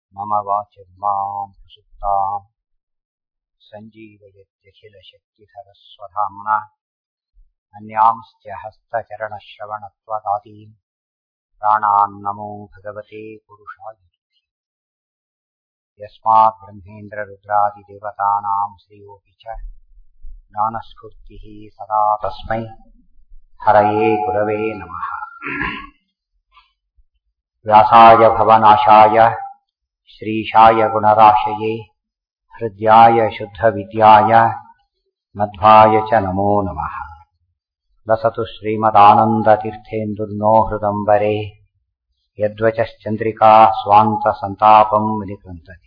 मम वाचिर्मां प्रसुप्ताम् सञ्जीवयत्यखिलशक्तिधरस्वधाम्ना अन्यांश्च हस्तचरणश्रवणत्वदादीन् प्राणान्नमो भगवते पुरुषाय यस्मात् ब्रह्मेन्द्ररुद्रादिदेवतानां श्रियोऽपि च ज्ञानस्फूर्तिः सदा तस्मै हरये गुरवे नमः व्यासाय भवनाशाय श्रीशाय गुणराशये हृद्याय शुद्धविद्याय मध्वाय च नमो नमः लसतु श्रीमदानन्दतीर्थेन्दुर्नो हृदम्बरे यद्वचश्चन्द्रिका स्वान्तसन्तापम् विनिकृन्तति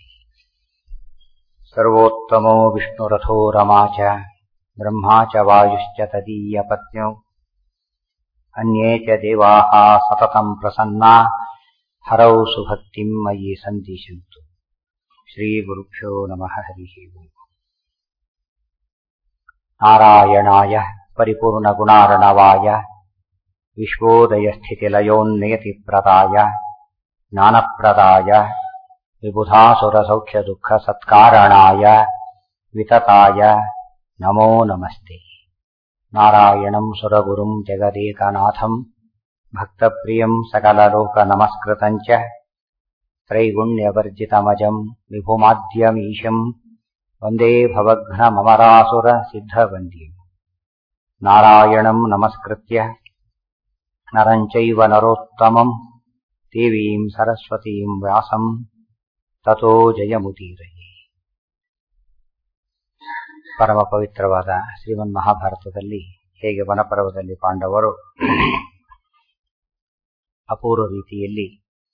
सर्वोत्तमो विष्णुरथो रमा च ब्रह्मा च वायुश्च तदीयपत्न्यौ अन्ये च देवाः सततम् प्रसन्ना हरौ सुभक्तिम् मयि सन्दिशन्तु श्रीगुरुभ्यो नमः हरिः ओम् नारायणाय परिपूर्णगुणार्णवाय विश्वोदयस्थितिलयोन्नियतिप्रदाय ज्ञानप्रदाय विबुधासुरसौख्यदुःखसत्कारणाय वितताय नमो नमस्ते नारायणम् सुरगुरुम् जगदेकनाथम् भक्तप्रियम् सकललोकनमस्कृतम् च त्रैगुण्यवर्जितमजम् विभुमाद्यमीशम् वन्दे भवघ्नममरासुरसिद्धवन्द्यम् नारायणम् नमस्कृत्य नरम् चैव नरोत्तमम् देवीम् सरस्वतीम् व्यासम् ತಥೋ ಜಯಮುದೀರಯೇ ಪರಮ ಪವಿತ್ರವಾದ ಶ್ರೀಮನ್ ಮಹಾಭಾರತದಲ್ಲಿ ಹೇಗೆ ವನಪರ್ವದಲ್ಲಿ ಪಾಂಡವರು ಅಪೂರ್ವ ರೀತಿಯಲ್ಲಿ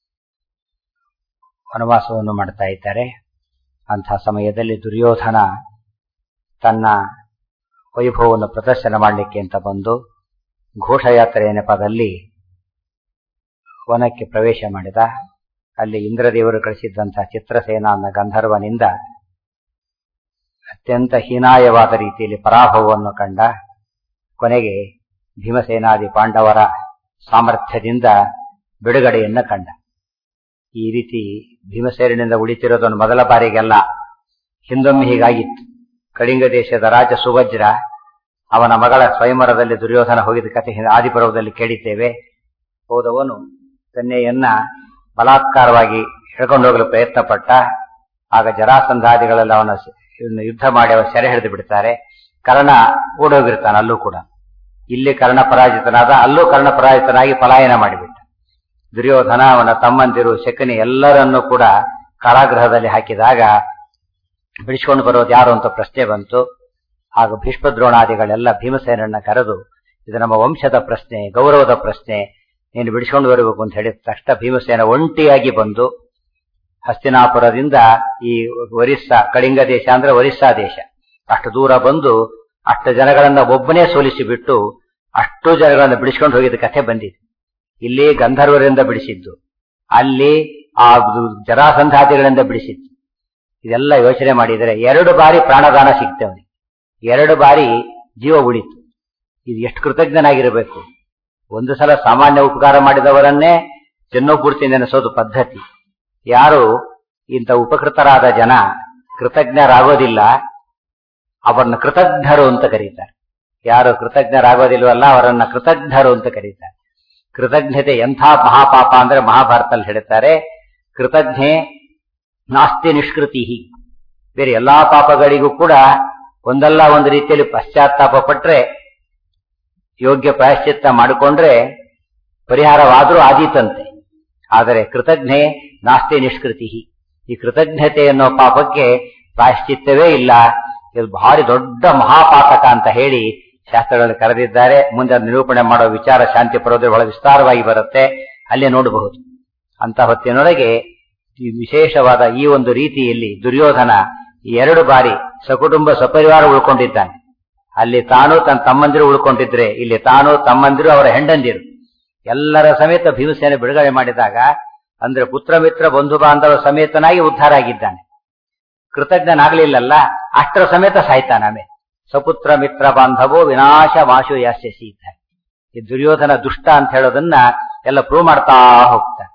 ವನವಾಸವನ್ನು ಮಾಡ್ತಾ ಇದ್ದಾರೆ ಅಂಥ ಸಮಯದಲ್ಲಿ ದುರ್ಯೋಧನ ತನ್ನ ವೈಭವವನ್ನು ಪ್ರದರ್ಶನ ಮಾಡಲಿಕ್ಕೆ ಅಂತ ಬಂದು ಘೋಷಯಾತ್ರೆಯ ನೆಪದಲ್ಲಿ ವನಕ್ಕೆ ಪ್ರವೇಶ ಮಾಡಿದ ಅಲ್ಲಿ ಇಂದ್ರದೇವರು ಕಳಿಸಿದ್ದಂತಹ ಚಿತ್ರಸೇನ ಅನ್ನೋ ಗಂಧರ್ವನಿಂದ ಅತ್ಯಂತ ಹೀನಾಯವಾದ ರೀತಿಯಲ್ಲಿ ಪರಾಭವವನ್ನು ಕಂಡ ಕೊನೆಗೆ ಭೀಮಸೇನಾದಿ ಪಾಂಡವರ ಸಾಮರ್ಥ್ಯದಿಂದ ಬಿಡುಗಡೆಯನ್ನು ಕಂಡ ಈ ರೀತಿ ಭೀಮಸೇನಿಂದ ಉಳಿತಿರೋದನ್ನು ಮೊದಲ ಬಾರಿಗೆಲ್ಲ ಹಿಂದೊಮ್ಮೆ ಹೀಗಾಗಿತ್ತು ಕಳಿಂಗ ದೇಶದ ರಾಜ ಸುವಜ್ರ ಅವನ ಮಗಳ ಸ್ವಯಂವರದಲ್ಲಿ ದುರ್ಯೋಧನ ಹೋಗಿದ ಕಥೆ ಆದಿಪರ್ವದಲ್ಲಿ ಕೇಳಿದ್ದೇವೆ ಹೋದವನು ಕನ್ಯೆಯನ್ನ ಬಲಾತ್ಕಾರವಾಗಿ ಹಿಡ್ಕೊಂಡು ಹೋಗಲು ಪ್ರಯತ್ನ ಪಟ್ಟ ಆಗ ಜರಾಸಂಧಾದಿಗಳೆಲ್ಲ ಅವನ ಯುದ್ಧ ಮಾಡಿ ಅವನ ಸೆರೆ ಹಿಡಿದು ಬಿಡ್ತಾರೆ ಕರ್ಣ ಓಡೋಗಿರ್ತಾನೆ ಅಲ್ಲೂ ಕೂಡ ಇಲ್ಲಿ ಕರ್ಣ ಪರಾಜಿತನಾದ ಅಲ್ಲೂ ಕರ್ಣ ಪರಾಜಿತನಾಗಿ ಪಲಾಯನ ಮಾಡಿಬಿಟ್ಟ ದುರ್ಯೋಧನ ಅವನ ತಮ್ಮಂದಿರು ಶಕನಿ ಎಲ್ಲರನ್ನೂ ಕೂಡ ಕಾರಾಗೃಹದಲ್ಲಿ ಹಾಕಿದಾಗ ಬಿಡಿಸ್ಕೊಂಡು ಬರೋದು ಯಾರು ಅಂತ ಪ್ರಶ್ನೆ ಬಂತು ಆಗ ಭೀಷ್ಮದ್ರೋಣಾದಿಗಳೆಲ್ಲ ಭೀಮಸೇನನ್ನ ಕರೆದು ಇದು ನಮ್ಮ ವಂಶದ ಪ್ರಶ್ನೆ ಗೌರವದ ಪ್ರಶ್ನೆ ನೀನು ಬಿಡಿಸ್ಕೊಂಡು ಬರಬೇಕು ಅಂತ ಹೇಳಿದ ತಕ್ಷಣ ಭೀಮಸೇನ ಒಂಟಿಯಾಗಿ ಬಂದು ಹಸ್ತಿನಾಪುರದಿಂದ ಈ ಒರಿಸ್ಸಾ ಕಳಿಂಗ ದೇಶ ಅಂದ್ರೆ ಒರಿಸ್ಸಾ ದೇಶ ಅಷ್ಟು ದೂರ ಬಂದು ಅಷ್ಟು ಜನಗಳನ್ನ ಒಬ್ಬನೇ ಸೋಲಿಸಿ ಬಿಟ್ಟು ಅಷ್ಟು ಜನಗಳನ್ನ ಬಿಡಿಸ್ಕೊಂಡು ಹೋಗಿದ್ದ ಕಥೆ ಬಂದಿದೆ ಇಲ್ಲಿ ಗಂಧರ್ವರಿಂದ ಬಿಡಿಸಿದ್ದು ಅಲ್ಲಿ ಆ ಜರಾಸಂಧಾದಿಗಳಿಂದ ಬಿಡಿಸಿದ್ದು ಇದೆಲ್ಲ ಯೋಚನೆ ಮಾಡಿದರೆ ಎರಡು ಬಾರಿ ಪ್ರಾಣದಾನ ಸಿಗ್ತೇವೆ ಎರಡು ಬಾರಿ ಜೀವ ಉಳಿತು ಇದು ಎಷ್ಟು ಕೃತಜ್ಞನಾಗಿರಬೇಕು ಒಂದು ಸಲ ಸಾಮಾನ್ಯ ಉಪಕಾರ ಮಾಡಿದವರನ್ನೇ ಜನ್ನೋಪೂರ್ತಿ ನೆನೆಸೋದು ಪದ್ಧತಿ ಯಾರು ಇಂಥ ಉಪಕೃತರಾದ ಜನ ಕೃತಜ್ಞರಾಗೋದಿಲ್ಲ ಅವರನ್ನ ಕೃತಜ್ಞರು ಅಂತ ಕರೀತಾರೆ ಯಾರು ಕೃತಜ್ಞರಾಗೋದಿಲ್ವಲ್ಲ ಅವರನ್ನ ಕೃತಜ್ಞರು ಅಂತ ಕರೀತಾರೆ ಕೃತಜ್ಞತೆ ಎಂಥ ಮಹಾಪಾಪ ಅಂದ್ರೆ ಮಹಾಭಾರತದಲ್ಲಿ ಹೇಳ್ತಾರೆ ಕೃತಜ್ಞೆ ನಾಸ್ತಿ ನಿಷ್ಕೃತಿ ಬೇರೆ ಎಲ್ಲಾ ಪಾಪಗಳಿಗೂ ಕೂಡ ಒಂದಲ್ಲ ಒಂದು ರೀತಿಯಲ್ಲಿ ಪಶ್ಚಾತ್ತಾಪ ಪಟ್ರೆ ಯೋಗ್ಯ ಪ್ರಾಯಶ್ಚಿತ್ತ ಮಾಡಿಕೊಂಡ್ರೆ ಪರಿಹಾರವಾದರೂ ಆದೀತಂತೆ ಆದರೆ ಕೃತಜ್ಞೆ ನಾಸ್ತಿ ನಿಷ್ಕೃತಿ ಈ ಕೃತಜ್ಞತೆ ಅನ್ನೋ ಪಾಪಕ್ಕೆ ಪ್ರಾಯಶ್ಚಿತ್ತವೇ ಇಲ್ಲ ಇದು ಭಾರಿ ದೊಡ್ಡ ಮಹಾಪಾತಕ ಅಂತ ಹೇಳಿ ಶಾಸ್ತ್ರಗಳಲ್ಲಿ ಕರೆದಿದ್ದಾರೆ ಮುಂದೆ ನಿರೂಪಣೆ ಮಾಡೋ ವಿಚಾರ ಶಾಂತಿ ಪರೋದ್ರೆ ಬಹಳ ವಿಸ್ತಾರವಾಗಿ ಬರುತ್ತೆ ಅಲ್ಲೇ ನೋಡಬಹುದು ಅಂತ ಹೊತ್ತಿನೊಳಗೆ ಈ ವಿಶೇಷವಾದ ಈ ಒಂದು ರೀತಿಯಲ್ಲಿ ದುರ್ಯೋಧನ ಎರಡು ಬಾರಿ ಸಕುಟುಂಬ ಸಪರಿವಾರ ಉಳ್ಕೊಂಡಿದ್ದಾನೆ ಅಲ್ಲಿ ತಾನು ತನ್ನ ತಮ್ಮಂದಿರು ಉಳ್ಕೊಂಡಿದ್ರೆ ಇಲ್ಲಿ ತಾನು ತಮ್ಮಂದಿರು ಅವರ ಹೆಂಡಂದಿರು ಎಲ್ಲರ ಸಮೇತ ಭೀಮಸೇನೆ ಬಿಡುಗಡೆ ಮಾಡಿದಾಗ ಅಂದ್ರೆ ಪುತ್ರ ಮಿತ್ರ ಬಂಧು ಬಾಂಧವ ಸಮೇತನಾಗಿ ಉದ್ಧಾರ ಆಗಿದ್ದಾನೆ ಕೃತಜ್ಞನಾಗ್ಲಿಲ್ಲಲ್ಲ ಅಷ್ಟರ ಸಮೇತ ಸಾಯ್ತಾನೆ ಆಮೇಲೆ ಸಪುತ್ರ ಮಿತ್ರ ಬಾಂಧವೋ ವಿನಾಶ ಮಾಶು ಯಾಸ್ಯಸಿ ಇದ್ದಾರೆ ಈ ದುರ್ಯೋಧನ ದುಷ್ಟ ಅಂತ ಹೇಳೋದನ್ನ ಎಲ್ಲ ಪ್ರೂವ್ ಮಾಡ್ತಾ ಹೋಗ್ತಾನೆ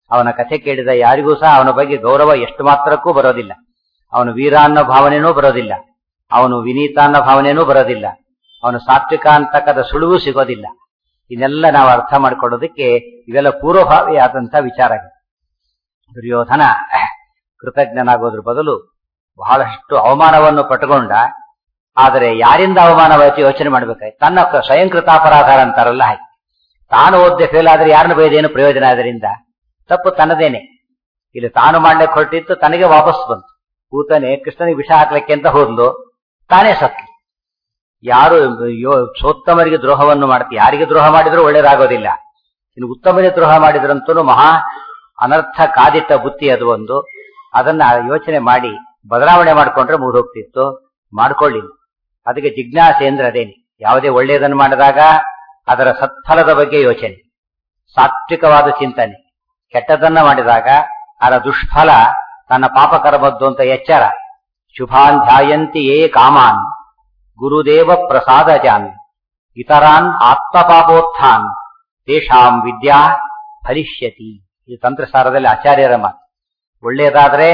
ಅವನ ಕಥೆ ಕೇಳಿದ ಯಾರಿಗೂ ಸಹ ಅವನ ಬಗ್ಗೆ ಗೌರವ ಎಷ್ಟು ಮಾತ್ರಕ್ಕೂ ಬರೋದಿಲ್ಲ ಅವನು ವೀರ ಅನ್ನೋ ಭಾವನೆನೂ ಬರೋದಿಲ್ಲ ಅವನು ವಿನೀತ ಅನ್ನೋ ಭಾವನೆನೂ ಬರೋದಿಲ್ಲ ಅವನು ಸಾತ್ವಿಕ ಅಂತಕ್ಕದ ಸುಳುವು ಸಿಗೋದಿಲ್ಲ ಇದನ್ನೆಲ್ಲ ನಾವು ಅರ್ಥ ಮಾಡಿಕೊಳ್ಳೋದಕ್ಕೆ ಇವೆಲ್ಲ ಪೂರ್ವಭಾವಿಯಾದಂತಹ ವಿಚಾರಗಳು ದುರ್ಯೋಧನ ಕೃತಜ್ಞನಾಗೋದ್ರ ಬದಲು ಬಹಳಷ್ಟು ಅವಮಾನವನ್ನು ಪಟ್ಟುಕೊಂಡ ಆದರೆ ಯಾರಿಂದ ಅವಮಾನವಾಯಿತು ಯೋಚನೆ ಮಾಡ್ಬೇಕಾಯ್ತು ತನ್ನ ಸ್ವಯಂ ಕೃತಾಪರಾಧ ಅಂತಾರಲ್ಲ ಹಾಗೆ ತಾನು ಓದ್ದೆ ಫೇಲ್ ಆದ್ರೆ ಯಾರನ್ನ ಬೈದೇನು ಪ್ರಯೋಜನ ಅದರಿಂದ ತಪ್ಪು ತನ್ನದೇನೆ ಇಲ್ಲಿ ತಾನು ಮಾಡ್ಲಿಕ್ಕೆ ಹೊರಟಿತ್ತು ತನಗೆ ವಾಪಸ್ ಬಂತು ಕೂತನೆ ಕೃಷ್ಣನಿಗೆ ವಿಷ ಹಾಕ್ಲಿಕ್ಕೆ ಅಂತ ಹೋದ್ಲು ತಾನೇ ಸತ್ತು ಯಾರು ಸೋತ್ತಮರಿಗೆ ದ್ರೋಹವನ್ನು ಮಾಡ್ತಿ ಯಾರಿಗೆ ದ್ರೋಹ ಮಾಡಿದ್ರು ಒಳ್ಳೇದಾಗೋದಿಲ್ಲ ಇನ್ನು ಉತ್ತಮರಿಗೆ ದ್ರೋಹ ಮಾಡಿದ್ರಂತೂ ಮಹಾ ಅನರ್ಥ ಕಾದಿಟ್ಟ ಬುತ್ತಿ ಅದು ಒಂದು ಅದನ್ನ ಯೋಚನೆ ಮಾಡಿ ಬದಲಾವಣೆ ಮಾಡ್ಕೊಂಡ್ರೆ ಮುಗಿದೋಗ್ತಿತ್ತು ಮಾಡ್ಕೊಳ್ಳಿಲ್ಲ ಅದಕ್ಕೆ ಜಿಜ್ಞಾಸೆ ಅಂದ್ರೆ ಅದೇನೆ ಯಾವುದೇ ಒಳ್ಳೆಯದನ್ನು ಮಾಡಿದಾಗ ಅದರ ಸತ್ಫಲದ ಬಗ್ಗೆ ಯೋಚನೆ ಸಾತ್ವಿಕವಾದ ಚಿಂತನೆ ಕೆಟ್ಟದನ್ನ ಮಾಡಿದಾಗ ಅದರ ದುಷ್ಫಲ ತನ್ನ ಪಾಪಕರ್ಮದ್ದು ಅಂತ ಎಚ್ಚರ ಶುಭಾನ್ ಧ್ಯಾಯಂತಿ ಯೇ ಕಾಮಾನ್ ಗುರುದೇವ ಪ್ರಸಾದಜಾನ್ ಇತರಾನ್ ಆತ್ಮಪಾಪೋತ್ಥಾನ್ ತೇಷಾಂ ವಿದ್ಯಾ ಫಲಿಷ್ಯತಿ ಈ ತಂತ್ರಸಾರದಲ್ಲಿ ಆಚಾರ್ಯರ ಮಾತು ಒಳ್ಳೆಯದಾದ್ರೆ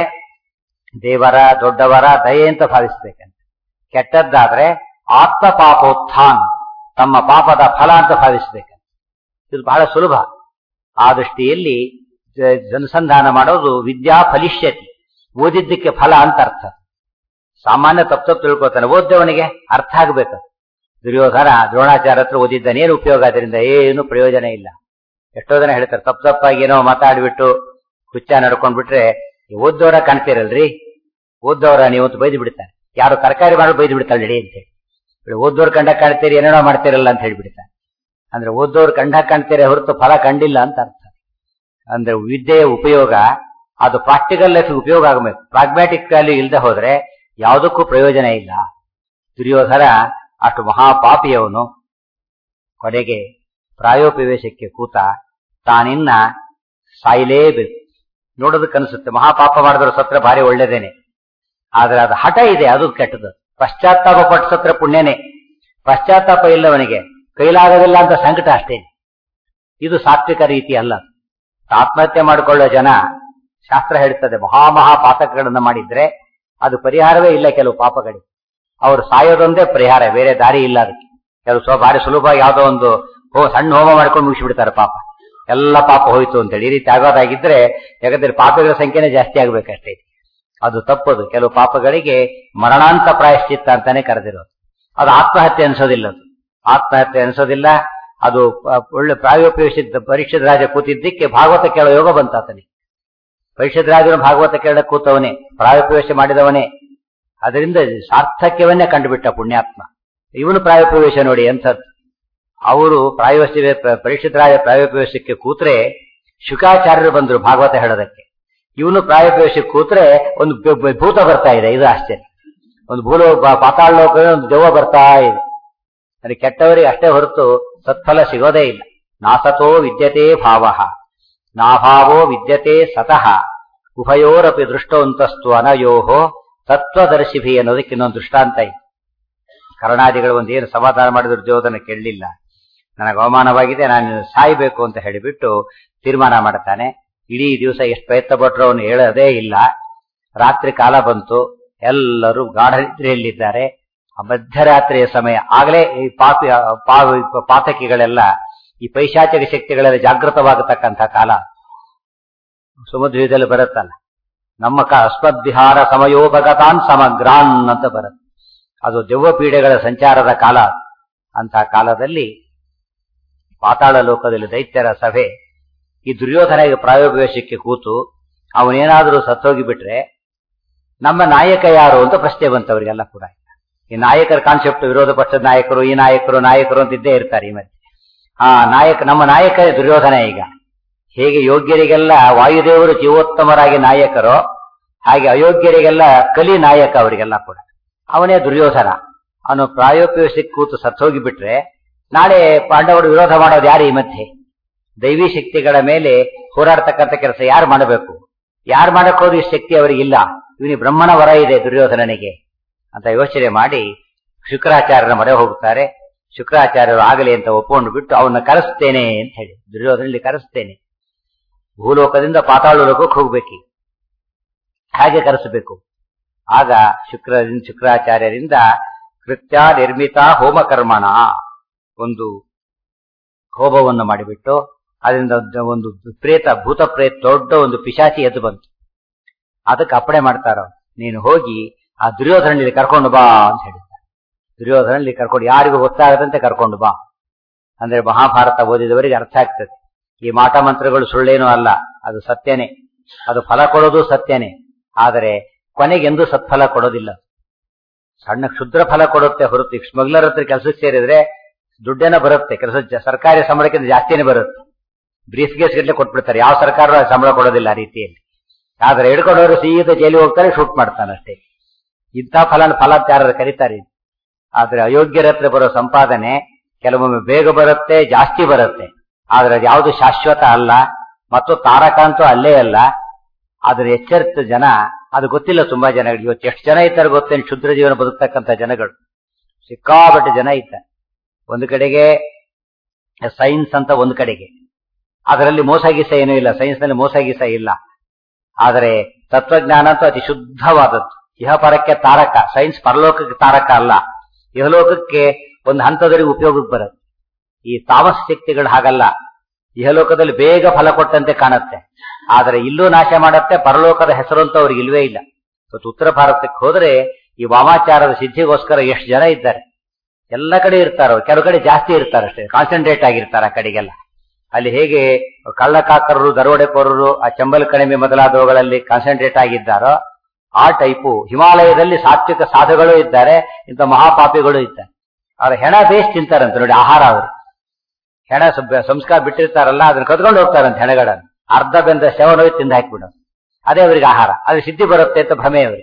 ದೇವರ ದೊಡ್ಡವರ ದಯೆ ಅಂತ ಭಾವಿಸ್ಬೇಕಂತ ಕೆಟ್ಟದ್ದಾದ್ರೆ ಆತ್ಮ ಪಾಪೋತ್ಥಾನ್ ತಮ್ಮ ಪಾಪದ ಫಲ ಅಂತ ಭಾವಿಸ್ಬೇಕಂತ ಇದು ಬಹಳ ಸುಲಭ ಆ ದೃಷ್ಟಿಯಲ್ಲಿ ಅನುಸಂಧಾನ ಮಾಡೋದು ವಿದ್ಯಾ ಫಲಿಷ್ಯತಿ ಓದಿದ್ದಕ್ಕೆ ಫಲ ಅಂತ ಅರ್ಥ ಸಾಮಾನ್ಯ ತಪ್ಪು ತಪ್ಪು ತಿಳ್ಕೊತಾನೆ ಓದ್ದವನಿಗೆ ಅರ್ಥ ಆಗಬೇಕು ದುರ್ಯೋಧನ ದ್ರೋಣಾಚಾರ್ಯ ಹತ್ರ ಓದಿದ್ದಾನೇನು ಉಪಯೋಗ ಅದರಿಂದ ಏನು ಪ್ರಯೋಜನ ಇಲ್ಲ ಎಷ್ಟೋ ಜನ ಹೇಳ್ತಾರೆ ತಪ್ಪು ತಪ್ಪಾಗಿ ಏನೋ ಮಾತಾಡ್ಬಿಟ್ಟು ಹುಚ್ಚ ನಡ್ಕೊಂಡ್ಬಿಟ್ರೆ ಓದ್ದವರ ಕಾಣ್ತೀರಲ್ರಿ ಓದ್ದವರ ನೀವು ಬೈದು ಬಿಡ್ತಾರೆ ಯಾರು ತರಕಾರಿ ಮಾಡಿ ಬೈದು ಬಿಡ್ತಾಳೆ ನಡಿ ಅಂತ ಹೇಳಿ ಓದ್ದವ್ರು ಕಂಡ ಕಾಣ್ತೀರಿ ಏನೇನೋ ಮಾಡ್ತೀರಲ್ಲ ಅಂತ ಹೇಳ್ಬಿಡ್ತಾರೆ ಅಂದ್ರೆ ಓದ್ದವ್ರು ಕಂಡ ಕಾಣ್ತೀರಿ ಹೊರತು ಫಲ ಕಂಡಿಲ್ಲ ಅಂತ ಅರ್ಥ ಅಂದ್ರೆ ವಿದ್ಯೆಯ ಉಪಯೋಗ ಅದು ಪ್ರಾಕ್ಟಿಕಲ್ ಲೈಫ್ ಉಪಯೋಗ ಆಗಬೇಕು ಪ್ರಾಗ್ಮ್ಯಾಟಿಕ್ ವ್ಯಾಲ್ಯೂ ಇಲ್ಲದೆ ಹೋದ್ರೆ ಯಾವುದಕ್ಕೂ ಪ್ರಯೋಜನ ಇಲ್ಲ ದುರ್ಯೋಧನ ಅಷ್ಟು ಮಹಾಪಾಪಿಯವನು ಕೊನೆಗೆ ಪ್ರಾಯೋಪವೇಶಕ್ಕೆ ಕೂತ ತಾನಿನ್ನ ಸಾಯಲೇಬೇಕು ನೋಡೋದಕ್ಕನ್ಸುತ್ತೆ ಮಹಾಪಾಪ ಮಾಡಿದ್ರು ಸತ್ರ ಭಾರಿ ಒಳ್ಳೇದೇನೆ ಆದ್ರೆ ಅದು ಹಠ ಇದೆ ಅದು ಕೆಟ್ಟದು ಪಶ್ಚಾತ್ತಾಪ ಪಟ್ಟು ಸತ್ರ ಪುಣ್ಯನೇ ಪಶ್ಚಾತ್ತಾಪ ಇಲ್ಲವನಿಗೆ ಕೈಲಾಗೋದಿಲ್ಲ ಅಂತ ಸಂಕಟ ಅಷ್ಟೇ ಇದು ಸಾತ್ವಿಕ ರೀತಿ ಅಲ್ಲ ಆತ್ಮಹತ್ಯೆ ಮಾಡಿಕೊಳ್ಳೋ ಜನ ಶಾಸ್ತ್ರ ಹೇಳ್ತದೆ ಮಹಾಮಹಾ ಪಾತಕಗಳನ್ನ ಮಾಡಿದ್ರೆ ಅದು ಪರಿಹಾರವೇ ಇಲ್ಲ ಕೆಲವು ಪಾಪಗಳಿಗೆ ಅವರು ಸಾಯೋದೊಂದೇ ಪರಿಹಾರ ಬೇರೆ ದಾರಿ ಇಲ್ಲ ಅದಕ್ಕೆ ಕೆಲವು ಸ್ವ ಭಾರಿ ಸುಲಭ ಯಾವುದೋ ಒಂದು ಹೋ ಸಣ್ಣ ಹೋಮ ಮಾಡ್ಕೊಂಡು ಮುಗಿಸ್ಬಿಡ್ತಾರೆ ಪಾಪ ಎಲ್ಲ ಪಾಪ ಹೋಯ್ತು ಅಂತೇಳಿ ಈ ರೀತಿ ಆಗೋದಾಗಿದ್ರೆ ಜಗತ್ತಲ್ಲಿ ಪಾಪಗಳ ಸಂಖ್ಯೆನೇ ಜಾಸ್ತಿ ಆಗ್ಬೇಕಷ್ಟೇ ಅದು ತಪ್ಪದು ಕೆಲವು ಪಾಪಗಳಿಗೆ ಮರಣಾಂತ ಪ್ರಾಯಶ್ಚಿತ್ತ ಅಂತಾನೆ ಕರೆದಿರೋದು ಅದು ಆತ್ಮಹತ್ಯೆ ಅನ್ಸೋದಿಲ್ಲ ಅದು ಆತ್ಮಹತ್ಯೆ ಅನ್ಸೋದಿಲ್ಲ ಅದು ಒಳ್ಳೆ ಪ್ರಾಯೋಪಯೋಗಿಸಿದ್ದ ಪರೀಕ್ಷಿತ ರಾಜ ಕೂತಿದ್ದಕ್ಕೆ ಭಾಗವತ ಕೇಳೋ ಯೋಗ ಬಂತಾತನಿ ಪರೀಕ್ಷಿತ ರಾಜನು ಭಾಗವತ ಕೇಳ ಕೂತವನೇ ಪ್ರಾಯೋಪವೇಶ ಮಾಡಿದವನೇ ಅದರಿಂದ ಸಾರ್ಥಕ್ಯವನ್ನೇ ಕಂಡುಬಿಟ್ಟ ಪುಣ್ಯಾತ್ಮ ಇವನು ಪ್ರಾಯೋಪವೇಶ ನೋಡಿ ಎಂಥದ್ದು ಅವರು ಪ್ರಾಯೋಶ ಪರೀಕ್ಷಿತ ರಾಜ ಪ್ರಾಯೋಪವೇಶಕ್ಕೆ ಕೂತ್ರೆ ಶುಕಾಚಾರ್ಯರು ಬಂದರು ಭಾಗವತ ಹೇಳೋದಕ್ಕೆ ಇವನು ಪ್ರಾಯೋಪವೇಶಕ್ಕೆ ಕೂತ್ರೆ ಒಂದು ಭೂತ ಬರ್ತಾ ಇದೆ ಇದು ಆಶ್ಚರ್ಯ ಒಂದು ಭೂಲೋ ಪಾತಾಳ ಲೋಕವೇ ಒಂದು ದೆವ್ವ ಬರ್ತಾ ಇದೆ ಅಲ್ಲಿ ಕೆಟ್ಟವರಿಗೆ ಅಷ್ಟೇ ಹೊರತು ಸತ್ಫಲ ಸಿಗೋದೇ ಇಲ್ಲ ನಾಸತೋ ವಿದ್ಯತೆ ಭಾವ ನಾಭಾವೋ ವಿದ್ಯತೆ ಸತಃ ಉಭಯೋರಪಿ ದೃಷ್ಟವಂತಸ್ತು ಅನಯೋಹೋ ತತ್ವದರ್ಶಿಭಿ ಅನ್ನೋದಕ್ಕೆ ಇನ್ನೊಂದು ದೃಷ್ಟಾಂತ ಇದೆ ಕರ್ಣಾದಿಗಳು ಒಂದು ಏನು ಸಮಾಧಾನ ಮಾಡಿದ್ರು ಜೋದನ ಕೇಳಲಿಲ್ಲ ನನಗೆ ಅವಮಾನವಾಗಿದೆ ನಾನು ಸಾಯ್ಬೇಕು ಅಂತ ಹೇಳಿಬಿಟ್ಟು ತೀರ್ಮಾನ ಮಾಡ್ತಾನೆ ಇಡೀ ದಿವಸ ಎಷ್ಟು ಪ್ರಯತ್ನ ಪಟ್ಟರು ಅವನು ಹೇಳೋದೇ ಇಲ್ಲ ರಾತ್ರಿ ಕಾಲ ಬಂತು ಎಲ್ಲರೂ ಗಾಢ ನಿದ್ರೆಯಲ್ಲಿದ್ದಾರೆ ಮಧ್ಯರಾತ್ರಿಯ ಸಮಯ ಆಗಲೇ ಈ ಪಾಪಿ ಪಾತಕಿಗಳೆಲ್ಲ ಈ ಪೈಶಾಚಿಕ ಶಕ್ತಿಗಳೆಲ್ಲ ಜಾಗೃತವಾಗತಕ್ಕಂಥ ಕಾಲ ಸಮುದ್ರದಲ್ಲಿ ಬರುತ್ತಲ್ಲ ನಮ್ಮ ಕ ಅಸ್ಮದ್ವಿಹಾರ ಸಮಯೋಪಗತಾನ್ ಸಮಗ್ರಾನ್ ಅಂತ ಬರುತ್ತೆ ಅದು ದೆವ್ವ ಪೀಡೆಗಳ ಸಂಚಾರದ ಕಾಲ ಅಂತ ಕಾಲದಲ್ಲಿ ಪಾತಾಳ ಲೋಕದಲ್ಲಿ ದೈತ್ಯರ ಸಭೆ ಈ ದುರ್ಯೋಧನೆಗೆ ಪ್ರಾಯೋಪವೇಶಕ್ಕೆ ಕೂತು ಅವನೇನಾದರೂ ಸತ್ತೋಗಿ ಬಿಟ್ರೆ ನಮ್ಮ ನಾಯಕ ಯಾರು ಅಂತ ಪ್ರಶ್ನೆ ಬಂತು ಅವರಿಗೆಲ್ಲ ಕೂಡ ಈ ನಾಯಕರ ಕಾನ್ಸೆಪ್ಟ್ ವಿರೋಧ ಪಕ್ಷದ ನಾಯಕರು ಈ ನಾಯಕರು ನಾಯಕರು ಅಂತ ಇದ್ದೇ ಇರ್ತಾರೆ ಈ ಮಧ್ಯೆ ಆ ನಾಯಕ ನಮ್ಮ ನಾಯಕ ದುರ್ಯೋಧನ ಈಗ ಹೇಗೆ ಯೋಗ್ಯರಿಗೆಲ್ಲ ವಾಯುದೇವರು ಜೀವೋತ್ತಮರಾಗಿ ನಾಯಕರೋ ಹಾಗೆ ಅಯೋಗ್ಯರಿಗೆಲ್ಲ ಕಲಿ ನಾಯಕ ಅವರಿಗೆಲ್ಲ ಕೂಡ ಅವನೇ ದುರ್ಯೋಧನ ಅವನು ಪ್ರಾಯೋಪವೇಶಕ್ಕೆ ಕೂತು ಸತ್ತೋಗಿ ಬಿಟ್ರೆ ನಾಳೆ ಪಾಂಡವರು ವಿರೋಧ ಮಾಡೋದು ಯಾರು ಈ ಮಧ್ಯೆ ದೈವಿ ಶಕ್ತಿಗಳ ಮೇಲೆ ಹೋರಾಡ್ತಕ್ಕಂಥ ಕೆಲಸ ಯಾರು ಮಾಡಬೇಕು ಯಾರು ಮಾಡಕ್ಕೋದು ಈ ಶಕ್ತಿ ಅವರಿಗಿಲ್ಲ ಇವನಿ ಬ್ರಹ್ಮಣ ವರ ಇದೆ ದುರ್ಯೋಧನನಿಗೆ ಅಂತ ಯೋಚನೆ ಮಾಡಿ ಶುಕ್ರಾಚಾರ್ಯರ ಮೊರೆ ಹೋಗುತ್ತಾರೆ ಶುಕ್ರಾಚಾರ್ಯರು ಆಗಲಿ ಅಂತ ಒಪ್ಕೊಂಡು ಬಿಟ್ಟು ಅವನ್ನ ಕರೆಸ್ತೇನೆ ಅಂತ ಹೇಳಿ ದುರ್ಯೋಧನಲ್ಲಿ ಕರೆಸ್ತೇನೆ ಭೂಲೋಕದಿಂದ ಪಾತಾಳ ಲೋಕಕ್ಕೆ ಹೋಗ್ಬೇಕು ಹಾಗೆ ಕರೆಸಬೇಕು ಆಗ ಶುಕ್ರ ಶುಕ್ರಾಚಾರ್ಯರಿಂದ ಕೃತ್ಯ ನಿರ್ಮಿತ ಹೋಮಕರ್ಮಣ ಒಂದು ಹೋಮವನ್ನು ಮಾಡಿಬಿಟ್ಟು ಅದರಿಂದ ಒಂದು ಪ್ರೇತ ಭೂತ ಪ್ರೇತ ದೊಡ್ಡ ಒಂದು ಪಿಶಾಚಿ ಎದ್ದು ಬಂತು ಅದಕ್ಕೆ ಅಪ್ಪಣೆ ಮಾಡ್ತಾರ ನೀನು ಹೋಗಿ ಆ ದುರ್ಯೋಧನಲ್ಲಿ ಕರ್ಕೊಂಡು ಬಾ ಅಂತ ಹೇಳಿದ್ದ ದುರ್ಯೋಧನಲ್ಲಿ ಕರ್ಕೊಂಡು ಯಾರಿಗೂ ಗೊತ್ತಾಗದಂತೆ ಕರ್ಕೊಂಡು ಬಾ ಅಂದ್ರೆ ಮಹಾಭಾರತ ಓದಿದವರಿಗೆ ಅರ್ಥ ಆಗ್ತದೆ ಈ ಮಾಟ ಮಂತ್ರಗಳು ಸುಳ್ಳೇನೂ ಅಲ್ಲ ಅದು ಸತ್ಯನೇ ಅದು ಫಲ ಕೊಡೋದು ಸತ್ಯನೇ ಆದರೆ ಕೊನೆಗೆಂದೂ ಸತ್ಫಲ ಕೊಡೋದಿಲ್ಲ ಸಣ್ಣ ಕ್ಷುದ್ರ ಫಲ ಕೊಡುತ್ತೆ ಹೊರತು ಸ್ಮಗ್ಲರ್ ಹತ್ರ ಕೆಲಸಕ್ಕೆ ಸೇರಿದ್ರೆ ದುಡ್ಡೇನ ಬರುತ್ತೆ ಕೆಲಸ ಸರ್ಕಾರಿ ಸಂಬಳಕ್ಕಿಂತ ಜಾಸ್ತಿನೇ ಬರುತ್ತೆ ಬ್ರೀಫ್ ಗೇಸ್ ಗಟ್ಟಲೆ ಕೊಟ್ಬಿಡ್ತಾರೆ ಯಾವ ಸರ್ಕಾರ ಸಂಬಳ ಕೊಡೋದಿಲ್ಲ ಆ ರೀತಿಯಲ್ಲಿ ಆದ್ರೆ ಹಿಡ್ಕೊಂಡವರು ಸೀದಾ ಜೈಲಿಗೆ ಹೋಗ್ತಾರೆ ಶೂಟ್ ಮಾಡ್ತಾನೆ ಅಷ್ಟೇ ಇಂಥ ಫಲ ಫಲಾಚಾರರು ಕರೀತಾರೆ ಆದ್ರೆ ಅಯೋಗ್ಯರ ಹತ್ರ ಬರೋ ಸಂಪಾದನೆ ಕೆಲವೊಮ್ಮೆ ಬೇಗ ಬರುತ್ತೆ ಜಾಸ್ತಿ ಬರುತ್ತೆ ಆದ್ರೆ ಅದು ಯಾವುದು ಶಾಶ್ವತ ಅಲ್ಲ ಮತ್ತು ತಾರಕಾಂತೂ ಅಲ್ಲೇ ಅಲ್ಲ ಆದ್ರೆ ಎಚ್ಚರಿತ ಜನ ಅದು ಗೊತ್ತಿಲ್ಲ ತುಂಬಾ ಜನಗಳು ಇವತ್ತು ಎಷ್ಟು ಜನ ಇದ್ದಾರೆ ಗೊತ್ತೇನು ಕ್ಷುದ್ರ ಜೀವನ ಬದುಕ್ತಕ್ಕಂಥ ಜನಗಳು ಸಿಕ್ಕಾಪಟ್ಟೆ ಜನ ಇದ್ದಾರೆ ಒಂದು ಕಡೆಗೆ ಸೈನ್ಸ್ ಅಂತ ಒಂದು ಕಡೆಗೆ ಅದರಲ್ಲಿ ಮೋಸ ಗೀಸ ಏನೂ ಇಲ್ಲ ಸೈನ್ಸ್ ನಲ್ಲಿ ಮೋಸ ಗೀಸ ಇಲ್ಲ ಆದರೆ ತತ್ವಜ್ಞಾನ ಅಂತೂ ಅತಿ ಶುದ್ಧವಾದದ್ದು ಇಹಪರಕ್ಕೆ ತಾರಕ ಸೈನ್ಸ್ ಪರಲೋಕಕ್ಕೆ ತಾರಕ ಅಲ್ಲ ಇಹಲೋಕಕ್ಕೆ ಒಂದು ಹಂತದವರೆಗೆ ಉಪಯೋಗಕ್ಕೆ ಬರುತ್ತೆ ಈ ತಾಮಸ ಶಕ್ತಿಗಳು ಹಾಗಲ್ಲ ಇಹಲೋಕದಲ್ಲಿ ಬೇಗ ಫಲ ಕೊಟ್ಟಂತೆ ಕಾಣುತ್ತೆ ಆದರೆ ಇಲ್ಲೂ ನಾಶ ಮಾಡುತ್ತೆ ಪರಲೋಕದ ಹೆಸರು ಅಂತ ಅವ್ರಿಗೆ ಇಲ್ವೇ ಇಲ್ಲ ಇವತ್ತು ಉತ್ತರ ಭಾರತಕ್ಕೆ ಹೋದ್ರೆ ಈ ವಾಮಾಚಾರದ ಸಿದ್ಧಿಗೋಸ್ಕರ ಎಷ್ಟು ಜನ ಇದ್ದಾರೆ ಎಲ್ಲ ಕಡೆ ಇರ್ತಾರೋ ಕೆಲವು ಕಡೆ ಜಾಸ್ತಿ ಇರ್ತಾರೆ ಅಷ್ಟೇ ಕಾನ್ಸಂಟ್ರೇಟ್ ಆಗಿರ್ತಾರೆ ಆ ಕಡೆಗೆಲ್ಲ ಅಲ್ಲಿ ಹೇಗೆ ಕಳ್ಳಕಾಕರರು ದರೋಡೆಕೋರರು ಆ ಚಂಬಲ್ ಕಣಿವೆ ಮೊದಲಾದವುಗಳಲ್ಲಿ ಕಾನ್ಸಂಟ್ರೇಟ್ ಆಗಿದ್ದಾರೋ ಆ ಟೈಪು ಹಿಮಾಲಯದಲ್ಲಿ ಸಾತ್ವಿಕ ಸಾಧುಗಳು ಇದ್ದಾರೆ ಇಂಥ ಮಹಾಪಾಪಿಗಳು ಇದ್ದಾರೆ ಅವ್ರ ಹೆಣ ಬೇಸ್ ತಿಂತಾರಂತ ನೋಡಿ ಆಹಾರ ಅವರು ಹೆಣ ಸಂಸ್ಕಾರ ಬಿಟ್ಟಿರ್ತಾರಲ್ಲ ಅದನ್ನ ಕದ್ಕೊಂಡು ಹೋಗ್ತಾರಂತ ಹೆಣಗಳನ್ನು ಅರ್ಧ ಬೆಂದ ಶವನೋಗಿ ತಿಂದು ಹಾಕಿಬಿಡೋದು ಅದೇ ಅವರಿಗೆ ಆಹಾರ ಅದು ಸಿದ್ಧಿ ಬರುತ್ತೆ ಅಂತ ಭ್ರಮೆ ಅವರಿಗೆ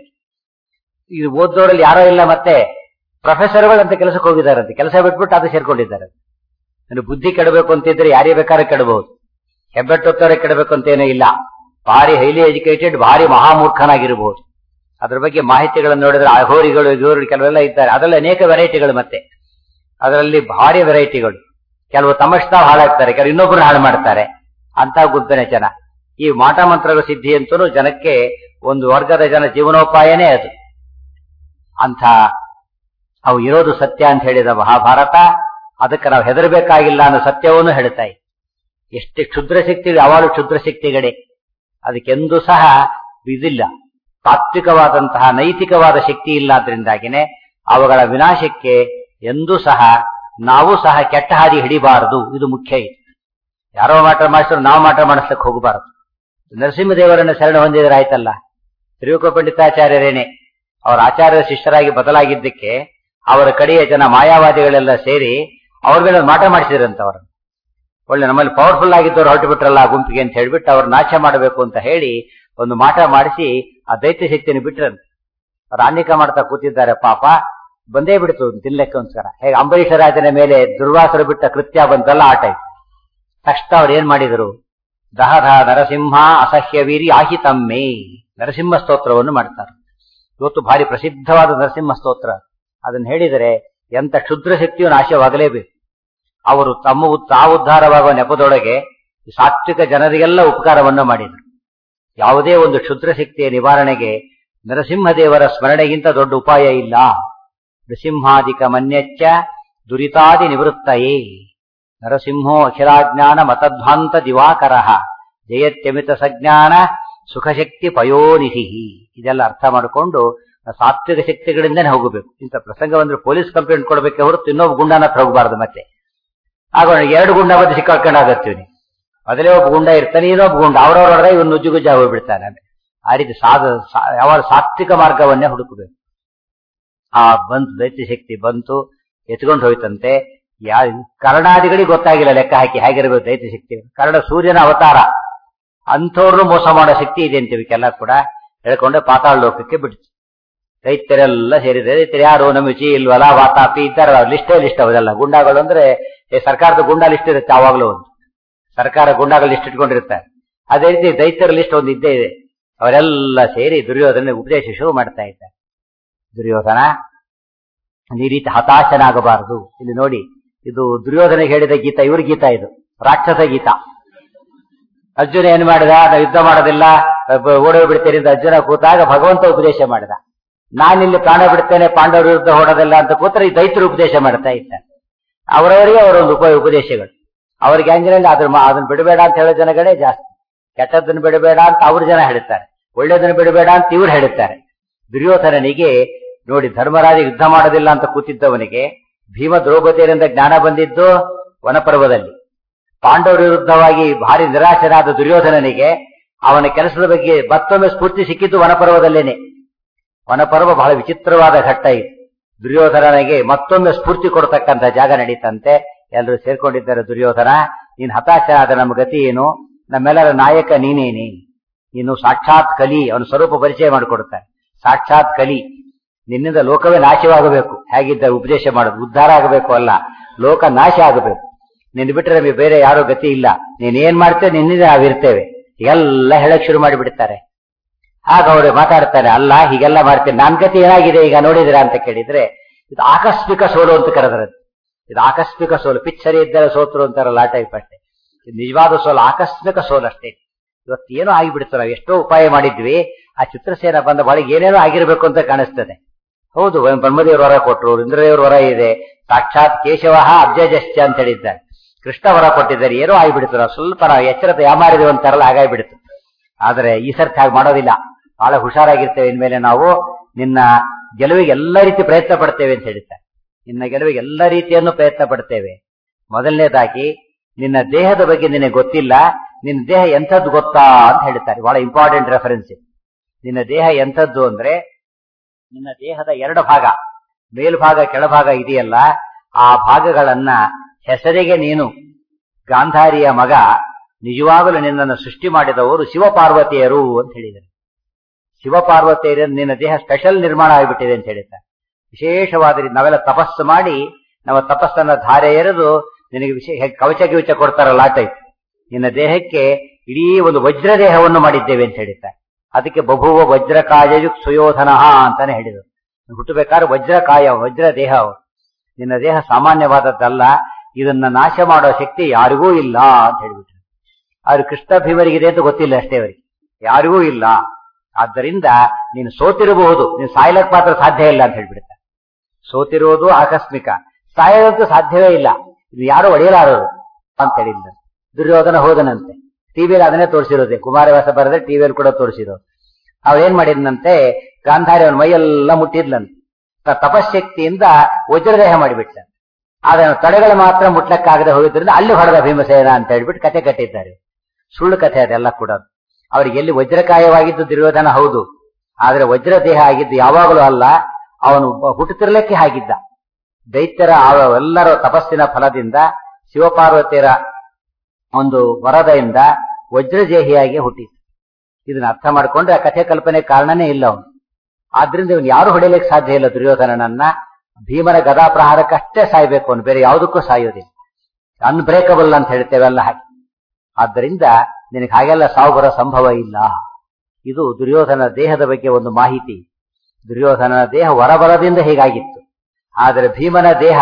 ಇದು ಓದೋರಲ್ಲಿ ಯಾರೋ ಇಲ್ಲ ಮತ್ತೆ ಪ್ರೊಫೆಸರ್ಗಳಂತ ಕೆಲಸಕ್ಕೆ ಹೋಗಿದ್ದಾರಂತೆ ಕೆಲಸ ಬಿಟ್ಬಿಟ್ಟು ಅದು ಸೇರ್ಕೊಂಡಿದ್ದಾರೆ ಅಂದ್ರೆ ಬುದ್ಧಿ ಕೆಡಬೇಕು ಅಂತಿದ್ರೆ ಯಾರೇ ಬೇಕಾದ್ರೆ ಕೆಡಬಹುದು ಹೆಬ್ಬೆಟ್ಟೊತ್ತವರೇ ಕೆಡಬೇಕು ಅಂತ ಏನೂ ಇಲ್ಲ ಭಾರಿ ಹೈಲಿ ಎಜುಕೇಟೆಡ್ ಭಾರಿ ಮಹಾಮೂರ್ಖನಾಗಿರಬಹುದು ಅದ್ರ ಬಗ್ಗೆ ಮಾಹಿತಿಗಳನ್ನು ನೋಡಿದ್ರೆ ಅಹೋರಿಗಳು ಇವರು ಕೆಲವೆಲ್ಲ ಇದ್ದಾರೆ ಅದರಲ್ಲಿ ಅನೇಕ ವೆರೈಟಿಗಳು ಮತ್ತೆ ಅದರಲ್ಲಿ ಭಾರಿ ವೆರೈಟಿಗಳು ಕೆಲವು ತಮ್ಮಷ್ಟಾವ್ ಹಾಳಾಗ್ತಾರೆ ಕೆಲವು ಇನ್ನೊಬ್ಬರು ಹಾಳು ಮಾಡ್ತಾರೆ ಅಂತ ಗುಂಪಿನ ಜನ ಈ ಮಾಟ ಮಂತ್ರಗಳ ಸಿದ್ಧಿ ಅಂತೂ ಜನಕ್ಕೆ ಒಂದು ವರ್ಗದ ಜನ ಜೀವನೋಪಾಯನೇ ಅದು ಅಂಥ ಅವು ಇರೋದು ಸತ್ಯ ಅಂತ ಹೇಳಿದ ಮಹಾಭಾರತ ಅದಕ್ಕೆ ನಾವು ಹೆದರಬೇಕಾಗಿಲ್ಲ ಅನ್ನೋ ಸತ್ಯವನ್ನು ಹೇಳ್ತಾ ಎಷ್ಟು ಕ್ಷುದ್ರ ಶಕ್ತಿಗಳು ಯಾವಾಗಲೂ ಕ್ಷುದ್ರ ಶಕ್ತಿಗಳೇ ಅದಕ್ಕೆಂದೂ ಸಹ ಇದಿಲ್ಲ ತಾತ್ವಿಕವಾದಂತಹ ನೈತಿಕವಾದ ಶಕ್ತಿ ಇಲ್ಲ ಆದ್ರಿಂದಾಗಿನೇ ಅವುಗಳ ವಿನಾಶಕ್ಕೆ ಎಂದೂ ಸಹ ನಾವು ಸಹ ಕೆಟ್ಟ ಹಾದಿ ಹಿಡಿಬಾರದು ಇದು ಮುಖ್ಯ ಇದೆ ಯಾರೋ ಮಾಟ ಮಾಡಿಸಿದ್ರು ನಾವು ಮಾಟ ಮಾಡಿಸ್ಲಿಕ್ಕೆ ಹೋಗಬಾರದು ನರಸಿಂಹದೇವರನ್ನ ಶರಣ ಹೊಂದಿದ್ರಾಯ್ತಲ್ಲ ತ್ರಿವಿಕ ಪಂಡಿತಾಚಾರ್ಯರೇನೆ ಅವರ ಆಚಾರ್ಯ ಶಿಷ್ಯರಾಗಿ ಬದಲಾಗಿದ್ದಕ್ಕೆ ಅವರ ಕಡೆಯ ಜನ ಮಾಯಾವಾದಿಗಳೆಲ್ಲ ಸೇರಿ ಅವ್ರ ಮೇಲೆ ಮಾಟ ಮಾಡಿಸಿದ್ರಂತ ಅವರು ಒಳ್ಳೆ ನಮ್ಮಲ್ಲಿ ಪವರ್ಫುಲ್ ಆಗಿದ್ದವ್ರು ಹೊರಟು ಬಿಟ್ರಲ್ಲ ಆ ಗುಂಪಿಗೆ ಅಂತ ಹೇಳ್ಬಿಟ್ಟು ಅವ್ರು ನಾಶ ಮಾಡಬೇಕು ಅಂತ ಹೇಳಿ ಒಂದು ಮಾಟ ಮಾಡಿಸಿ ಆ ದೈತ್ಯ ಶಕ್ತಿಯನ್ನು ಬಿಟ್ರಂತೆ ಅವ್ರು ಆನ್ನಿಕ ಮಾಡ್ತಾ ಕೂತಿದ್ದಾರೆ ಪಾಪ ಬಂದೇ ಬಿಡ್ತು ತಿನ್ಲೆಕ್ಕೋಸ್ಕರ ಹೇಗೆ ಅಂಬರೀಷ ರಾಜನ ಮೇಲೆ ದುರ್ವಾಸರು ಬಿಟ್ಟ ಕೃತ್ಯ ಬಂತಲ್ಲ ಆ ಟೈಪ್ ತಕ್ಷಣ ಅವ್ರು ಏನ್ ಮಾಡಿದರು ದಹಧ ನರಸಿಂಹ ಅಸಹ್ಯ ವೀರಿ ಆಹಿತಮ್ಮೆ ನರಸಿಂಹ ಸ್ತೋತ್ರವನ್ನು ಮಾಡ್ತಾರೆ ಇವತ್ತು ಭಾರಿ ಪ್ರಸಿದ್ಧವಾದ ನರಸಿಂಹ ಸ್ತೋತ್ರ ಅದನ್ನ ಹೇಳಿದರೆ ಎಂತ ಕ್ಷುದ್ರ ಶಕ್ತಿಯು ನಾಶವಾಗಲೇಬೇಕು ಅವರು ತಮ್ಮ ತಾವು ಉದ್ಧಾರವಾಗುವ ನೆಪದೊಳಗೆ ಸಾತ್ವಿಕ ಜನರಿಗೆಲ್ಲ ಉಪಕಾರವನ್ನು ಮಾಡಿದರು ಯಾವುದೇ ಒಂದು ಕ್ಷುದ್ರ ಶಕ್ತಿಯ ನಿವಾರಣೆಗೆ ನರಸಿಂಹದೇವರ ಸ್ಮರಣೆಗಿಂತ ದೊಡ್ಡ ಉಪಾಯ ಇಲ್ಲ ನೃಸಿಂಹಾದಿಕ ಮನ್ಯಚ್ಚ ದುರಿತಾದಿ ನಿವೃತ್ತಯೇ ನರಸಿಂಹೋ ಅಖಿಲಾಜ್ಞಾನ ಮತಧ್ವಾಂತ ದಿವಾಕರ ಜಯತ್ಯಮಿತ ಸಜ್ಞಾನ ಸುಖಶಕ್ತಿ ಪಯೋನಿಧಿ ಇದೆಲ್ಲ ಅರ್ಥ ಮಾಡಿಕೊಂಡು ಸಾತ್ವಿಕ ಶಕ್ತಿಗಳಿಂದನೇ ಹೋಗಬೇಕು ಇಂಥ ಪ್ರಸಂಗ ಬಂದ್ರೆ ಪೊಲೀಸ್ ಕಂಪ್ಲೇಂಟ್ ಕೊಡಬೇಕೆ ಹೊರತು ಇನ್ನೊಬ್ಬ ಗುಂಡನ ಹತ್ರ ಹೋಗಬಾರ್ದು ಮತ್ತೆ ಆಗ ಎರಡು ಗುಂಡ ಬಂದು ಸಿಕ್ಕಾಕೊಂಡಾಗತ್ತೀವಿ ಮೊದಲೇ ಒಬ್ಬ ಗುಂಡ ಇರ್ತಾನೆ ಇನ್ನೊಬ್ಬ ಗುಂಡ ಅವ್ರವ್ರ ಇವನು ನುಜ್ಜುಗುಜ್ಜ ಹೋಗ್ಬಿಡ್ತಾನೆ ಆ ರೀತಿ ಸಾಧ ಯಾವಾಗ ಸಾತ್ವಿಕ ಮಾರ್ಗವನ್ನೇ ಹುಡುಕಬೇಕು ಆ ಬಂತು ದೈತ್ಯ ಶಕ್ತಿ ಬಂತು ಎತ್ಕೊಂಡು ಹೋಯ್ತಂತೆ ಯಾ ಕರ್ಣಾದಿಗಳಿಗೆ ಗೊತ್ತಾಗಿಲ್ಲ ಲೆಕ್ಕ ಹಾಕಿ ಹೇಗಿರಬೇಕು ದೈತ್ಯ ಶಕ್ತಿ ಕರ್ಣ ಸೂರ್ಯನ ಅವತಾರ ಅಂಥವ್ರನ್ನು ಮೋಸ ಮಾಡೋ ಶಕ್ತಿ ಇದೆ ಅಂತೀವಿಕೆಲ್ಲ ಕೂಡ ಹೇಳ್ಕೊಂಡೆ ಪಾತಾಳ ಲೋಕಕ್ಕೆ ಬಿಡ್ತು ದೈತ್ಯರೆಲ್ಲ ಸೇರಿದೆ ದೈತ್ಯರು ಯಾರು ನಮಿಚಿ ಇಲ್ವಲ್ಲ ವಾತಾಪಿ ಇದ್ದಾರೆ ಲಿಸ್ಟೇ ಲಿಸ್ಟ್ ಅವರೆಲ್ಲ ಗುಂಡಾಗಳು ಅಂದ್ರೆ ಸರ್ಕಾರದ ಗುಂಡಾ ಲಿಸ್ಟ್ ಇರುತ್ತೆ ಯಾವಾಗಲೂ ಒಂದು ಸರ್ಕಾರ ಗುಂಡಾಗಳ ಲಿಸ್ಟ್ ಇಟ್ಕೊಂಡಿರ್ತಾರೆ ಅದೇ ರೀತಿ ದೈತ್ಯರ ಲಿಸ್ಟ್ ಒಂದು ಇದ್ದೇ ಇದೆ ಅವರೆಲ್ಲ ಸೇರಿ ದುರ್ಯೋಧನ ಉಪದೇಶ ಶುರು ಮಾಡ್ತಾ ಇದ್ದಾರೆ ದುರ್ಯೋಧನ ಈ ರೀತಿ ಹತಾಶನಾಗಬಾರದು ಇಲ್ಲಿ ನೋಡಿ ಇದು ದುರ್ಯೋಧನ ಹೇಳಿದ ಗೀತ ಇವ್ರ ಗೀತ ಇದು ರಾಕ್ಷಸ ಗೀತ ಅರ್ಜುನ ಏನ್ ಮಾಡಿದ ನಾವು ಯುದ್ಧ ಮಾಡೋದಿಲ್ಲ ಓಡೋ ಬಿಡ್ತೇನೆ ಅಂತ ಅರ್ಜುನ ಕೂತಾಗ ಭಗವಂತ ಉಪದೇಶ ಮಾಡಿದ ನಾನಿಲ್ಲಿ ಪ್ರಾಣ ಬಿಡ್ತೇನೆ ಪಾಂಡವರ ವಿರುದ್ಧ ಓಡೋದಿಲ್ಲ ಅಂತ ಕೂತ್ರೆ ಈ ದೈತ್ಯರು ಉಪದೇಶ ಮಾಡ್ತಾ ಇದ್ದಾರೆ ಅವರವರಿಗೆ ಅವರೊಂದು ಉಪ ಉಪದೇಶಗಳು ಅವ್ರಿಗೆ ಹೆಂಗಿರಲಿ ಅದ್ರ ಮಾ- ಅದನ್ನ ಬಿಡಬೇಡ ಅಂತ ಹೇಳೋ ಜನಗಳೇ ಜಾಸ್ತಿ ಕೆಟ್ಟದ್ದನ್ನು ಬಿಡಬೇಡ ಅಂತ ಅವ್ರ ಜನ ಹೇಳ್ತಾರೆ ಒಳ್ಳೇದನ್ನು ಬಿಡಬೇಡ ಅಂತ ಇವ್ರು ಹೇಳ್ತಾರೆ ದುರ್ಯೋಧನನಿಗೆ ನೋಡಿ ಧರ್ಮರಾಜ ಯುದ್ಧ ಮಾಡೋದಿಲ್ಲ ಅಂತ ಕೂತಿದ್ದವನಿಗೆ ಭೀಮ ದ್ರೌಪದಿಯರಿಂದ ಜ್ಞಾನ ಬಂದಿದ್ದು ವನಪರ್ವದಲ್ಲಿ ಪಾಂಡವರ ವಿರುದ್ಧವಾಗಿ ಭಾರಿ ನಿರಾಶನಾದ ದುರ್ಯೋಧನನಿಗೆ ಅವನ ಕೆಲಸದ ಬಗ್ಗೆ ಮತ್ತೊಮ್ಮೆ ಸ್ಫೂರ್ತಿ ಸಿಕ್ಕಿದ್ದು ವನಪರ್ವದಲ್ಲೇನೆ ವನಪರ್ವ ಬಹಳ ವಿಚಿತ್ರವಾದ ಘಟ್ಟ ಇದು ದುರ್ಯೋಧನನಿಗೆ ಮತ್ತೊಮ್ಮೆ ಸ್ಫೂರ್ತಿ ಕೊಡ್ತಕ್ಕಂಥ ಜಾಗ ನಡೀತಂತೆ ಎಲ್ಲರೂ ಸೇರ್ಕೊಂಡಿದ್ದಾರೆ ದುರ್ಯೋಧನ ನೀನ್ ಹತಾಶ ಆದ ನಮ್ಮ ಗತಿ ಏನು ನಮ್ಮೆಲ್ಲರ ನಾಯಕ ನೀನೇನಿ ನೀನು ಸಾಕ್ಷಾತ್ ಕಲಿ ಅವನ ಸ್ವರೂಪ ಪರಿಚಯ ಮಾಡಿಕೊಡುತ್ತಾರೆ ಸಾಕ್ಷಾತ್ ಕಲಿ ನಿನ್ನಿಂದ ಲೋಕವೇ ನಾಶವಾಗಬೇಕು ಹೇಗಿದ್ದ ಉಪದೇಶ ಮಾಡೋದು ಉದ್ಧಾರ ಆಗಬೇಕು ಅಲ್ಲ ಲೋಕ ನಾಶ ಆಗಬೇಕು ನಿನ್ನ ಬಿಟ್ಟರೆ ನಮಗೆ ಬೇರೆ ಯಾರೋ ಗತಿ ಇಲ್ಲ ನೀನ್ ಏನ್ ಮಾಡ್ತೇವೆ ನಿನ್ನಿಂದ ನಾವಿರ್ತೇವೆ ಎಲ್ಲ ಹೇಳಕ್ ಶುರು ಮಾಡಿಬಿಡ್ತಾರೆ ಆಗ ಅವರು ಮಾತಾಡ್ತಾರೆ ಅಲ್ಲ ಹೀಗೆಲ್ಲ ಮಾಡ್ತೇನೆ ನನ್ ಗತಿ ಏನಾಗಿದೆ ಈಗ ನೋಡಿದಿರಾ ಅಂತ ಕೇಳಿದ್ರೆ ಇದು ಆಕಸ್ಮಿಕ ಸೋಲು ಅಂತ ಕರೆದ್ರದ್ದು ಇದು ಆಕಸ್ಮಿಕ ಸೋಲು ಪಿಚ್ ಸರಿ ಇದ್ದರೆ ಸೋತ್ರು ಅಂತಾರಲ್ಲ ಆ ಟೈಪ್ ಅಷ್ಟೇ ಇದು ನಿಜವಾದ ಸೋಲು ಆಕಸ್ಮಿಕ ಸೋಲು ಅಷ್ಟೇ ಇವತ್ತೇನೋ ಆಗಿಬಿಡ್ತು ನಾವು ಎಷ್ಟೋ ಉಪಾಯ ಮಾಡಿದ್ವಿ ಆ ಚಿತ್ರಸೇನ ಬಂದ ಬಳಿಗೆ ಏನೇನೋ ಆಗಿರ್ಬೇಕು ಅಂತ ಕಾಣಿಸ್ತದೆ ಹೌದು ಬ್ರಹ್ಮದೇವ್ರ ವರ ಕೊಟ್ಟರು ಇಂದ್ರದೇವ್ರ ವರ ಇದೆ ಸಾಕ್ಷಾತ್ ಕೇಶವ ಅಬ್ಜಜಶ್ಚ ಅಂತ ಹೇಳಿದ್ದಾರೆ ಕೃಷ್ಣ ವರ ಕೊಟ್ಟಿದ್ದಾರೆ ಏನೋ ಆಗಿಬಿಡ್ತು ನಾವು ಸ್ವಲ್ಪ ನಾವು ಎಚ್ಚರತೆ ಯಾಮಾರಿದೆವು ಅಂತಾರಲ್ಲ ಹಾಗಾಗ್ಬಿಡ್ತು ಆದ್ರೆ ಈ ಸರ್ತಿ ಹಾಗೆ ಮಾಡೋದಿಲ್ಲ ಬಹಳ ಹುಷಾರಾಗಿರ್ತೇವೆ ಇನ್ಮೇಲೆ ನಾವು ನಿನ್ನ ಗೆಲುವಿಗೆ ಎಲ್ಲ ರೀತಿ ಪ್ರಯತ್ನ ಪಡ್ತೇವೆ ಅಂತ ಹೇಳ್ತಾರೆ ನಿನ್ನ ಗೆಲುವಿಗೆ ಎಲ್ಲ ರೀತಿಯನ್ನು ಪ್ರಯತ್ನ ಪಡ್ತೇವೆ ಮೊದಲನೇದಾಗಿ ನಿನ್ನ ದೇಹದ ಬಗ್ಗೆ ನಿನಗೆ ಗೊತ್ತಿಲ್ಲ ನಿನ್ನ ದೇಹ ಎಂಥದ್ದು ಗೊತ್ತಾ ಅಂತ ಹೇಳ್ತಾರೆ ಬಹಳ ಇಂಪಾರ್ಟೆಂಟ್ ರೆಫರೆನ್ಸ್ ನಿನ್ನ ದೇಹ ಎಂಥದ್ದು ಅಂದ್ರೆ ನಿನ್ನ ದೇಹದ ಎರಡು ಭಾಗ ಮೇಲ್ಭಾಗ ಕೆಳಭಾಗ ಇದೆಯಲ್ಲ ಆ ಭಾಗಗಳನ್ನ ಹೆಸರಿಗೆ ನೀನು ಗಾಂಧಾರಿಯ ಮಗ ನಿಜವಾಗಲೂ ನಿನ್ನನ್ನು ಸೃಷ್ಟಿ ಮಾಡಿದವರು ಶಿವಪಾರ್ವತಿಯರು ಅಂತ ಹೇಳಿದರು ಶಿವಪಾರ್ವತಿಯರ ನಿನ್ನ ದೇಹ ಸ್ಪೆಷಲ್ ನಿರ್ಮಾಣ ಆಗಿಬಿಟ್ಟಿದೆ ಅಂತ ಹೇಳಿದ್ದಾರೆ ವಿಶೇಷವಾದ ರೀತಿ ನಾವೆಲ್ಲ ತಪಸ್ಸು ಮಾಡಿ ನಮ್ಮ ತಪಸ್ಸನ್ನ ಧಾರೆ ಎರೆದು ನಿನಗೆ ವಿಶೇಷ ಕವಚ ಗಿವಚ ಕೊಡ್ತಾರಲ್ಲ ಆ ಟೈಪ್ ನಿನ್ನ ದೇಹಕ್ಕೆ ಇಡೀ ಒಂದು ವಜ್ರ ದೇಹವನ್ನು ಮಾಡಿದ್ದೇವೆ ಅಂತ ಹೇಳಿದ್ದಾರೆ ಅದಕ್ಕೆ ಬಹುವ ವಜ್ರಕಾಯಯು ಸುಯೋಧನ ಅಂತಾನೆ ಹೇಳಿದರು ಹುಟ್ಟಬೇಕಾದ್ರೆ ವಜ್ರಕಾಯ ವಜ್ರ ದೇಹ ಅವು. ನಿನ್ನ ದೇಹ ಸಾಮಾನ್ಯವಾದದ್ದಲ್ಲ ಇದನ್ನ ನಾಶ ಮಾಡೋ ಶಕ್ತಿ ಯಾರಿಗೂ ಇಲ್ಲ ಅಂತ ಹೇಳಿಬಿಟ್ರು ಆದ್ರೆ ಕೃಷ್ಣ ಭೀಮರಿಗಿದೆ ಅಂತ ಗೊತ್ತಿಲ್ಲ ಅಷ್ಟೇ ಅವರಿಗೆ ಯಾರಿಗೂ ಇಲ್ಲ ಆದ್ದರಿಂದ ನೀನು ಸೋತಿರಬಹುದು ನೀನು ಸಾಯ್ಲಕ್ ಮಾತ್ರ ಸಾಧ್ಯ ಇಲ್ಲ ಅಂತ ಹೇಳ್ಬಿಡ್ತಾರೆ ಸೋತಿರುವುದು ಆಕಸ್ಮಿಕ ಸಾಯೋದಂತೂ ಸಾಧ್ಯವೇ ಇಲ್ಲ ಇದು ಯಾರು ಒಡೆಯಲಾರರು ಅಂತ ಹೇಳಿಲ್ಲ ದುರ್ಯೋಧನ ಹೋದನಂತೆ ಟಿವಿಯಲ್ಲಿ ಅದನ್ನೇ ತೋರಿಸಿರೋದೆ ಕುಮಾರವ್ಯಾಸ ಬರೆದ್ರೆ ಟಿವಿಯಲ್ಲಿ ಕೂಡ ತೋರಿಸಿರೋದು ಅವ್ರೇನ್ ಮಾಡಿದ್ನಂತೆ ಗಾಂಧಾರಿ ಅವನ ಮೈಯೆಲ್ಲ ಮುಟ್ಟಿದ್ಲಂತೆ ತ- ತಪಶ್ಶಕ್ತಿಯಿಂದ ವಜ್ರದೇಹ ಮಾಡಿಬಿಟ್ಟ ಆದ್ರೆ ಅವ್ನ ತಡೆಗಳು ಮಾತ್ರ ಮುಟ್ಲಕ್ಕಾಗದೆ ಹೋಗಿದ್ರಿಂದ ಅಲ್ಲಿ ಹೊಡೆದ ಭೀಮಸೇನ ಅಂತ ಹೇಳ್ಬಿಟ್ಟು ಕತೆ ಕಟ್ಟಿದ್ದಾರೆ ಸುಳ್ಳು ಕಥೆ ಅದೆಲ್ಲ ಕೂಡ ಅವ್ರಿಗೆ ಎಲ್ಲಿ ವಜ್ರಕಾಯವಾಗಿದ್ದು ದುರ್ಯೋಧನ ಹೌದು ಆದ್ರೆ ವಜ್ರ ದೇಹ ಆಗಿದ್ದು ಯಾವಾಗಲೂ ಅಲ್ಲ ಅವನು ಬ- ಹುಟ್ಟುತ್ತಿರ್ಲಿಕ್ಕೆ ಆಗಿದ್ದ ದೈತ್ಯರ ಆ- ಎಲ್ಲರ ತಪಸ್ಸಿನ ಫಲದಿಂದ ಶಿವಪಾರ್ವತಿಯರ ಒಂದು ವರದದಿಂದ ವಜ್ರಜೇಹಿಯಾಗಿ ಹುಟ್ಟಿತು ಇದನ್ನ ಅರ್ಥ ಮಾಡ್ಕೊಂಡ್ರೆ ಆ ಕಥೆ ಕಲ್ಪನೆ ಕಾರಣನೇ ಇಲ್ಲ ಅವನು ಆದ್ರಿಂದ ಇವನು ಯಾರು ಹೊಡೆಯಲಿಕ್ಕೆ ಸಾಧ್ಯ ಇಲ್ಲ ದುರ್ಯೋಧನನನ್ನ ಭೀಮನ ಗದಾ ಪ್ರಹಾರಕ್ಕಷ್ಟೇ ಸಾಯ್ಬೇಕು ಅವನು ಬೇರೆ ಯಾವುದಕ್ಕೂ ಸಾಯೋದಿಲ್ಲ ಅನ್ಬ್ರೇಕಬಲ್ ಅಂತ ಹೇಳ್ತೇವೆಲ್ಲ ಹಾಗೆ ಆದ್ದರಿಂದ ನಿನಗೆ ಹಾಗೆಲ್ಲ ಸಾವು ಬರೋ ಸಂಭವ ಇಲ್ಲ ಇದು ದುರ್ಯೋಧನ ದೇಹದ ಬಗ್ಗೆ ಒಂದು ಮಾಹಿತಿ ದುರ್ಯೋಧನನ ದೇಹ ಹೊರಬರದಿಂದ ಹೀಗಾಗಿತ್ತು ಆದರೆ ಭೀಮನ ದೇಹ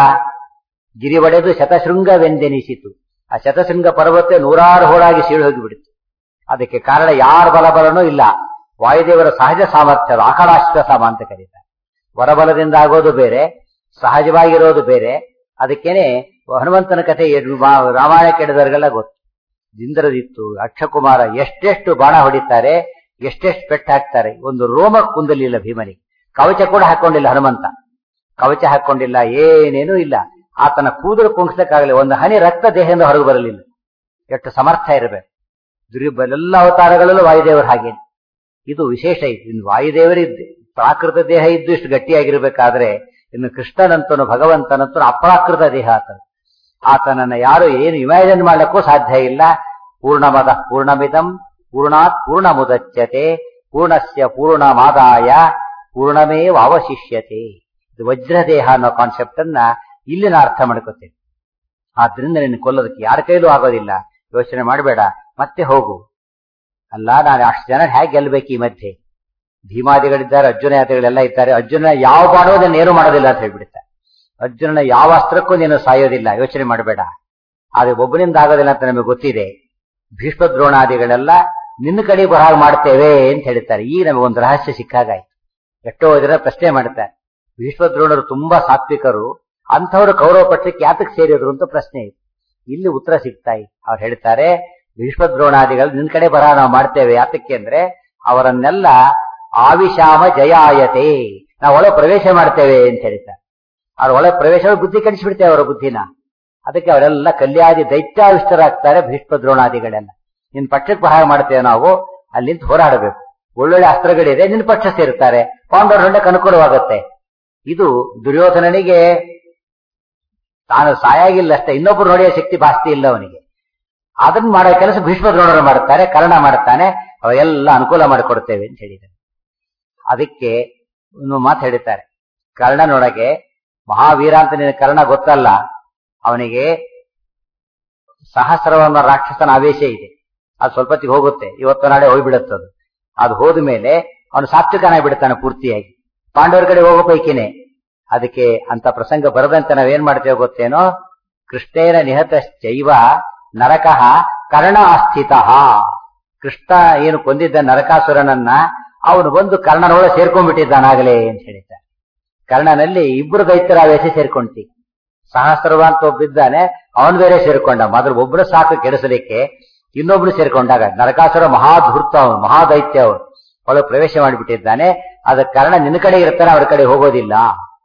ಗಿರಿ ಒಡೆದು ಶತಶೃಂಗವೆಂದೆನಿಸಿತು ಆ ಶತಶೃಂಗ ಪರ್ವತ ನೂರಾರು ಹೋಳಾಗಿ ಸೀಳು ಹೋಗಿಬಿಡಿತು ಅದಕ್ಕೆ ಕಾರಣ ಯಾರ ಬಲಬಲನೂ ಇಲ್ಲ ವಾಯುದೇವರ ಸಹಜ ಸಾಮರ್ಥ್ಯ ಆಕಳಾಶ್ವಸಮ ಅಂತ ಕರೀತಾರೆ ಹೊರಬಲದಿಂದ ಆಗೋದು ಬೇರೆ ಸಹಜವಾಗಿರೋದು ಬೇರೆ ಅದಕ್ಕೇನೆ ಹನುಮಂತನ ಕಥೆ ಏನು ಮಾ- ರಾಮಾಯಣ ಕೇಳಿದವರಿಗೆಲ್ಲ ಗೊತ್ತು ಇಂದ್ರದಿತ್ತು ಅಕ್ಷಕುಮಾರ ಎಷ್ಟೆಷ್ಟು ಬಾಣ ಹೊಡಿತಾರೆ ಎಷ್ಟೆಷ್ಟು ಪೆಟ್ಟು ಹಾಕ್ತಾರೆ ಒಂದು ರೋಮ ಕುಂದಲಿಲ್ಲ ಭೀಮನಿಗೆ ಕವಚ ಕೂಡ ಹಾಕೊಂಡಿಲ್ಲ ಹನುಮಂತ ಕವಚ ಹಾಕೊಂಡಿಲ್ಲ ಏನೇನೂ ಇಲ್ಲ ಆತನ ಕೂದಲು ಕುಂಗಿಸಕ್ಕಾಗಲಿ ಒಂದು ಹನಿ ರಕ್ತ ದೇಹದಿಂದ ಹೊರಗೆ ಬರಲಿಲ್ಲ ಎಷ್ಟು ಸಮರ್ಥ ಇರಬೇಕು ದುರ್ಯ ಎಲ್ಲ ಅವತಾರಗಳಲ್ಲೂ ವಾಯುದೇವರು ಹಾಗೆ ಇದು ವಿಶೇಷ ಇದು ಇನ್ನು ವಾಯುದೇವರಿದ್ದು ಪ್ರಾಕೃತ ದೇಹ ಇದ್ದು ಇಷ್ಟು ಗಟ್ಟಿಯಾಗಿರ್ಬೇಕಾದ್ರೆ ಇನ್ನು ಕೃಷ್ಣನಂತನು ಭಗವಂತನಂತನು ಅಪ್ರಾಕೃತ ದೇಹ ಆತನು ಆತನನ್ನ ಯಾರು ಏನು ಇಮ್ಯಾಜಿನ್ ಮಾಡಕ್ಕೂ ಸಾಧ್ಯ ಇಲ್ಲ ಪೂರ್ಣಮದ ಪೂರ್ಣಮಿದಂ ಪೂರ್ಣಾತ್ ಪೂರ್ಣ ಮುದಚ್ಯತೆ ಪೂರ್ಣಸ್ಯ ಪೂರ್ಣಮಾದಾಯ ಪೂರ್ಣಮೇವ ಅವಶಿಷ್ಯತೆ ಇದು ವಜ್ರದೇಹ ಅನ್ನೋ ಕಾನ್ಸೆಪ್ಟ್ ಅನ್ನ ಇಲ್ಲಿ ನಾ ಅರ್ಥ ಮಾಡ್ಕೋತೇನೆ ಆದ್ರಿಂದ ನಿನ್ನ ಕೊಲ್ಲೋದಕ್ಕೆ ಯಾರ ಕೈಲೂ ಆಗೋದಿಲ್ಲ ಯೋಚನೆ ಮಾಡಬೇಡ ಮತ್ತೆ ಹೋಗು ಅಲ್ಲ ನಾನು ಅಷ್ಟು ಜನ ಹೇಗೆ ಗೆಲ್ಬೇಕು ಈ ಮಧ್ಯೆ ಭೀಮಾದಿಗಳಿದ್ದಾರೆ ಅರ್ಜುನಾದಿಗಳೆಲ್ಲ ಇದ್ದಾರೆ ಅರ್ಜುನ ಯಾವ ಮಾಡೋದನ್ನ ಏನು ಮಾಡೋದಿಲ್ಲ ಅಂತ ಹೇಳ್ಬಿಡ್ತಾರೆ ಅರ್ಜುನನ ಯಾವ ಅಸ್ತ್ರಕ್ಕೂ ನೀನು ಸಾಯೋದಿಲ್ಲ ಯೋಚನೆ ಮಾಡಬೇಡ ಆದ್ರೆ ಒಬ್ಬನಿಂದ ಆಗೋದಿಲ್ಲ ಅಂತ ನಮಗೆ ಗೊತ್ತಿದೆ ಭೀಷ್ಮ ದ್ರೋಣಾದಿಗಳೆಲ್ಲ ನಿನ್ನ ಕಡೆ ಬರಹ ಮಾಡ್ತೇವೆ ಅಂತ ಹೇಳ್ತಾರೆ ಈಗ ನಮಗೊಂದು ರಹಸ್ಯ ಸಿಕ್ಕಾಗಾಯ್ತು ಎಷ್ಟೋ ಜನ ಪ್ರಶ್ನೆ ಮಾಡ್ತಾರೆ ಭೀಷ್ಮ ದ್ರೋಣರು ತುಂಬಾ ಸಾತ್ವಿಕರು ಅಂಥವ್ರು ಕೌರವ ಪಕ್ಷಕ್ಕೆ ಯಾತಕ್ಕೆ ಸೇರಿದ್ರು ಅಂತ ಪ್ರಶ್ನೆ ಇದೆ ಇಲ್ಲಿ ಉತ್ತರ ಸಿಗ್ತಾ ಇದೆ ಅವ್ರು ಹೇಳ್ತಾರೆ ಭೀಷ್ಮ ದ್ರೋಣಾದಿಗಳು ನಿನ್ ಕಡೆ ಬರಹ ನಾವು ಮಾಡ್ತೇವೆ ಯಾತಕ್ಕೆ ಅಂದ್ರೆ ಅವರನ್ನೆಲ್ಲ ಆವಿಷಾಮ ಜಯಾಯತೆ ನಾವು ಒಳ ಪ್ರವೇಶ ಮಾಡ್ತೇವೆ ಅಂತ ಹೇಳ್ತಾರೆ ಅವ್ರ ಒಳ ಪ್ರವೇಶ ಬುದ್ಧಿ ಕಡಿಸ್ಬಿಡ್ತೇವೆ ಅವರ ಬುದ್ಧಿನ ಅದಕ್ಕೆ ಅವರೆಲ್ಲ ಕಲ್ಯಾದಿ ದೈತ್ಯಾವಿಷ್ಟರಾಗ್ತಾರೆ ಭೀಷ್ಮ ದ್ರೋಣಾದಿಗಳೆಲ್ಲ ನಿನ್ ಪಕ್ಷಕ್ಕೆ ಬರಹ ಮಾಡ್ತೇವೆ ನಾವು ಅಲ್ಲಿಂದ ಹೋರಾಡಬೇಕು ಒಳ್ಳೊಳ್ಳೆ ಅಸ್ತ್ರಗಳಿದೆ ನಿನ್ನ ಪಕ್ಷ ಸೇರ್ತಾರೆ ಪಾಂಡವರು ಹೊಂಡಕ್ಕೆ ಅನುಕೂಲವಾಗುತ್ತೆ ಇದು ದುರ್ಯೋಧನನಿಗೆ ತಾನು ಸಾಯಾಗಿಲ್ಲ ಅಷ್ಟೇ ಇನ್ನೊಬ್ರು ನೋಡಿಯ ಶಕ್ತಿ ಜಾಸ್ತಿ ಇಲ್ಲ ಅವನಿಗೆ ಅದನ್ನ ಮಾಡೋ ಕೆಲಸ ಭೀಷ್ಮ ದ್ರೋಣರು ಮಾಡ್ತಾರೆ ಕರ್ಣ ಮಾಡ್ತಾನೆ ಅವೆಲ್ಲ ಅನುಕೂಲ ಮಾಡಿಕೊಡ್ತೇವೆ ಅಂತ ಹೇಳಿದ್ದಾರೆ ಅದಕ್ಕೆ ಒಂದು ಮಾತು ಹೇಳಿದ್ದಾರೆ ಕರ್ಣನೊಳಗೆ ಮಹಾವೀರ ಅಂತ ನಿನ್ನ ಕರ್ಣ ಗೊತ್ತಲ್ಲ ಅವನಿಗೆ ಸಹಸ್ರವನ್ನ ರಾಕ್ಷಸನ ಆವೇಶ ಇದೆ ಅದು ಸ್ವಲ್ಪತ್ತಿಗೆ ಹೋಗುತ್ತೆ ಇವತ್ತು ನಾಳೆ ಹೋಗ್ಬಿಡುತ್ತದು ಅದು ಹೋದ ಮೇಲೆ ಅವನು ಸಾತ್ವಿಕನಾಗಿ ಬಿಡ್ತಾನೆ ಪೂರ್ತಿಯಾಗಿ ಪಾಂಡವರ ಕಡೆ ಹೋಗೋ ಪೈಕಿನೇ ಅದಕ್ಕೆ ಅಂತ ಪ್ರಸಂಗ ಬರದಂತೆ ನಾವೇನ್ ಮಾಡ್ತೇವೆ ಗೊತ್ತೇನೋ ಕೃಷ್ಣೇನ ನಿಹತಶ್ಚೈವ ನರಕಃ ಕರ್ಣ ಅಸ್ಥಿತ ಕೃಷ್ಣ ಏನು ಕೊಂದಿದ್ದ ನರಕಾಸುರನನ್ನ ಅವನು ಬಂದು ಕರ್ಣನೊಳ ಸೇರ್ಕೊಂಡ್ಬಿಟ್ಟಿದ್ದಾನಾಗಲೇ ಅಂತ ಹೇಳಿದ್ದಾರೆ ಕರ್ಣನಲ್ಲಿ ಇಬ್ಬರು ದೈತ್ಯರ ಆವೇಶ ಸೇರ್ಕೊಂತಿ ಸಹಸ್ರವ ಅಂತ ಒಬ್ಬಿದ್ದಾನೆ ಅವನು ಬೇರೆ ಸೇರ್ಕೊಂಡ ಮೊದಲು ಒಬ್ಬರು ಸಾಕು ಕೆಡಿಸಲಿಕ್ಕೆ ಇನ್ನೊಬ್ರು ಸೇರ್ಕೊಂಡಾಗ ನರಕಾಸುರ ಮಹಾಧೂರ್ತ ಅವನು ಮಹಾದೈತ್ಯ ಅವನು ಒಳಗೆ ಪ್ರವೇಶ ಮಾಡಿಬಿಟ್ಟಿದ್ದಾನೆ ಅದ ಕಾರಣ ನಿನ್ನ ಕಡೆ ಇರ್ತಾನೆ ಅವ್ರ ಕಡೆ ಹೋಗೋದಿಲ್ಲ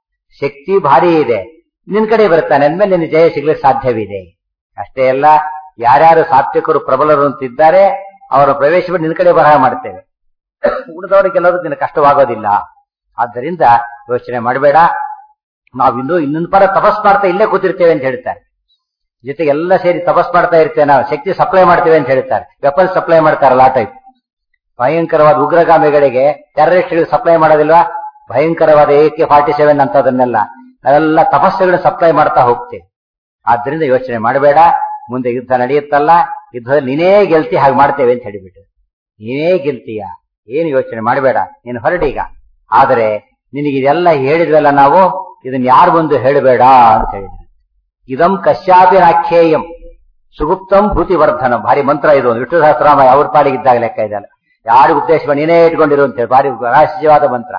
ಶಕ್ತಿ ಭಾರಿ ಇದೆ ನಿನ್ ಕಡೆ ಬರ್ತಾನೆ ಅಂದ್ಮೇಲೆ ನಿನ್ನ ಜಯ ಸಿಗ್ಲಿಕ್ಕೆ ಸಾಧ್ಯವಿದೆ ಅಷ್ಟೇ ಅಲ್ಲ ಯಾರ್ಯಾರು ಸಾತ್ವಿಕರು ಪ್ರಬಲರು ಅಂತಿದ್ದಾರೆ ಅವರ ಪ್ರವೇಶ ಬಿಟ್ಟು ನಿನ್ನ ಕಡೆ ಬರಹ ಮಾಡ್ತೇವೆ ಉಳಿದವರಿಗೆಲ್ಲರೂ ನಿನ್ನ ಕಷ್ಟವಾಗೋದಿಲ್ಲ ಆದ್ದರಿಂದ ಯೋಚನೆ ಮಾಡಬೇಡ ನಾವಿನ್ನೂ ಇನ್ನೊಂದು ಪರ ತಪಸ್ ಮಾಡ್ತಾ ಇಲ್ಲೇ ಕೂತಿರ್ತೇವೆ ಅಂತ ಹೇಳ್ತಾರೆ ಜೊತೆಗೆ ಎಲ್ಲ ಸೇರಿ ತಪಸ್ ಮಾಡ್ತಾ ಇರ್ತೇವೆ ನಾವು ಶಕ್ತಿ ಸಪ್ಲೈ ಮಾಡ್ತೇವೆ ಅಂತ ಹೇಳ್ತಾರೆ ವೆಪನ್ ಸಪ್ಲೈ ಮಾಡ್ತಾರಲ್ಲ ಆ ಟೈಪ್ ಭಯಂಕರವಾದ ಉಗ್ರಗಾಮಿಗಳಿಗೆ ಟೆರರಿಸ್ಟ್ಗಳಿಗೆ ಸಪ್ಲೈ ಮಾಡೋದಿಲ್ವಾ ಭಯಂಕರವಾದ ಎ ಕೆ ಫಾರ್ಟಿ ಸೆವೆನ್ ಅಂತದನ್ನೆಲ್ಲ ನಾವೆಲ್ಲ ತಪಸ್ಸುಗಳನ್ನ ಸಪ್ಲೈ ಮಾಡ್ತಾ ಹೋಗ್ತೇವೆ ಆದ್ರಿಂದ ಯೋಚನೆ ಮಾಡಬೇಡ ಮುಂದೆ ಯುದ್ಧ ನಡೆಯುತ್ತಲ್ಲ ಯುದ್ಧದಲ್ಲಿ ನೀನೇ ಗೆಲ್ತಿ ಹಾಗೆ ಮಾಡ್ತೇವೆ ಅಂತ ಹೇಳಿಬಿಟ್ಟು ನೀನೇ ಗೆಲ್ತೀಯ ಏನು ಯೋಚನೆ ಮಾಡಬೇಡ ನೀನು ಹೊರಡೀಗ ಆದರೆ ನಿನಗೆ ಇದೆಲ್ಲ ಹೇಳಿದ್ವಲ್ಲ ನಾವು ಇದನ್ನ ಯಾರು ಬಂದು ಹೇಳಬೇಡ ಅಂತ ಹೇಳಿದ್ರು ಇದಂ ಕಶ್ಯಾಪಿ ನಾಖ್ಯೇಯಂ ಸುಗುಪ್ತಂ ಭೂತಿವರ್ಧನ ಭಾರಿ ಮಂತ್ರ ಇದು ವಿಷ್ಣು ಸಹಸ್ರಾಮ ಅವ್ರ ಪಾಲಿಗಿದ್ದಾಗ ಲೆಕ್ಕ ಇದೆಯಲ್ಲ ಯಾರು ಉದ್ದೇಶ ನೀನೇ ಇಟ್ಕೊಂಡಿರು ಅಂತೇಳಿ ಭಾರಿ ರಹಸ್ಯವಾದ ಮಂತ್ರ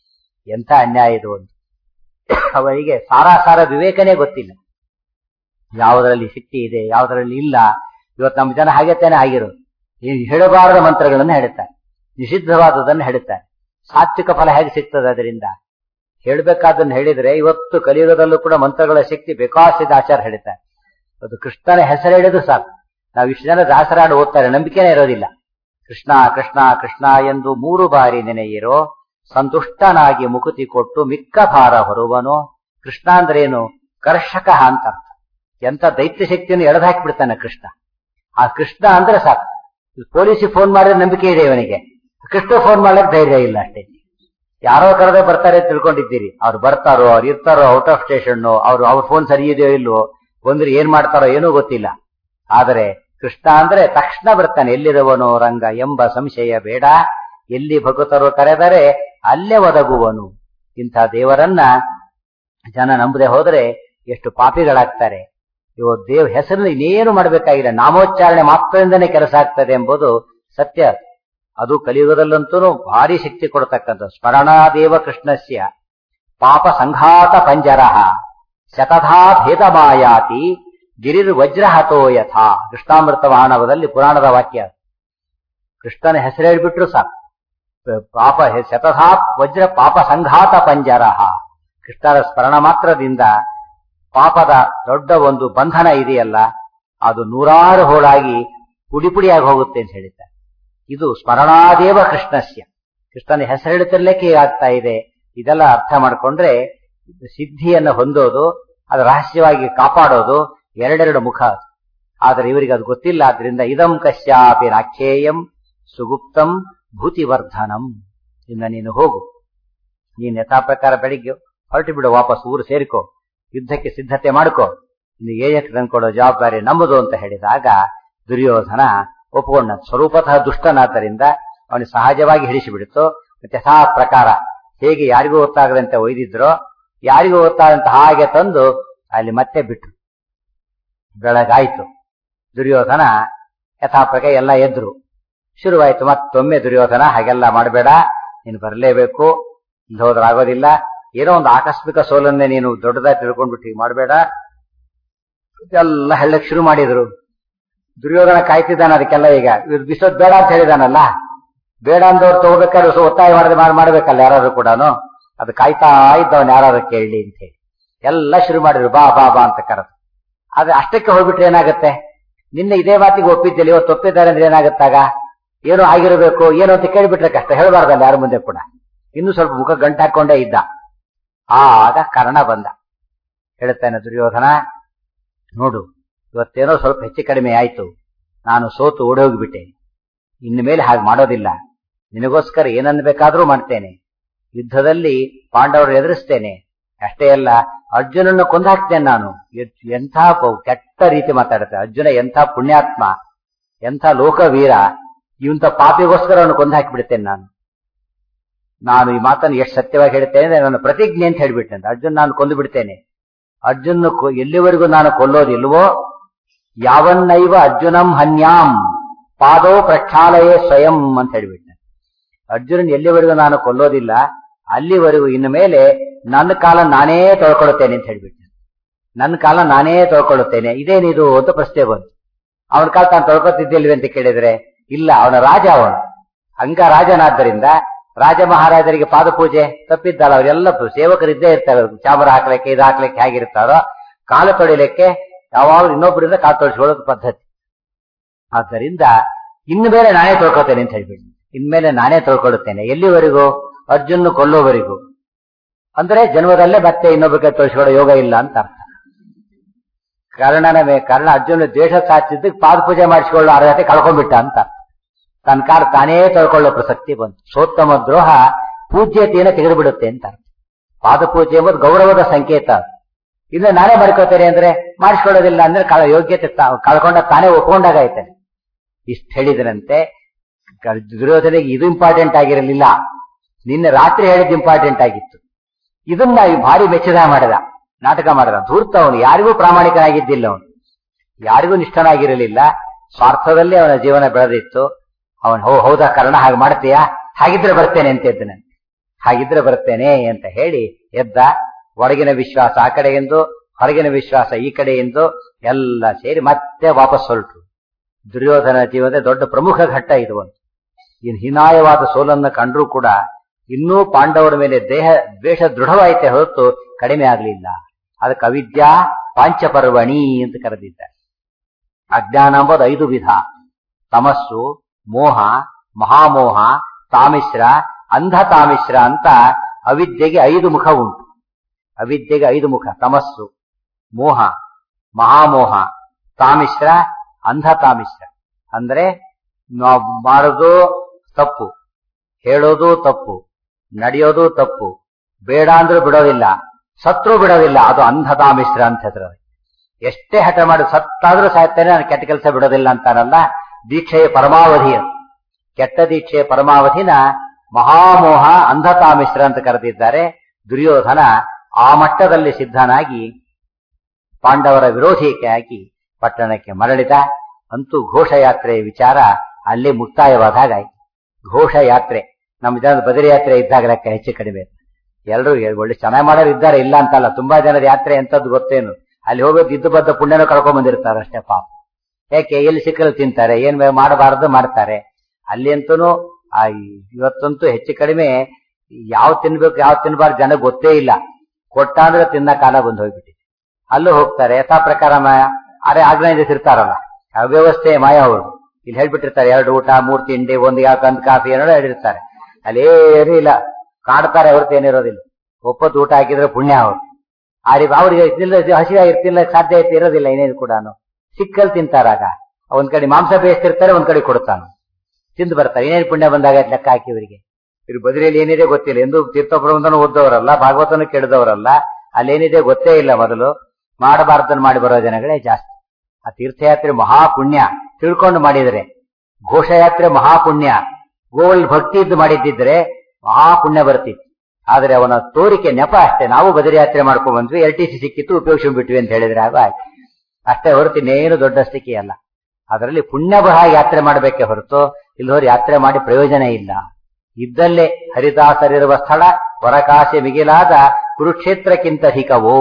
ಎಂಥ ಅನ್ಯಾಯ ಇದು ಅಂತ ಅವರಿಗೆ ಸಾರಾಸಾರ ವಿವೇಕನೇ ಗೊತ್ತಿಲ್ಲ ಯಾವುದರಲ್ಲಿ ಶಕ್ತಿ ಇದೆ ಯಾವುದರಲ್ಲಿ ಇಲ್ಲ ಇವತ್ತು ನಮ್ಮ ಜನ ಹಾಗೆ ತಾನೇ ಆಗಿರೋದು ಈ ಹೇಳಬಾರದ ಮಂತ್ರಗಳನ್ನು ಹೇಳುತ್ತಾರೆ ನಿಷಿದ್ಧವಾದದನ್ನು ಹೇಳುತ್ತಾರೆ ಸಾತ್ವಿಕ ಫಲ ಹೇಗೆ ಸಿಗ್ತದೆ ಅದರಿಂದ ಹೇಳಬೇಕಾದನ್ನು ಹೇಳಿದ್ರೆ ಇವತ್ತು ಕಲಿಯುಗದಲ್ಲೂ ಕೂಡ ಮಂತ್ರಗಳ ಶಕ್ತಿ ಬೇಕಾಸಿದ ಆಚಾರ ಹೇಳ್ತಾರೆ ಅದು ಕೃಷ್ಣನ ಹೆಸರು ಹೇಳಿದ್ರು ಸಾಕು ನಾವು ಇಷ್ಟು ಜನ ದಾಸರಾಡು ಓದ್ತಾರೆ ನಂಬಿಕೆನೇ ಇರೋದಿಲ್ಲ ಕೃಷ್ಣ ಕೃಷ್ಣ ಕೃಷ್ಣ ಎಂದು ಮೂರು ಬಾರಿ ನೆನೆಯಿರೋ ಸಂತುಷ್ಟನಾಗಿ ಮುಕುತಿ ಕೊಟ್ಟು ಮಿಕ್ಕ ಭಾರ ಹೊರುವನು ಕೃಷ್ಣ ಅಂದ್ರೇನು ಕರ್ಷಕ ಅಂತ ಅರ್ಥ ಎಂತ ದೈತ್ಯ ಶಕ್ತಿಯನ್ನು ಎಳೆದು ಹಾಕಿಬಿಡ್ತಾನೆ ಕೃಷ್ಣ ಆ ಕೃಷ್ಣ ಅಂದ್ರೆ ಸಾಕು ಪೊಲೀಸಿಗೆ ಫೋನ್ ಮಾಡಿದ್ರೆ ನಂಬಿಕೆ ಇದೆ ಇವನಿಗೆ ಕೃಷ್ಣ ಫೋನ್ ಮಾಡ್ಲಿಕ್ಕೆ ಧೈರ್ಯ ಇಲ್ಲ ಅಷ್ಟೇ ಯಾರೋ ಕರೆದೇ ಬರ್ತಾರೆ ಅಂತ ತಿಳ್ಕೊಂಡಿದ್ದೀರಿ ಅವ್ರು ಬರ್ತಾರೋ ಅವ್ರು ಇರ್ತಾರೋ ಔಟ್ ಆಫ್ ಸ್ಟೇಷನ್ ಅವ್ರು ಅವ್ರ ಫೋನ್ ಸರಿ ಇದೆಯೋ ಇಲ್ವೋ ಬಂದ್ರೆ ಏನ್ ಮಾಡ್ತಾರೋ ಏನೂ ಗೊತ್ತಿಲ್ಲ ಆದರೆ ಕೃಷ್ಣ ಅಂದ್ರೆ ತಕ್ಷಣ ಬರ್ತಾನೆ ಎಲ್ಲಿರುವನು ರಂಗ ಎಂಬ ಸಂಶಯ ಬೇಡ ಎಲ್ಲಿ ಭಗವತರು ಕರೆದರೆ ಅಲ್ಲೇ ಒದಗುವನು ಇಂಥ ದೇವರನ್ನ ಜನ ನಂಬದೆ ಹೋದರೆ ಎಷ್ಟು ಪಾಪಿಗಳಾಗ್ತಾರೆ ಇವ ದೇವ್ ಹೆಸರು ಇನ್ನೇನು ಮಾಡಬೇಕಾಗಿಲ್ಲ ನಾಮೋಚ್ಚಾರಣೆ ಮಾತ್ರದಿಂದನೇ ಕೆಲಸ ಆಗ್ತದೆ ಎಂಬುದು ಸತ್ಯ ಅದು ಕಲಿಯುಗದಲ್ಲಂತೂ ಭಾರಿ ಶಕ್ತಿ ಕೊಡತಕ್ಕಂಥ ಸ್ಮರಣಾದೇವ ಕೃಷ್ಣಸ್ಯ ಪಾಪ ಸಂಘಾತ ಪಂಜರ ಶತಥಾ ಭೇದ ಮಾಯಾತಿ ಗಿರಿರ್ ವಜ್ರಹತೋ ಯಥಾ ಕೃಷ್ಣಾಮೃತ ಮಾನವದಲ್ಲಿ ಪುರಾಣದ ವಾಕ್ಯ ಕೃಷ್ಣನ ಹೆಸರು ಹೇಳ್ಬಿಟ್ರು ಸಾಕು ಪಾಪ ಶತಥಾ ವಜ್ರ ಪಾಪ ಸಂಘಾತ ಪಂಜರ ಕೃಷ್ಣನ ಸ್ಮರಣ ಮಾತ್ರದಿಂದ ಪಾಪದ ದೊಡ್ಡ ಒಂದು ಬಂಧನ ಇದೆಯಲ್ಲ ಅದು ನೂರಾರು ಹೋಳಾಗಿ ಪುಡಿ ಪುಡಿಯಾಗಿ ಹೋಗುತ್ತೆ ಅಂತ ಹೇಳಿದ್ದಾರೆ ಇದು ಸ್ಮರಣಾದೇವ ಕೃಷ್ಣಸ್ಯ ಕೃಷ್ಣನ ಹೆಸರು ಹೇಳ್ತಿರ್ಲಿಕ್ಕೆ ಆಗ್ತಾ ಇದೆ ಇದೆಲ್ಲ ಅರ್ಥ ಮಾಡ್ಕೊಂಡ್ರೆ ಸಿದ್ಧಿಯನ್ನು ಹೊಂದೋದು ಅದು ರಹಸ್ಯವಾಗಿ ಕಾಪಾಡೋದು ಎರಡೆರಡು ಮುಖ ಆದರೆ ಇವರಿಗೆ ಅದು ಗೊತ್ತಿಲ್ಲ ಆದ್ರಿಂದ ಇದಂ ಕಶ್ಯಾಪಿ ರಾಖ್ಯೇಯಂ ಸುಗುಪ್ತಂ ಭೂತಿವರ್ಧನಂ ಇನ್ನ ನೀನು ಹೋಗು ನೀನ್ ಯಥಾ ಪ್ರಕಾರ ಬೆಳಿಗ್ಗೆ ಹೊರಟು ಬಿಡು ವಾಪಸ್ ಊರು ಸೇರಿಕೋ ಯುದ್ಧಕ್ಕೆ ಸಿದ್ಧತೆ ಮಾಡ್ಕೋ ಇನ್ನು ಏಜಕ್ಕೆ ತಂದ್ಕೊಡೋ ಜವಾಬ್ದಾರಿ ನಮ್ಮದು ಅಂತ ಹೇಳಿದಾಗ ದುರ್ಯೋಧನ ಒಪ್ಕೊಂಡ ಸ್ವರೂಪತಃ ದುಷ್ಟನಾದ್ದರಿಂದ ಅವನಿಗೆ ಸಹಜವಾಗಿ ಹಿಡಿಸಿಬಿಡ್ತು ಯಥಾ ಪ್ರಕಾರ ಹೇಗೆ ಯಾರಿಗೂ ಗೊತ್ತಾಗದಂತೆ ಒಯ್ದಿದ್ರೋ ಯಾರಿಗೂ ಗೊತ್ತಾಗದಂತ ಹಾಗೆ ತಂದು ಅಲ್ಲಿ ಮತ್ತೆ ಬಿಟ್ರು ಬೆಳಗಾಯ್ತು ದುರ್ಯೋಧನ ಯಥಾಪ್ರಕ ಎಲ್ಲ ಎದ್ರು ಶುರುವಾಯ್ತು ಮತ್ತೊಮ್ಮೆ ದುರ್ಯೋಧನ ಹಾಗೆಲ್ಲ ಮಾಡಬೇಡ ನೀನು ಬರಲೇಬೇಕು ಇಲ್ಲಿ ಹೋದ್ರೆ ಆಗೋದಿಲ್ಲ ಏನೋ ಒಂದು ಆಕಸ್ಮಿಕ ಸೋಲನ್ನೇ ನೀನು ದೊಡ್ಡದಾಗಿ ತಿಳ್ಕೊಂಡ್ಬಿಟ್ಟು ಹೀಗೆ ಮಾಡಬೇಡ ಎಲ್ಲ ಹೇಳಕ್ ಶುರು ಮಾಡಿದ್ರು ದುರ್ಯೋಧನ ಕಾಯ್ತಿದ್ದಾನೆ ಅದಕ್ಕೆಲ್ಲ ಈಗ ಇವ್ರು ಬಿಸೋದ್ ಬೇಡ ಅಂತ ಹೇಳಿದಾನಲ್ಲ ಬೇಡ ಅಂದವ್ರು ತಗೋಬೇಕಾದ್ರೆ ಸೊ ಒತ್ತಾಯ ಮಾಡದೆ ಮಾಡ್ಬೇಕಲ್ಲ ಯಾರಾದ್ರು ಕೂಡ ಅದು ಕಾಯ್ತಾ ಇದ್ದವನ್ ಯಾರು ಕೇಳಿ ಅಂತ ಹೇಳಿ ಎಲ್ಲ ಶುರು ಮಾಡಿದ್ರು ಬಾ ಬಾ ಬಾ ಅಂತ ಕರೆದು ಆದ್ರೆ ಅಷ್ಟಕ್ಕೆ ಹೋಗ್ಬಿಟ್ರೆ ಏನಾಗುತ್ತೆ ನಿನ್ನೆ ಇದೇ ಮಾತಿಗೆ ಒಪ್ಪಿದ್ದಲ್ಲಿ ಇವತ್ತು ಒಪ್ಪಿದ್ದಾರೆ ಅಂದ್ರೆ ಏನಾಗುತ್ತಾಗ ಏನೋ ಆಗಿರಬೇಕು ಏನು ಅಂತ ಕೇಳಿಬಿಟ್ರೆ ಕಷ್ಟ ಹೇಳಬಾರ್ದಲ್ಲ ಯಾರ ಮುಂದೆ ಕೂಡ ಇನ್ನು ಸ್ವಲ್ಪ ಮುಖ ಗಂಟು ಹಾಕೊಂಡೇ ಇದ್ದ ಆಗ ಕರ್ಣ ಬಂದ ಹೇಳ್ತಾನೆ ದುರ್ಯೋಧನ ನೋಡು ಇವತ್ತೇನೋ ಸ್ವಲ್ಪ ಹೆಚ್ಚು ಕಡಿಮೆ ಆಯ್ತು ನಾನು ಸೋತು ಓಡೋಗ್ಬಿಟ್ಟೆ ಇನ್ನು ಮೇಲೆ ಹಾಗೆ ಮಾಡೋದಿಲ್ಲ ನಿನಗೋಸ್ಕರ ಏನನ್ನ ಬೇಕಾದ್ರೂ ಮಾಡ್ತೇನೆ ಯುದ್ಧದಲ್ಲಿ ಪಾಂಡವರು ಎದುರಿಸ್ತೇನೆ ಅಷ್ಟೇ ಅಲ್ಲ ಅರ್ಜುನನ್ನು ಕೊಂದಾಕ್ತೇನೆ ನಾನು ಎ- ಎಂಥ ಪ- ಕೆಟ್ಟ ರೀತಿ ಮಾತಾಡುತ್ತೆ ಅರ್ಜುನ ಎಂಥ ಪುಣ್ಯಾತ್ಮ ಎಂಥ ಲೋಕವೀರ ಇವಂತ ಪಾಪಿಗೋಸ್ಕರ ಅವನು ಕೊಂದಾಕಿಬಿಡ್ತೇನೆ ನಾನು ನಾನು ಈ ಮಾತನ್ನು ಎಷ್ಟು ಸತ್ಯವಾಗಿ ಹೇಳ್ತೇನೆ ಅಂದ್ರೆ ನನ್ನ ಪ್ರತಿಜ್ಞೆ ಅಂತ ಹೇಳ್ಬಿಟ್ಟೆ ಅಂತ ಅರ್ಜುನ್ ನಾನು ಕೊಂದು ಬಿಡ್ತೇನೆ ಅರ್ಜುನ್ ಎಲ್ಲಿವರೆಗೂ ನಾನು ಕೊಲ್ಲೋದಿಲ್ವೋ ಯಾವನ್ನೈವ ಅರ್ಜುನಂ ಹನ್ಯಾಂ ಪಾದೋ ಪ್ರಕ್ಷಾಲಯೇ ಸ್ವಯಂ ಅಂತ ಹೇಳ್ಬಿಟ್ಟೆ ಅರ್ಜುನನ್ ಎಲ್ಲಿವರೆಗೂ ನಾನು ಕೊಲ್ಲೋದಿಲ್ಲ ಅಲ್ಲಿವರೆಗೂ ಇನ್ನು ಮೇಲೆ ನನ್ನ ಕಾಲ ನಾನೇ ತೊಳ್ಕೊಳ್ಳುತ್ತೇನೆ ಅಂತ ಹೇಳ್ಬಿಟ್ಟೆ ನನ್ನ ಕಾಲ ನಾನೇ ತೊಳ್ಕೊಳ್ಳುತ್ತೇನೆ ಇದೇನಿದು ಅಂತ ಪ್ರಶ್ನೆ ಬಂತು ಅವನ ಕಾಲ ತಾನು ತೊಳ್ಕೊತಿದ್ದಿಲ್ವಿ ಅಂತ ಕೇಳಿದ್ರೆ ಇಲ್ಲ ಅವನ ರಾಜ ಅವನು ಅಂಗ ರಾಜನಾದ್ದರಿಂದ ರಾಜ ಮಹಾರಾಜರಿಗೆ ಪಾದಪೂಜೆ ತಪ್ಪಿದ್ದಲ್ಲ ಅವರೆಲ್ಲ ಸೇವಕರಿದ್ದೇ ಇರ್ತಾರೆ ಚಾಮರ ಹಾಕ್ಲಿಕ್ಕೆ ಇದು ಹಾಕ್ಲಿಕ್ಕೆ ಹೇಗಿರ್ತಾರೋ ಕಾಲು ತೊಳಿಲಿಕ್ಕೆ ಯಾವಾಗ ಇನ್ನೊಬ್ಬರಿಂದ ಕಾಲು ತೊಳಿಸ್ಕೊಳ್ಳೋದು ಪದ್ಧತಿ ಆದ್ದರಿಂದ ಇನ್ನು ಮೇಲೆ ನಾನೇ ತೊಳ್ಕೊತೇನೆ ಅಂತ ಹೇಳ್ಬಿಟ್ಟು ಇನ್ಮೇಲೆ ನಾನೇ ತೊಳ್ಕೊಳ್ಳುತ್ತೇನೆ ಎಲ್ಲಿವರೆಗೂ ಅರ್ಜುನ್ ಕೊಲ್ಲೋವರೆಗೂ ಅಂದ್ರೆ ಜನ್ಮದಲ್ಲೇ ಮತ್ತೆ ಇನ್ನೊಬ್ಬರಿಗೆ ತೊಳಿಸ್ಕೊಳ್ಳೋ ಯೋಗ ಇಲ್ಲ ಅಂತ ಅರ್ಥ ಕಾರಣನ ಮೇ ಕಾರಣ ಅರ್ಜುನ ದ್ವೇಷ ಸಾಧಿಸಿದ್ದಕ್ಕೆ ಪಾದಪೂಜೆ ಮಾಡಿಸಿಕೊಳ್ಳೋ ಅರ್ಹತೆ ಕಳ್ಕೊಂಡ್ಬಿಟ್ಟ ಅಂತ ತನ್ನ ಕಾಲ ತಾನೇ ತೊಳ್ಕೊಳ್ಳೋ ಪ್ರಸಕ್ತಿ ಬಂತು ಸೋತ್ತಮ ದ್ರೋಹ ಪೂಜ್ಯತೆಯನ್ನು ತೆಗೆದುಬಿಡುತ್ತೆ ಅಂತ ಅರ್ಥ. ಪಾದಪೂಜೆ ಎಂಬುದು ಗೌರವದ ಸಂಕೇತ ಇನ್ನು ನಾನೇ ಮಾಡ್ಕೋತೇನೆ ಅಂದ್ರೆ ಮಾಡಿಸ್ಕೊಳ್ಳೋದಿಲ್ಲ ಅಂದ್ರೆ ಕಳ ಯೋಗ್ಯತೆ ತಾ- ಕಳ್ಕೊಂಡ ತಾನೇ ಒಪ್ಕೊಂಡಾಗ ಆಯ್ತಾನೆ ಇಷ್ಟು ಹೇಳಿದರಂತೆ ಕ- ದುರ್ಯೋಧನೆಗೆ ಇದು ಇಂಪಾರ್ಟೆಂಟ್ ಆಗಿರಲಿಲ್ಲ ನಿನ್ನೆ ರಾತ್ರಿ ಹೇಳಿದ್ದು ಇಂಪಾರ್ಟೆಂಟ್ ಆಗಿತ್ತು ಇದನ್ನ ಈ ಭಾರಿ ಮೆಚ್ಚದ ಮಾಡಿದ ನಾಟಕ ಮಾಡಿದ ಧೂರ್ತ ಅವನು ಯಾರಿಗೂ ಪ್ರಾಮಾಣಿಕನಾಗಿದ್ದಿಲ್ಲ ಅವನು ಯಾರಿಗೂ ನಿಷ್ಠನಾಗಿರಲಿಲ್ಲ ಸ್ವಾರ್ಥದಲ್ಲಿ ಅವನ ಜೀವನ ಬೆಳೆದಿತ್ತು ಅವನು ಹೋ ಹೌದಾ ಕರ್ಣ ಹಾಗೆ ಮಾಡ್ತೀಯಾ ಹಾಗಿದ್ರೆ ಬರ್ತೇನೆ ಅಂತ ಎದ್ದನೆ ಹಾಗಿದ್ರೆ ಬರ್ತೇನೆ ಅಂತ ಹೇಳಿ ಎದ್ದ ಒಳಗಿನ ವಿಶ್ವಾಸ ಆ ಕಡೆಗೆಂದು ಹೊರಗಿನ ವಿಶ್ವಾಸ ಈ ಕಡೆಯಿಂದ ಎಲ್ಲ ಸೇರಿ ಮತ್ತೆ ವಾಪಸ್ ಹೊರಟರು ದುರ್ಯೋಧನ ಜೀವನದ ದೊಡ್ಡ ಪ್ರಮುಖ ಘಟ್ಟ ಇದು ಒಂದು ಇನ್ ಹೀನಾಯವಾದ ಸೋಲನ್ನು ಕಂಡ್ರೂ ಕೂಡ ಇನ್ನೂ ಪಾಂಡವರ ಮೇಲೆ ದೇಹ ದ್ವೇಷ ದೃಢವಾಯಿತೆ ಹೊರತು ಕಡಿಮೆ ಆಗಲಿಲ್ಲ ಅದಕ್ಕೆ ಅವಿದ್ಯಾ ಪಾಂಚಪರ್ವಣಿ ಅಂತ ಕರೆದಿದ್ದಾರೆ ಅಜ್ಞಾನ ಎಂಬುದು ಐದು ವಿಧ ತಮಸ್ಸು ಮೋಹ ಮಹಾಮೋಹ ತಾಮಿಶ್ರ ಅಂಧ ತಾಮಿಶ್ರ ಅಂತ ಅವಿದ್ಯೆಗೆ ಐದು ಮುಖ ಉಂಟು ಅವಿದ್ಯೆಗೆ ಐದು ಮುಖ ತಮಸ್ಸು ಮೋಹ ಮಹಾಮೋಹ ತಾಮಿಶ್ರ ಅಂಧ ತಾಮಿಶ್ರ ಅಂದ್ರೆ ನಾವು ಮಾಡೋದು ತಪ್ಪು ಹೇಳೋದು ತಪ್ಪು ನಡೆಯೋದು ತಪ್ಪು ಬೇಡ ಅಂದ್ರೂ ಬಿಡೋದಿಲ್ಲ ಸತ್ರು ಬಿಡೋದಿಲ್ಲ ಅದು ಅಂಧತಾಮಿಶ್ರ ಅಂತ ಹೆಸರು ಅದಕ್ಕೆ. ಎಷ್ಟೇ ಹಠ ಮಾಡಿ ಸತ್ತಾದ್ರೂ ಸಾಯ್ತೇನೆ ನಾನು ಕೆಟ್ಟ ಕೆಲಸ ಬಿಡೋದಿಲ್ಲ ಅಂತಾನಲ್ಲ ದೀಕ್ಷೆಯ ಪರಮಾವಧಿ ಅದು. ಕೆಟ್ಟ ದೀಕ್ಷೆಯ ಪರಮಾವಧಿನ ಮಹಾಮೋಹ ಅಂಧತಾಮಿಶ್ರ ಅಂತ ಕರೆದಿದ್ದಾರೆ ದುರ್ಯೋಧನ ಆ ಮಟ್ಟದಲ್ಲಿ ಸಿದ್ಧನಾಗಿ ಪಾಂಡವರ ವಿರೋಧಿಯಾಗಿ ಪಟ್ಟಣಕ್ಕೆ ಮರಳಿದ ಅಂತೂ ಘೋಷಯಾತ್ರೆಯ ವಿಚಾರ ಅಲ್ಲಿ ಮುಕ್ತಾಯವಾದ ಹಾಗಾಯ್ತು ಘೋಷಯಾತ್ರೆ ನಮ್ಮ ಜನ ಬದರಿ ಯಾತ್ರೆ ಇದ್ದಾಗ ಲೆಕ್ಕ ಹೆಚ್ಚು ಕಡಿಮೆ ಎಲ್ಲರೂ ಒಳ್ಳೆ ಚೆನ್ನಾಗಿ ಮಾಡೋರು ಇದ್ದಾರೆ ಇಲ್ಲ ಅಂತಲ್ಲ ತುಂಬಾ ಜನದ ಯಾತ್ರೆ ಎಂತದ್ದು ಗೊತ್ತೇನು ಅಲ್ಲಿ ಹೋಗೋದು ಇದ್ದು ಬದ್ದ ಪುಣ್ಯನ ಕಳ್ಕೊಂಡ್ ಬಂದಿರ್ತಾರೆ ಅಷ್ಟೇ ಪಾಪ ಯಾಕೆ ಎಲ್ಲಿ ಸಿಕ್ಕಲು ತಿಂತಾರೆ ಏನ್ ಮಾಡಬಾರದು ಮಾಡ್ತಾರೆ ಅಲ್ಲಿ ಅಂತೂ ಆ ಇವತ್ತಂತೂ ಹೆಚ್ಚು ಕಡಿಮೆ ಯಾವ ತಿನ್ಬೇಕು ಯಾವ ತಿನ್ಬಾರ್ದು ಜನ ಗೊತ್ತೇ ಇಲ್ಲ ಕೊಟ್ಟ ಅಂದ್ರೆ ತಿನ್ನ ಕಾಲ ಬಂದು ಹೋಗ್ಬಿಟ್ಟಿದೆ ಅಲ್ಲೂ ಹೋಗ್ತಾರೆ ಯಥಾ ಪ್ರಕಾರ ಅರೆ ಆರ್ಗನೈಸರ್ಸ್ ಇರ್ತಾರಲ್ಲ ಅವ್ಯವಸ್ಥೆ ಮಾಯ ಅವರು ಇಲ್ಲಿ ಹೇಳ್ಬಿಟ್ಟಿರ್ತಾರೆ ಎರಡು ಊಟ ಮೂರ್ ತಿಂಡಿ ಒಂದು ಯಾವ ಕಂದ್ ಕಾಫಿ ಏನೋ ಹೇಳಿರ್ತಾರೆ ಅಲ್ಲಿ ಏನೂ ಇಲ್ಲ ಕಾಡ್ತಾರೆ ಹೊರತು ಏನಿರೋದಿಲ್ಲ ಒಪ್ಪತ್ತು ಊಟ ಹಾಕಿದ್ರೆ ಪುಣ್ಯ ಅವರು ಆ ರೀತಿ ಅವ್ರಿಗೆ ಇದ್ದಿಲ್ಲ ಹಸಿವಾಗಿ ಇರ್ತಿಲ್ಲ ಸಾಧ್ಯ ಐತೆ ಇರೋದಿಲ್ಲ ಏನೇನು ಕೂಡ ಸಿಕ್ಕಲ್ ತಿಂತಾರಾಗ ಒಂದ್ ಕಡೆ ಮಾಂಸ ಬೇಯಿಸ್ತಿರ್ತಾರೆ ಒಂದ್ ಕಡೆ ಕೊಡ್ತಾನೆ ತಿಂದು ಬರ್ತಾರೆ ಏನೇನು ಪುಣ್ಯ ಬಂದಾಗ ಲೆಕ್ಕ ಹಾಕಿ ಇವರಿಗೆ ಇವ್ರು ಬದರಿಯಲ್ಲಿ ಏನಿದೆ ಗೊತ್ತಿಲ್ಲ ಎಂದು ತೀರ್ಥಪ್ರಬಂಧನ ಓದ್ದವರಲ್ಲ ಭಾಗವತನ ಕೇಳಿದವರಲ್ಲ ಅಲ್ಲೇನಿದೆ ಗೊತ್ತೇ ಇಲ್ಲ ಮೊದಲು ಮಾಡಬಾರ್ದನ್ನು ಮಾಡಿ ಬರೋ ಜನಗಳೇ ಜಾಸ್ತಿ ಆ ತೀರ್ಥಯಾತ್ರೆ ಮಹಾಪುಣ್ಯ ತಿಳ್ಕೊಂಡು ಮಾಡಿದರೆ ಘೋಷಯಾತ್ರೆ ಮಹಾಪುಣ್ಯ ಗೋವಲ್ ಭಕ್ತಿ ಇದ್ದು ಮಾಡಿದ್ದಿದ್ರೆ ಮಹಾಪುಣ್ಯ ಬರ್ತಿತ್ತು ಆದ್ರೆ ಅವನ ತೋರಿಕೆ ನೆಪ ಅಷ್ಟೇ ನಾವು ಬದರಿ ಯಾತ್ರೆ ಮಾಡ್ಕೊಂಡ್ ಬಂದ್ವಿ ಎಲ್ ಟಿ ಸಿ ಸಿಕ್ಕಿತ್ತು ಉಪಯೋಗಿಸ್ಕೊಂಡ್ಬಿಟ್ವಿ ಅಂತ ಹೇಳಿದ್ರೆ ಆಗ ಆಯ್ತು ಅಷ್ಟೇ ಹೊರತು ಇನ್ನೇನು ದೊಡ್ಡ ಸ್ಥಿತಿ ಅಲ್ಲ ಅದರಲ್ಲಿ ಪುಣ್ಯಬಹ ಯಾತ್ರೆ ಮಾಡಬೇಕೆ ಹೊರತು ಇಲ್ಲೋರು ಯಾತ್ರೆ ಮಾಡಿ ಪ್ರಯೋಜನ ಇಲ್ಲ ಇದ್ದಲ್ಲೇ ಹರಿದಾಸರಿರುವ ಸ್ಥಳ ಹೊರಕಾಶೆ ಮಿಗಿಲಾದ ಕುರುಕ್ಷೇತ್ರಕ್ಕಿಂತ ಹಿಕವೋ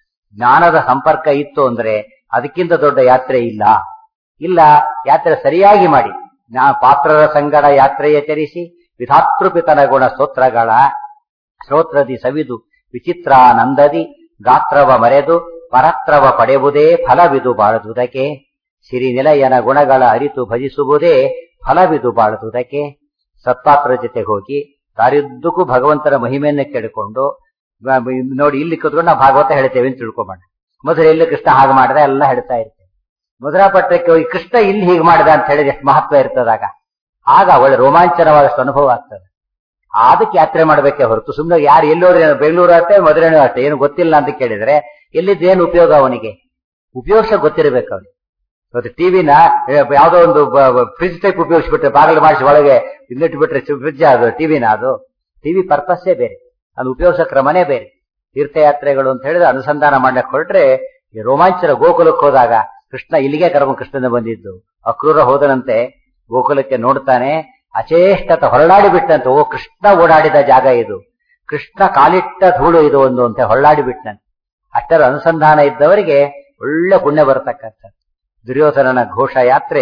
ಜ್ಞಾನದ ಸಂಪರ್ಕ ಇತ್ತು ಅಂದ್ರೆ ಅದಕ್ಕಿಂತ ದೊಡ್ಡ ಯಾತ್ರೆ ಇಲ್ಲ ಇಲ್ಲ ಯಾತ್ರೆ ಸರಿಯಾಗಿ ಮಾಡಿ ನಾ ಪಾತ್ರರ ಸಂಗಡ ಯಾತ್ರೆಯ ಚರಿಸಿ ವಿಧಾತೃಪಿತನ ಗುಣ ಸ್ತೋತ್ರಗಳ ಶ್ರೋತ್ರದಿ ಸವಿದು ವಿಚಿತ್ರಾನಂದದಿ ಗಾತ್ರವ ಮರೆದು ಪರತ್ರವ ಪಡೆಯುವುದೇ ಫಲವಿದು ಬಾಳುವುದಕ್ಕೆ ಸಿರಿನಿಲಯನ ಗುಣಗಳ ಅರಿತು ಭಜಿಸುವುದೇ ಫಲವಿದು ಬಾಳುವುದಕ್ಕೆ ಸತ್ಪಾತ್ರ ಜೊತೆ ಹೋಗಿ ದಾರಿದ್ದಕ್ಕೂ ಭಗವಂತನ ಮಹಿಮೆಯನ್ನು ಕೇಳಿಕೊಂಡು ಬ- ಬ- ನೋಡಿ ಇಲ್ಲಿ ಕೂತ್ಕೊಂಡು ನಾವು ಭಾಗವತ ಹೇಳ್ತೇವೆ ಅಂತ ತಿಳ್ಕೊಂಬೋಣ ಮಧುರೆಯಲ್ಲಿ ಕೃಷ್ಣ ಹಾಗೆ ಮಾಡಿದ ಎಲ್ಲ ಹೇಳ್ತಾ ಇರ್ತೇವೆ ಮಧುರಾಪಟ್ಟಣಕ್ಕೆ ಹೋಗಿ ಕೃಷ್ಣ ಇಲ್ಲಿ ಹೀಗೆ ಮಾಡಿದ ಅಂತ ಹೇಳಿದ್ರೆ ಎಷ್ಟು ಮಹತ್ವ ಇರ್ತದಾಗ ಆಗ ಒಳ್ಳೆ ರೋಮಾಂಚನವಾದಷ್ಟು ಅನುಭವ ಆಗ್ತದೆ ಅದಕ್ಕೆ ಯಾತ್ರೆ ಮಾಡಬೇಕೆ ಹೊರತು ಸುಮ್ಮನೆ ಯಾರು ಎಲ್ಲೋರು ಬೆಂಗಳೂರು ಅಷ್ಟೇ ಮಧುರೆನೂ ಅಷ್ಟೇ ಏನು ಗೊತ್ತಿಲ್ಲ ಅಂತ ಕೇಳಿದ್ರೆ ಎಲ್ಲಿದ್ದು ಏನು ಉಪಯೋಗ ಅವನಿಗೆ ಉಪಯೋಗ ಗೊತ್ತಿರಬೇಕು ಅವನಿಗೆ ಇವತ್ತು ಟಿವಿನ ಯಾವ್ದೋ ಒಂದು ಫ್ರಿಜ್ ಟೈಪ್ ಉಪಯೋಗಿಸ್ಬಿಟ್ರೆ ಬಾಗಿಲು ಮಾಡಿಸಿ ಒಳಗೆ ಇನ್ನಿಟ್ಟು ಬಿಟ್ರೆ ಫ್ರಿಜ್ ಅದು ಟಿವಿನ ಅದು ಟಿವಿ ಪರ್ಪಸ್ಸೇ ಬೇರೆ ಅದು ಉಪಯೋಗಿಸೋ ಕ್ರಮನೇ ಬೇರೆ ತೀರ್ಥಯಾತ್ರೆಗಳು ಅಂತ ಹೇಳಿದ್ರೆ ಅನುಸಂಧಾನ ಮಾಡಕ್ಕೆ ಹೊರಟ್ರೆ ಈ ರೋಮಾಂಚನ ಗೋಕುಲಕ್ಕೆ ಹೋದಾಗ ಕೃಷ್ಣ ಇಲ್ಲಿಗೆ ಕರ್ಮ ಕೃಷ್ಣನ ಬಂದಿದ್ದು ಅಕ್ರೂರ ಹೋದನಂತೆ ಗೋಕುಲಕ್ಕೆ ನೋಡ್ತಾನೆ ಅಚೇಷ್ಟತ ಹೊರಳಾಡಿ ಬಿಟ್ಟಂತೆ ಓ ಕೃಷ್ಣ ಓಡಾಡಿದ ಜಾಗ ಇದು ಕೃಷ್ಣ ಕಾಲಿಟ್ಟ ಧೂಳು ಇದು ಒಂದು ಅಂತ ಹೊರಳಾಡಿ ಬಿಟ್ಟಂತೆ ಅಷ್ಟರ ಅನುಸಂಧಾನ ಇದ್ದವರಿಗೆ ಒಳ್ಳೆ ಪುಣ್ಯ ಬರತಕ್ಕಂಥ ದುರ್ಯೋಧನನ ಘೋಷ ಯಾತ್ರೆ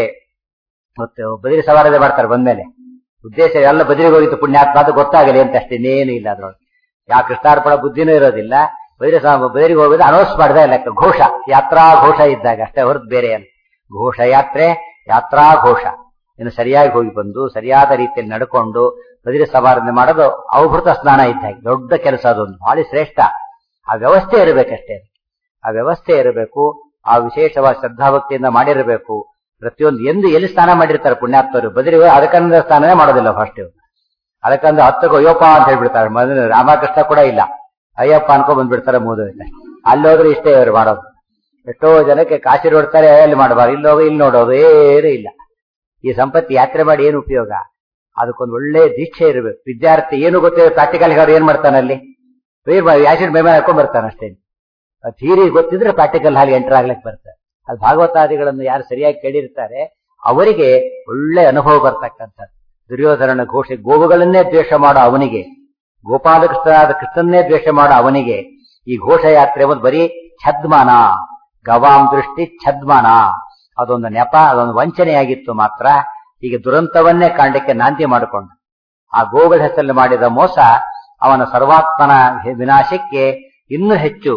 ಮತ್ತೆ ಬದಿರಿ ಸವಾರದೆ ಮಾಡ್ತಾರೆ ಬಂದ್ಮೇಲೆ ಉದ್ದೇಶ ಎಲ್ಲ ಬದಿರಿಗೆ ಹೋಗಿತ್ತು ಪುಣ್ಯಾತ್ಮ ಅದು ಗೊತ್ತಾಗಲಿ ಅಂತ ಅಷ್ಟೇ ಇನ್ನೇನು ಇಲ್ಲ ಅದ್ರೊಳಗೆ ಯಾವ ಕೃಷ್ಣಾರ್ಪಣ ಬುದ್ಧಿನೂ ಇರೋದಿಲ್ಲ ಬದಿರಿ ಸ- ಬದಿರಿಗೆ ಹೋಗೋದು ಅನೌನ್ಸ್ ಮಾಡಿದೆ ಲೆಕ್ಕ ಘೋಷ ಯಾತ್ರಾ ಘೋಷ ಇದ್ದಾಗ ಅಷ್ಟೇ ಹೊರತು ಬೇರೆ ಏನು ಘೋಷ ಯಾತ್ರೆ ಯಾತ್ರಾ ಘೋಷ ಇನ್ನು ಸರಿಯಾಗಿ ಹೋಗಿ ಬಂದು ಸರಿಯಾದ ರೀತಿಯಲ್ಲಿ ನಡ್ಕೊಂಡು ಬದಿರಿ ಸವಾರನೆ ಮಾಡೋದು ಅವಭೃತ ಸ್ನಾನ ಇದ್ದಾಗ ದೊಡ್ಡ ಕೆಲಸ ಅದೊಂದು ಭಾರಿ ಶ್ರೇಷ್ಠ ಆ ವ್ಯವಸ್ಥೆ ಇರಬೇಕಷ್ಟೇ ಆ ವ್ಯವಸ್ಥೆ ಇರಬೇಕು ಆ ವಿಶೇಷವಾದ ಶ್ರದ್ಧಾಭಕ್ತಿಯಿಂದ ಮಾಡಿರಬೇಕು ಪ್ರತಿಯೊಂದು ಎಂದು ಎಲ್ಲಿ ಸ್ನಾನ ಮಾಡಿರ್ತಾರೆ ಪುಣ್ಯಾತ್ಮರು ಬದಲಿ ಅದಕ್ಕಂದ ಸ್ನಾನನೇ ಮಾಡೋದಿಲ್ಲ ಫಸ್ಟ್ ಅದಕ್ಕಂದ ಹತ್ತಕ್ಕೋ ಅಯ್ಯಪ್ಪ ಅಂತ ಹೇಳ್ಬಿಡ್ತಾರೆ ಮೊದಲು ರಾಮಕೃಷ್ಣ ಕೂಡ ಇಲ್ಲ ಅಯ್ಯಪ್ಪ ಅನ್ಕೊ ಬಂದ್ಬಿಡ್ತಾರೆ ಮೂದು ಅಲ್ಲಿ ಹೋದ್ರೆ ಇಷ್ಟೇ ಇವರು ಮಾಡೋದು ಎಷ್ಟೋ ಜನಕ್ಕೆ ಕಾಶಿ ನೋಡ್ತಾರೆ ಅಲ್ಲಿ ಮಾಡಬಾರ್ದು ಇಲ್ಲಿ ಹೋಗಿ ಇಲ್ಲಿ ನೋಡೋದು ಏನೂ ಇಲ್ಲ ಈ ಸಂಪತ್ತಿ ಯಾತ್ರೆ ಮಾಡಿ ಏನು ಉಪಯೋಗ ಅದಕ್ಕೊಂದು ಒಳ್ಳೆ ದೀಕ್ಷೆ ಇರಬೇಕು ವಿದ್ಯಾರ್ಥಿ ಏನು ಗೊತ್ತಿರೋ ಪ್ರಾಕ್ಟಿಕಲ್ ಅವ್ರು ಏನ್ ಮಾಡ್ತಾನೆ ಅಲ್ಲಿ ಆಸಿಡ್ ಮೈ ಮೇಲೆ ಹಾಕೊಂಡ್ ಬರ್ತಾನೆ ಅಷ್ಟೇ ಥಿಯರಿ ಗೊತ್ತಿದ್ರೆ ಪ್ರಾಕ್ಟಿಕಲ್ ಹಾಗೆ ಎಂಟರ್ ಆಗ್ಲಿಕ್ಕೆ ಬರ್ತಾರೆ ಅದು ಭಾಗವತಾದಿಗಳನ್ನು ಯಾರು ಸರಿಯಾಗಿ ಕೇಳಿರ್ತಾರೆ ಅವರಿಗೆ ಒಳ್ಳೆ ಅನುಭವ ಬರ್ತಕ್ಕಂಥದ್ದು ದುರ್ಯೋಧನನ ಘೋಷೆ ಗೋವುಗಳನ್ನೇ ದ್ವೇಷ ಮಾಡೋ ಅವನಿಗೆ ಗೋಪಾಲಕೃಷ್ಣನಾದ ಕೃಷ್ಣನ್ನೇ ದ್ವೇಷ ಮಾಡೋ ಅವನಿಗೆ ಈ ಘೋಷಯಾತ್ರೆ ಒಂದು ಬರೀ ಛದ್ಮಾನ ಗವಾಂ ದೃಷ್ಟಿ ಛದ್ಮಾನ ಅದೊಂದು ನೆಪ ಅದೊಂದು ವಂಚನೆಯಾಗಿತ್ತು ಮಾತ್ರ ಈಗ ದುರಂತವನ್ನೇ ಕಾಣಲಿಕ್ಕೆ ನಾಂದಿ ಮಾಡಿಕೊಂಡ ಆ ಗೋಗಳ ಹೆಸರಲ್ಲಿ ಮಾಡಿದ ಮೋಸ ಅವನ ಸರ್ವಾತ್ಮನ ವಿನಾಶಕ್ಕೆ ಇನ್ನೂ ಹೆಚ್ಚು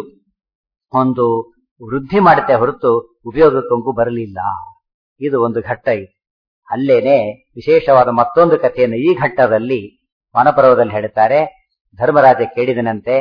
ಒಂದು ವೃದ್ಧಿ ಮಾಡುತ್ತೆ ಹೊರತು ಉಪಯೋಗಕ್ಕಂಗೂ ಬರಲಿಲ್ಲ ಇದು ಒಂದು ಘಟ್ಟ ಇದೆ ಅಲ್ಲೇನೆ ವಿಶೇಷವಾದ ಮತ್ತೊಂದು ಕಥೆಯನ್ನು ಈ ಘಟ್ಟದಲ್ಲಿ ವನಪರ್ವದಲ್ಲಿ ಹೇಳ್ತಾರೆ ಧರ್ಮರಾಜ ಕೇಳಿದನಂತೆ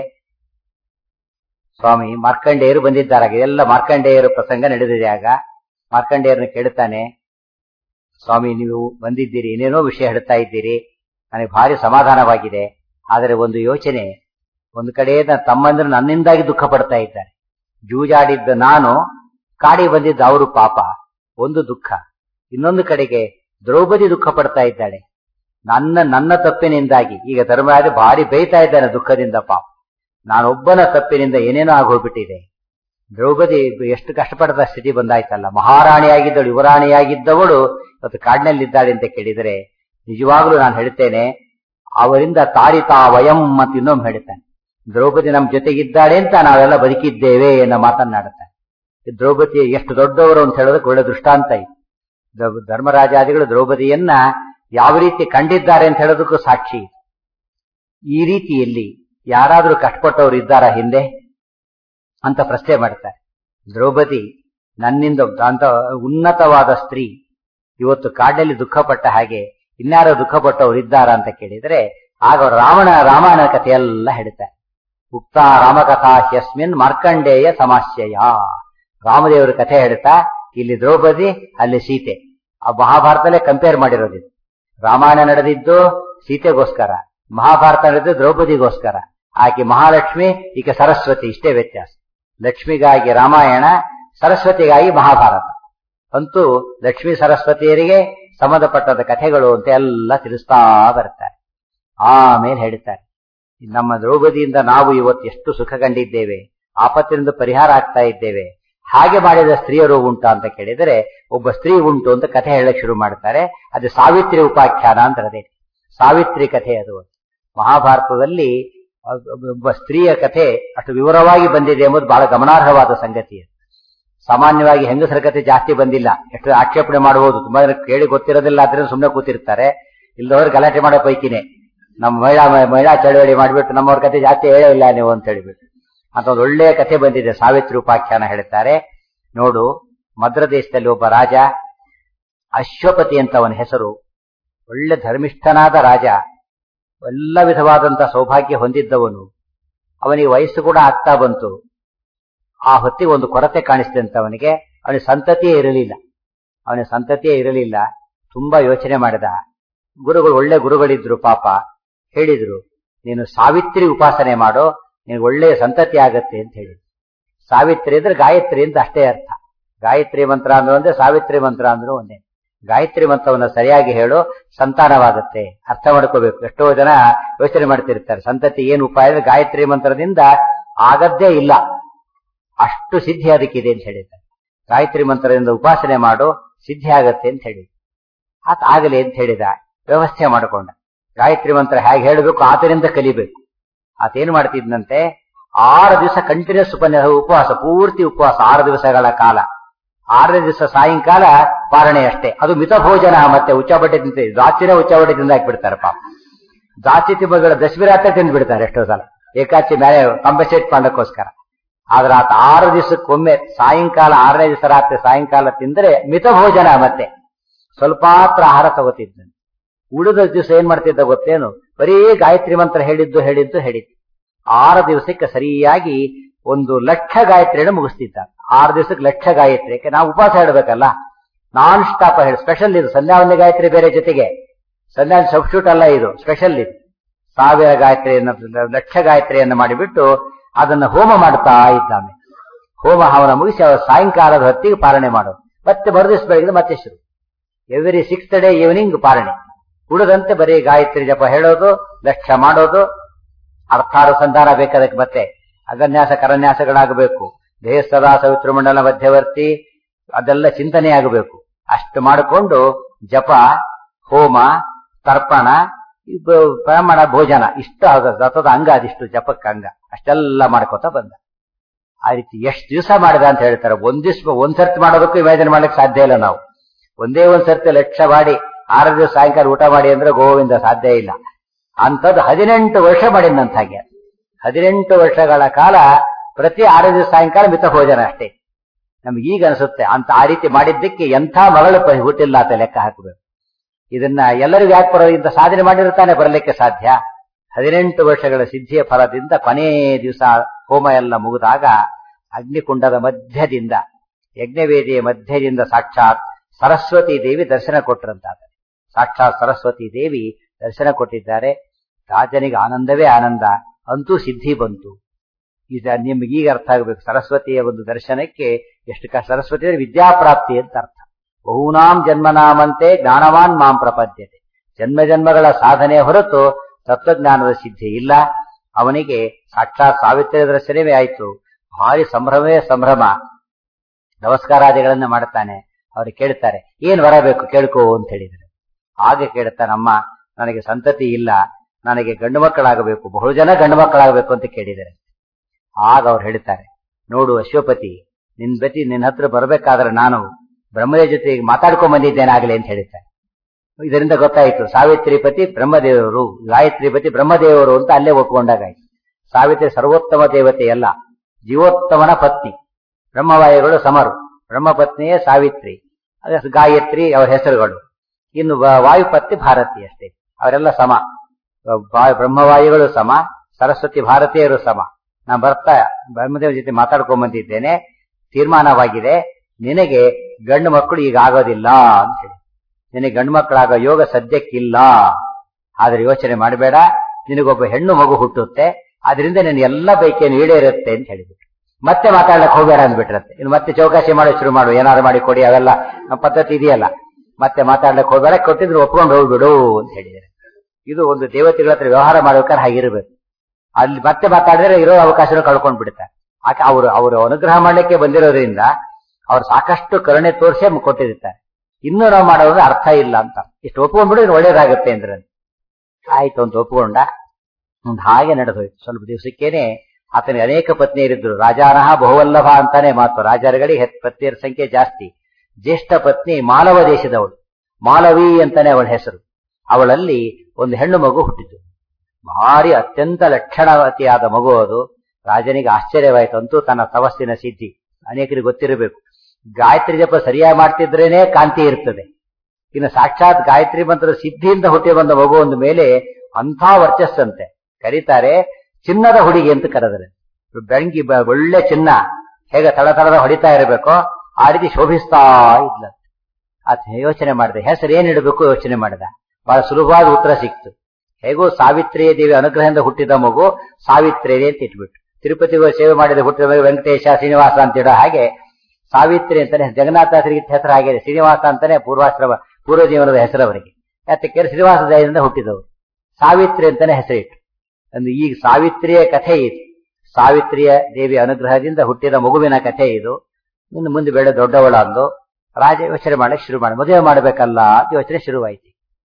ಸ್ವಾಮಿ ಮಾರ್ಕಂಡೇಯರು ಬಂದಿದ್ದಾರೆ ಎಲ್ಲ ಮಾರ್ಕಂಡೇಯರು ಪ್ರಸಂಗ ನಡೆದಿದೆ ಆಗ ಮಾರ್ಕಂಡೇಯರನ್ನ ಕೇಳುತ್ತಾನೆ ಸ್ವಾಮಿ ನೀವು ಬಂದಿದ್ದೀರಿ ಏನೇನೋ ವಿಷಯ ಹೇಳ್ತಾ ಇದ್ದೀರಿ ನನಗೆ ಭಾರಿ ಸಮಾಧಾನವಾಗಿದೆ ಆದರೆ ಒಂದು ಯೋಚನೆ ಒಂದು ಕಡೆ ನನ್ನ ತಮ್ಮಂದ್ರು ನನ್ನಿಂದಾಗಿ ದುಃಖ ಪಡ್ತಾ ಇದ್ದಾರೆ ಜೂಜಾಡಿದ್ದ ನಾನು ಕಾಡಿ ಬಂದಿದ್ದ ಅವರು ಪಾಪ ಒಂದು ದುಃಖ ಇನ್ನೊಂದು ಕಡೆಗೆ ದ್ರೌಪದಿ ದುಃಖ ಪಡ್ತಾ ಇದ್ದಾಳೆ ನನ್ನ ನನ್ನ ತಪ್ಪಿನಿಂದಾಗಿ ಈಗ ಧರ್ಮರಾಜ ಭಾರಿ ಬೈತಾ ಇದ್ದಾನೆ ದುಃಖದಿಂದ ಪಾಪ ನಾನೊಬ್ಬನ ತಪ್ಪಿನಿಂದ ಏನೇನೋ ಆಗೋಗ್ಬಿಟ್ಟಿದೆ ದ್ರೌಪದಿ ಎಷ್ಟು ಕಷ್ಟಪಡದ ಸ್ಥಿತಿ ಬಂದಾಯ್ತಲ್ಲ ಮಹಾರಾಣಿಯಾಗಿದ್ದಳು ಯುವರಾಣಿಯಾಗಿದ್ದವಳು ಇವತ್ತು ಕಾಡಿನಲ್ಲಿದ್ದಾಳೆ ಅಂತ ಕೇಳಿದರೆ ನಿಜವಾಗ್ಲೂ ನಾನು ಹೇಳ್ತೇನೆ ಅವರಿಂದ ತಾರಿತಾ ವಯಂ ಅಂತ ಇನ್ನೊಮ್ಮೆ ಹೇಳ್ತಾನೆ ದ್ರೌಪದಿ ನಮ್ಮ ಜೊತೆಗಿದ್ದಾಳೆ ಅಂತ ನಾವೆಲ್ಲ ಬದುಕಿದ್ದೇವೆ ಅನ್ನೋ ಮಾತನ್ನಾಡುತ್ತಾನೆ ದ್ರೌಪದಿ ಎಷ್ಟು ದೊಡ್ಡವರು ಅಂತ ಹೇಳೋದಕ್ಕೆ ಒಳ್ಳೆ ದೃಷ್ಟಾಂತ ಇದೆ ದ- ಧರ್ಮರಾಜಾದಿಗಳು ದ್ರೌಪದಿಯನ್ನ ಯಾವ ರೀತಿ ಕಂಡಿದ್ದಾರೆ ಅಂತ ಹೇಳೋದಕ್ಕೂ ಸಾಕ್ಷಿ ಇದೆ. ಈ ರೀತಿಯಲ್ಲಿ ಯಾರಾದರೂ ಕಷ್ಟಪಟ್ಟವರು ಇದ್ದಾರಾ ಹಿಂದೆ ಅಂತ ಪ್ರಶ್ನೆ ಮಾಡ್ತಾರೆ ದ್ರೌಪದಿ ನನ್ನಿಂದ ಅಂತ ಉನ್ನತವಾದ ಸ್ತ್ರೀ ಇವತ್ತು ಕಾಡಿನಲ್ಲಿ ದುಃಖಪಟ್ಟ ಹಾಗೆ ಇನ್ಯಾರೋ ದುಃಖಪಟ್ಟವರು ಇದ್ದಾರಾ ಅಂತ ಕೇಳಿದ್ರೆ ಆಗ ಅವ್ರು ರಾವಣ ರಾಮಾಯಣ ಕಥೆಯೆಲ್ಲ ಹೇಳ್ತಾರೆ ಉಕ್ತ ರಾಮಕಥಾ ಹ್ಯಸ್ಮಿನ್ ಮಾರ್ಕಂಡೇಯ ಸಮಾಶ್ಯಯ ರಾಮದೇವರ ಕಥೆ ಹೇಳ್ತಾ ಇಲ್ಲಿ ದ್ರೌಪದಿ ಅಲ್ಲಿ ಸೀತೆ ಆ ಮಹಾಭಾರತಲ್ಲೇ ಕಂಪೇರ್ ಮಾಡಿರೋದು ರಾಮಾಯಣ ನಡೆದಿದ್ದು ಸೀತೆಗೋಸ್ಕರ ಮಹಾಭಾರತ ನಡೆದಿದ್ದು ದ್ರೌಪದಿಗೋಸ್ಕರ ಆಕೆ ಮಹಾಲಕ್ಷ್ಮಿ ಈಕೆ ಸರಸ್ವತಿ ಇಷ್ಟೇ ವ್ಯತ್ಯಾಸ ಲಕ್ಷ್ಮಿಗಾಗಿ ರಾಮಾಯಣ ಸರಸ್ವತಿಗಾಗಿ ಮಹಾಭಾರತ ಅಂತೂ ಲಕ್ಷ್ಮೀ ಸರಸ್ವತಿಯರಿಗೆ ಸಂಬಂಧಪಟ್ಟದ ಕಥೆಗಳು ಅಂತ ಎಲ್ಲ ತಿಳಿಸ್ತಾ ಬರ್ತಾರೆ ಆಮೇಲೆ ಹೇಳ್ತಾರೆ ನಮ್ಮ ದ್ರೌಪದಿಯಿಂದ ನಾವು ಇವತ್ತು ಎಷ್ಟು ಸುಖ ಕಂಡಿದ್ದೇವೆ ಆಪತ್ತಿನಿಂದ ಪರಿಹಾರ ಆಗ್ತಾ ಇದ್ದೇವೆ ಹಾಗೆ ಮಾಡಿದ ಸ್ತ್ರೀಯರು ಉಂಟು ಅಂತ ಕೇಳಿದರೆ ಒಬ್ಬ ಸ್ತ್ರೀ ಉಂಟು ಅಂತ ಕಥೆ ಹೇಳಕ್ ಶುರು ಮಾಡ್ತಾರೆ ಅದು ಸಾವಿತ್ರಿ ಉಪಾಖ್ಯಾನ ಅಂತ ಅದೇ ಸಾವಿತ್ರಿ ಕಥೆ ಅದು ಮಹಾಭಾರತದಲ್ಲಿ ಒಬ್ಬ ಸ್ತ್ರೀಯ ಕಥೆ ಅಷ್ಟು ವಿವರವಾಗಿ ಬಂದಿದೆ ಎಂಬುದು ಬಹಳ ಗಮನಾರ್ಹವಾದ ಸಂಗತಿ ಸಾಮಾನ್ಯವಾಗಿ ಹೆಂಗಸರ ಕಥೆ ಜಾಸ್ತಿ ಬಂದಿಲ್ಲ ಎಷ್ಟು ಆಕ್ಷೇಪಣೆ ಮಾಡಬಹುದು ತುಂಬಾ ಜನ ಕೇಳಿ ಗೊತ್ತಿರೋದಿಲ್ಲ ಆದ್ರಿಂದ ಸುಮ್ಮನೆ ಕೂತಿರ್ತಾರೆ ಇಲ್ಲದವ್ರು ಗಲಾಟೆ ಮಾಡೋ ಪೈಕಿನೇ ನಮ್ಮ ಮಹಿಳಾ ಮಹಿಳಾ ಚಳವಳಿ ಮಾಡಿಬಿಟ್ಟು ನಮ್ಮವ್ರ ಕಥೆ ಜಾಸ್ತಿ ಹೇಳೇ ಇಲ್ಲ ನೀವು ಅಂತ ಹೇಳಿಬಿಟ್ಟು ಅಂತ ಒಂದು ಒಳ್ಳೆಯ ಕಥೆ ಬಂದಿದೆ ಸಾವಿತ್ರಿ ಉಪಾಖ್ಯಾನ ಹೇಳ್ತಾರೆ ನೋಡು ಮದ್ರ ದೇಶದಲ್ಲಿ ಒಬ್ಬ ರಾಜ ಅಶ್ವಪತಿ ಅಂತ ಅವನ ಹೆಸರು ಒಳ್ಳೆ ಧರ್ಮಿಷ್ಠನಾದ ರಾಜ ಎಲ್ಲ ವಿಧವಾದಂತ ಸೌಭಾಗ್ಯ ಹೊಂದಿದ್ದವನು ಅವನಿಗೆ ವಯಸ್ಸು ಕೂಡ ಆಗ್ತಾ ಬಂತು ಆ ಹೊತ್ತಿಗೆ ಒಂದು ಕೊರತೆ ಕಾಣಿಸ್ತಂತ ಅವನಿಗೆ ಅವನಿಗೆ ಸಂತತಿಯೇ ಇರಲಿಲ್ಲ ಅವನ ಸಂತತಿಯೇ ಇರಲಿಲ್ಲ ತುಂಬಾ ಯೋಚನೆ ಮಾಡಿದ ಗುರುಗಳು ಒಳ್ಳೆ ಗುರುಗಳಿದ್ರು ಪಾಪ ಹೇಳಿದ್ರು ನೀನು ಸಾವಿತ್ರಿ ಉಪಾಸನೆ ಮಾಡೋ ನಿನಗೆ ಒಳ್ಳೆಯ ಸಂತತಿ ಆಗತ್ತೆ ಅಂತ ಹೇಳಿ ಸಾವಿತ್ರಿ ಅಂದ್ರೆ ಗಾಯತ್ರಿ ಅಂತ ಅಷ್ಟೇ ಅರ್ಥ ಗಾಯತ್ರಿ ಮಂತ್ರ ಅಂದ್ರೆ ಒಂದೇ ಸಾವಿತ್ರಿ ಮಂತ್ರ ಅಂದ್ರೆ ಒಂದೇ ಗಾಯತ್ರಿ ಮಂತ್ರವನ್ನ ಸರಿಯಾಗಿ ಹೇಳು ಸಂತಾನವಾಗುತ್ತೆ ಅರ್ಥ ಮಾಡ್ಕೋಬೇಕು ಎಷ್ಟೋ ಜನ ಯೋಚನೆ ಮಾಡ್ತಿರ್ತಾರೆ ಸಂತತಿ ಏನು ಉಪಾಯ ಅಂದ್ರೆ ಗಾಯತ್ರಿ ಮಂತ್ರದಿಂದ ಆಗದ್ದೇ ಇಲ್ಲ ಅಷ್ಟು ಸಿದ್ಧಿ ಅದಕ್ಕಿದೆ ಅಂತ ಹೇಳಿದ್ದಾರೆ ಗಾಯತ್ರಿ ಮಂತ್ರದಿಂದ ಉಪಾಸನೆ ಮಾಡು ಸಿದ್ಧಿ ಆಗತ್ತೆ ಅಂತ ಹೇಳಿ ಆತ ಆಗಲಿ ಅಂತ ಹೇಳಿದ ವ್ಯವಸ್ಥೆ ಮಾಡಿಕೊಂಡ ಗಾಯತ್ರಿ ಮಂತ್ರ ಹೇಗೆ ಹೇಳಬೇಕು ಆತನಿಂದ ಕಲಿಬೇಕು ಆತೇನು ಮಾಡ್ತಿದ್ನಂತೆ ಆರು ದಿವಸ ಕಂಟಿನ್ಯೂಸ್ ಉಪನ್ಯಾಸ ಉಪವಾಸ ಪೂರ್ತಿ ಉಪವಾಸ ಆರು ದಿವಸಗಳ ಕಾಲ ಆರನೇ ದಿವಸ ಸಾಯಂಕಾಲ ಪಾರಣೆ ಅಷ್ಟೇ ಅದು ಮಿತ ಭೋಜನ ಮತ್ತೆ ಉಚ್ಚಾಬಟ್ಟೆ ತಿಂತ ದ್ರಾಕ್ಷಿನೇ ಉಚ್ಚಾಬಟ್ಟೆ ತಿಂದ ಹಾಕ್ಬಿಡ್ತಾರೆ ಪಾಪ ದ್ರಾಕ್ಷಿ ತಿಮ್ಮಗಳ ದಶಮಿರಾತ್ರ ತಿಂದು ಬಿಡ್ತಾರೆ ಎಷ್ಟೋ ಸಲ ಏಕಾಚಿ ಮೇಲೆ ಕಂಪನ್ಸೇಟ್ ಮಾಡಕ್ಕೋಸ್ಕರ ಆದ್ರೆ ಆತ ಆರು ದಿವಸಕ್ಕೊಮ್ಮೆ ಸಾಯಂಕಾಲ ಆರನೇ ದಿವಸ ರಾತ್ರಿ ಸಾಯಂಕಾಲ ತಿಂದ್ರೆ ಮಿತ ಭೋಜನ ಮತ್ತೆ ಸ್ವಲ್ಪ ಮಾತ್ರ ಆಹಾರ ತಗೋತಿದ್ದಂತೆ ಉಳಿದ ದಿವಸ ಏನ್ ಮಾಡ್ತಿದ್ದ ಗೊತ್ತೇನು ಬರೀ ಗಾಯತ್ರಿ ಮಂತ್ರ ಹೇಳಿದ್ದು ಹೇಳಿದ್ದು ಹೇಳಿದ್ದು ಆರು ದಿವಸಕ್ಕೆ ಸರಿಯಾಗಿ ಒಂದು ಲಕ್ಷ ಗಾಯತ್ರಿಯನ್ನು ಮುಗಿಸ್ತಿದ್ದ ಆರು ದಿವಸಕ್ಕೆ ಲಕ್ಷ ಗಾಯತ್ರಿ ಯಾಕೆ ನಾವು ಉಪವಾಸ ಹೇಳಬೇಕಲ್ಲ ನಾನ್ ಸ್ಟಾಪ್ ಹೇಳಿ ಸ್ಪೆಷಲ್ ಇದು ಸಂಧ್ಯಾವಂದ ಗಾಯತ್ರಿ ಬೇರೆ ಜೊತೆಗೆ ಸಂಧ್ಯಾ ಸಬ್ಸ್ಟ್ಯೂಟ್ ಅಲ್ಲ ಇದು ಸ್ಪೆಷಲ್ ಇದು ಸಾವಿರ ಗಾಯತ್ರಿಯನ್ನು ಲಕ್ಷ ಗಾಯತ್ರಿಯನ್ನು ಮಾಡಿಬಿಟ್ಟು ಅದನ್ನ ಹೋಮ ಮಾಡ್ತಾ ಇದ್ದಾನೆ ಹೋಮ ಹವನ ಮುಗಿಸಿ ಅವರ ಸಾಯಂಕಾಲದ ಹೊತ್ತಿಗೆ ಪಾಲನೆ ಮಾಡೋದು ಮತ್ತೆ ಮರುದಿವಸ ಬೆಳಗ್ಗೆ ಮತ್ತೆ ಶುರು ಎವ್ರಿ ಸಿಕ್ಸ್ತ್ ಡೇ ಈವ್ನಿಂಗ್ ಪಾಲನೆ ಉಳಿದಂತೆ ಬರೀ ಗಾಯತ್ರಿ ಜಪ ಹೇಳೋದು ಲಕ್ಷ್ಯ ಮಾಡೋದು ಅರ್ಥಾನುಸಂಧಾನ ಬೇಕಾದಕ್ಕೆ ಮತ್ತೆ ಅಗನ್ಯಾಸ ಕರನ್ಯಾಸಗಳಾಗಬೇಕು ದೇಹ ಸದಾ ಸವಿತೃಮಂಡಲ ಮಧ್ಯವರ್ತಿ ಅದೆಲ್ಲ ಚಿಂತನೆ ಆಗಬೇಕು ಅಷ್ಟು ಮಾಡಿಕೊಂಡು ಜಪ ಹೋಮ ತರ್ಪಣ ಬ್ರಾಹ್ಮಣ ಭೋಜನ ಇಷ್ಟ ರಥದ ಅಂಗ ಅದಿಷ್ಟು ಜಪಕ್ಕೆ ಅಂಗ ಅಷ್ಟೆಲ್ಲ ಮಾಡ್ಕೋತ ಬಂದ ಆ ರೀತಿ ಎಷ್ಟು ದಿವಸ ಮಾಡಿದ ಅಂತ ಹೇಳ್ತಾರೆ ಒಂದ್ ದಿವ್ಸ ಒಂದ್ ಸರ್ತಿ ಮಾಡೋದಕ್ಕೂ ಇಮ್ಯಾಜಿನ್ ಮಾಡ್ಲಿಕ್ಕೆ ಸಾಧ್ಯ ಇಲ್ಲ ನಾವು ಒಂದೇ ಒಂದ್ ಸರ್ತಿ ಲಕ್ಷ್ಯ ಮಾಡಿ ಆರು ದಿವಸ ಸಾಯಂಕಾಲ ಊಟ ಮಾಡಿ ಅಂದ್ರೆ ಗೋವಿಂದ ಸಾಧ್ಯ ಇಲ್ಲ ಅಂತದ್ದು ಹದಿನೆಂಟು ವರ್ಷ ಮಾಡಿದಂತ ಹಾಗೆ ಹದಿನೆಂಟು ವರ್ಷಗಳ ಕಾಲ ಪ್ರತಿ ಆರು ದಿವಸ ಸಾಯಂಕಾಲ ಮಿತ ಭೋಜನ ಅಷ್ಟೇ ನಮ್ಗೆ ಈಗ ಅನಿಸುತ್ತೆ ಅಂತ ಆ ರೀತಿ ಮಾಡಿದ್ದಕ್ಕೆ ಎಂಥ ಮಗಳು ಹುಟ್ಟಿಲ್ಲ ಅಂತ ಲೆಕ್ಕ ಹಾಕಬೇಕು ಇದನ್ನ ಎಲ್ಲರಿಗೂ ಯಾಕೆ ಬರೋ ಇಂಥ ಸಾಧನೆ ಮಾಡಿರ್ತಾನೆ ಬರಲಿಕ್ಕೆ ಸಾಧ್ಯ ಹದಿನೆಂಟು ವರ್ಷಗಳ ಸಿದ್ಧಿಯ ಫಲದಿಂದ ಕೊನೇ ದಿವಸ ಹೋಮ ಎಲ್ಲ ಮುಗಿದಾಗ ಅಗ್ನಿಕುಂಡದ ಮಧ್ಯದಿಂದ ಯಜ್ಞವೇದಿಯ ಮಧ್ಯದಿಂದ ಸಾಕ್ಷಾತ್ ಸರಸ್ವತಿ ದೇವಿ ದರ್ಶನ ಕೊಟ್ಟರಂತಾದ ಸಾಕ್ಷಾತ್ ಸರಸ್ವತಿ ದೇವಿ ದರ್ಶನ ಕೊಟ್ಟಿದ್ದಾರೆ ರಾಜನಿಗೆ ಆನಂದವೇ ಆನಂದ ಅಂತೂ ಸಿದ್ಧಿ ಬಂತು ಈಗ ನಿಮ್ಗೆ ಈಗ ಅರ್ಥ ಆಗಬೇಕು ಸರಸ್ವತಿಯ ಒಂದು ದರ್ಶನಕ್ಕೆ ಎಷ್ಟು ಕ ಸರಸ್ವತಿ ಅಂದ್ರೆ ವಿದ್ಯಾಪ್ರಾಪ್ತಿ ಅಂತ ಅರ್ಥ ಬಹುನಾಂ ಜನ್ಮನಾಮಂತೆ ಜ್ಞಾನವಾನ್ ಮಾಂ ಪ್ರಪದ್ಯತೆ ಜನ್ಮ ಜನ್ಮಗಳ ಸಾಧನೆ ಹೊರತು ತತ್ವಜ್ಞಾನದ ಸಿದ್ಧಿ ಇಲ್ಲ ಅವನಿಗೆ ಸಾಕ್ಷಾತ್ ಸಾವಿತ್ರಿ ದರ್ಶನವೇ ಆಯ್ತು ಭಾರಿ ಸಂಭ್ರಮವೇ ಸಂಭ್ರಮ ನಮಸ್ಕಾರಾದಿಗಳನ್ನ ಮಾಡ್ತಾನೆ ಅವ್ರು ಕೇಳ್ತಾರೆ ಏನ್ ಬರಬೇಕು ಕೇಳ್ಕೋ ಅಂತ ಹೇಳಿದ್ರೆ ಹಾಗೆ ಕೇಳ್ತಾನಮ್ಮ ನನಗೆ ಸಂತತಿ ಇಲ್ಲ ನನಗೆ ಗಂಡು ಮಕ್ಕಳಾಗಬೇಕು ಬಹು ಜನ ಗಂಡು ಮಕ್ಕಳಾಗಬೇಕು ಅಂತ ಕೇಳಿದ್ದಾರೆ ಆಗ ಅವ್ರು ಹೇಳ್ತಾರೆ ನೋಡು ಅಶ್ವಪತಿ ನಿನ್ ಬತಿ ನಿನ್ನ ಹತ್ರ ಬರ್ಬೇಕಾದ್ರೆ ನಾನು ಬ್ರಹ್ಮದ ಜೊತೆಗೆ ಮಾತಾಡ್ಕೊಂಡ್ ಬಂದಿದ್ದೇನೆ ಆಗ್ಲಿ ಅಂತ ಹೇಳ್ತಾರೆ ಇದರಿಂದ ಗೊತ್ತಾಯ್ತು ಸಾವಿತ್ರಿಪತಿ ಬ್ರಹ್ಮದೇವರು ಗಾಯತ್ರಿಪತಿ ಬ್ರಹ್ಮದೇವರು ಅಂತ ಅಲ್ಲೇ ಒಪ್ಕೊಂಡಾಗಾಯ್ತು ಸಾವಿತ್ರಿ ಸರ್ವೋತ್ತಮ ದೇವತೆಯಲ್ಲ ಜೀವೋತ್ತಮನ ಪತ್ನಿ ಬ್ರಹ್ಮವಾಯುಗಳು ಸಮರು ಬ್ರಹ್ಮಪತ್ನಿಯೇ ಸಾವಿತ್ರಿ ಗಾಯತ್ರಿ ಅವರ ಹೆಸರುಗಳು ಇನ್ನು ವಾಯುಪತ್ನಿ ಭಾರತಿ ಅಷ್ಟೇ ಅವರೆಲ್ಲ ಸಮ ಬ್ರಹ್ಮವಾಯುಗಳು ಸಮ ಸರಸ್ವತಿ ಭಾರತೀಯರು ಸಮ ನಾ ಬರ್ತಾ ಬ್ರಹ್ಮದೇವ ಜೊತೆ ಮಾತಾಡ್ಕೊಂಡ್ ಬಂದಿದ್ದೇನೆ ತೀರ್ಮಾನವಾಗಿದೆ ನಿನಗೆ ಗಂಡು ಮಕ್ಕಳು ಈಗ ಆಗೋದಿಲ್ಲ ಅಂತ ಹೇಳಿ ನಿನಗೆ ಗಂಡು ಮಕ್ಕಳಾಗೋ ಯೋಗ ಸದ್ಯಕ್ಕಿಲ್ಲ ಆದ್ರೆ ಯೋಚನೆ ಮಾಡಬೇಡ ನಿನಗೊಬ್ಬ ಹೆಣ್ಣು ಮಗು ಹುಟ್ಟುತ್ತೆ ಅದರಿಂದ ನಿನ್ನ ಎಲ್ಲ ಬೈಕೇನು ಈಡೇರುತ್ತೆ ಅಂತ ಹೇಳಿಬಿಟ್ಟು ಮತ್ತೆ ಮಾತಾಡ್ಲಕ್ ಹೋಗ್ಬೇಡ ಅಂದ್ಬಿಟ್ರತ್ತೆ ಇನ್ನು ಮತ್ತೆ ಚೌಕಾಸಿ ಮಾಡೋ ಶುರು ಮಾಡು ಏನಾರು ಮಾಡಿ ಕೊಡಿ ಅವೆಲ್ಲ ನಮ್ಮ ಪದ್ಧತಿ ಇದೆಯಲ್ಲ ಮತ್ತೆ ಮಾತಾಡ್ಲಕ್ ಹೋಗ್ಬೇಡ ಕೊಟ್ಟಿದ್ರು ಒಪ್ಕೊಂಡು ಹೋಗ್ಬಿಡು ಅಂತ ಹೇಳಿದ್ದಾರೆ ಇದು ಒಂದು ದೇವತೆಗಳ ಹತ್ರ ವ್ಯವಹಾರ ಮಾಡ್ಬೇಕಾದ್ರೆ ಹಾಗಿರ್ಬೇಕು ಅಲ್ಲಿ ಮತ್ತೆ ಮಾತಾಡಿದ್ರೆ ಇರೋ ಅವಕಾಶನ ಕಳ್ಕೊಂಡ್ ಬಿಡ್ತಾರೆ ಆಕೆ ಅವರು ಅವರು ಅನುಗ್ರಹ ಮಾಡ್ಲಿಕ್ಕೆ ಬಂದಿರೋದ್ರಿಂದ ಅವ್ರು ಸಾಕಷ್ಟು ಕರುಣೆ ತೋರಿಸೇ ಕೊಟ್ಟಿರ್ತಾರೆ ಇನ್ನೂ ನಾವು ಮಾಡೋದ್ರೆ ಅರ್ಥ ಇಲ್ಲ ಅಂತ ಇಷ್ಟು ಒಪ್ಕೊಂಡ್ಬಿಡಿದ್ರೆ ಒಳ್ಳೇದಾಗುತ್ತೆ ಅಂದ್ರೆ ಆಯ್ತು ಅಂತ ಒಪ್ಕೊಂಡ ಒಂದು ಹಾಗೆ ನಡೆದೋಯ್ತು ಸ್ವಲ್ಪ ದಿವಸಕ್ಕೇನೆ ಆತನಿಗೆ ಅನೇಕ ಪತ್ನಿಯರಿದ್ರು ರಾಜಾನಹ ಬಹುವಲ್ಲಭ ಅಂತಾನೆ ಮಾತು ರಾಜರುಗಳಿಗೆ ಹೆತ್ ಪತ್ನಿಯರ ಸಂಖ್ಯೆ ಜಾಸ್ತಿ ಜ್ಯೇಷ್ಠ ಪತ್ನಿ ಮಾಲವ ದೇಶದವಳು ಮಾಲವಿ ಅಂತಾನೆ ಅವಳ ಹೆಸರು ಅವಳಲ್ಲಿ ಒಂದು ಹೆಣ್ಣು ಮಗು ಹುಟ್ಟಿತು ಭಾರಿ ಅತ್ಯಂತ ಲಕ್ಷಣವತಿಯಾದ ಮಗು ಅದು ರಾಜನಿಗೆ ಆಶ್ಚರ್ಯವಾಯಿತು ಅಂತೂ ತನ್ನ ತವಸ್ಸಿನ ಸಿದ್ಧಿ ಅನೇಕರಿಗೆ ಗೊತ್ತಿರಬೇಕು ಗಾಯತ್ರಿ ಜಪ ಸರಿಯಾಗಿ ಮಾಡ್ತಿದ್ರೇನೆ ಕಾಂತಿ ಇರ್ತದೆ ಇನ್ನು ಸಾಕ್ಷಾತ್ ಗಾಯತ್ರಿ ಮಂತ್ರದ ಸಿದ್ಧಿಯಿಂದ ಹುಟ್ಟಿ ಬಂದ ಮಗು ಒಂದು ಮೇಲೆ ಅಂಥ ವರ್ಚಸ್ಸಂತೆ ಕರೀತಾರೆ ಚಿನ್ನದ ಹುಡುಗಿ ಅಂತ ಕರೆದರೆ ಬೆಳಂಗಿ ಬ- ಒಳ್ಳೆ ಚಿನ್ನ ಹೇಗೆ ತಳ ತಳದ ಹೊಡಿತಾ ಇರಬೇಕೋ ಆ ರೀತಿ ಶೋಭಿಸ್ತಾ ಇದ್ಲ ಆತ ಯೋಚನೆ ಮಾಡಿದೆ ಹೆಸರು ಏನ್ ಇಡಬೇಕು ಯೋಚನೆ ಮಾಡಿದ ಬಹಳ ಸುಲಭವಾದ ಉತ್ತರ ಸಿಕ್ತು ಹೇಗೂ ಸಾವಿತ್ರಿ ದೇವಿ ಅನುಗ್ರಹದಿಂದ ಹುಟ್ಟಿದ ಮಗು ಸಾವಿತ್ರಿ ಅಂತ ಇಟ್ಬಿಟ್ಟು ತಿರುಪತಿಗೆ ಸೇವೆ ಮಾಡಿದ ಹುಟ್ಟಿದ ಮಗು ವೆಂಕಟೇಶ ಶ್ರೀನಿವಾಸ ಅಂತ ಇಡೋ ಹಾಗೆ ಸಾವಿತ್ರಿ ಅಂತಾನೆ ಜಗನ್ನಾಥರಿಗೆ ಹೆಸರು ಆಗಿದೆ ಶ್ರೀನಿವಾಸ ಅಂತಾನೆ ಪೂರ್ವಾಶ್ರಮ ಪೂರ್ವ ಜೀವನದ ಹೆಸರು ಅವರಿಗೆ ಯಾತಕ್ಕೆ ಶ್ರೀನಿವಾಸ ದಯದಿಂದ ಹುಟ್ಟಿದವರು ಸಾವಿತ್ರಿ ಅಂತಾನೆ ಹೆಸರಿಟ್ಟು ಅಂದ್ರೆ ಈಗ ಸಾವಿತ್ರಿಯ ಕಥೆ ಇದು ಸಾವಿತ್ರಿಯ ದೇವಿ ಅನುಗ್ರಹದಿಂದ ಹುಟ್ಟಿದ ಮಗುವಿನ ಕಥೆ ಇದು ಇನ್ನು ಮುಂದೆ ಬೆಳೆ ದೊಡ್ಡವಳ ಅಂದು ರಾಜ ಯೋಚನೆ ಮಾಡಕ್ಕೆ ಶುರು ಮಾಡಿ ಮದುವೆ ಮಾಡಬೇಕಲ್ಲ ಅಂತ ಯೋಚನೆ ಶುರುವಾಯಿತು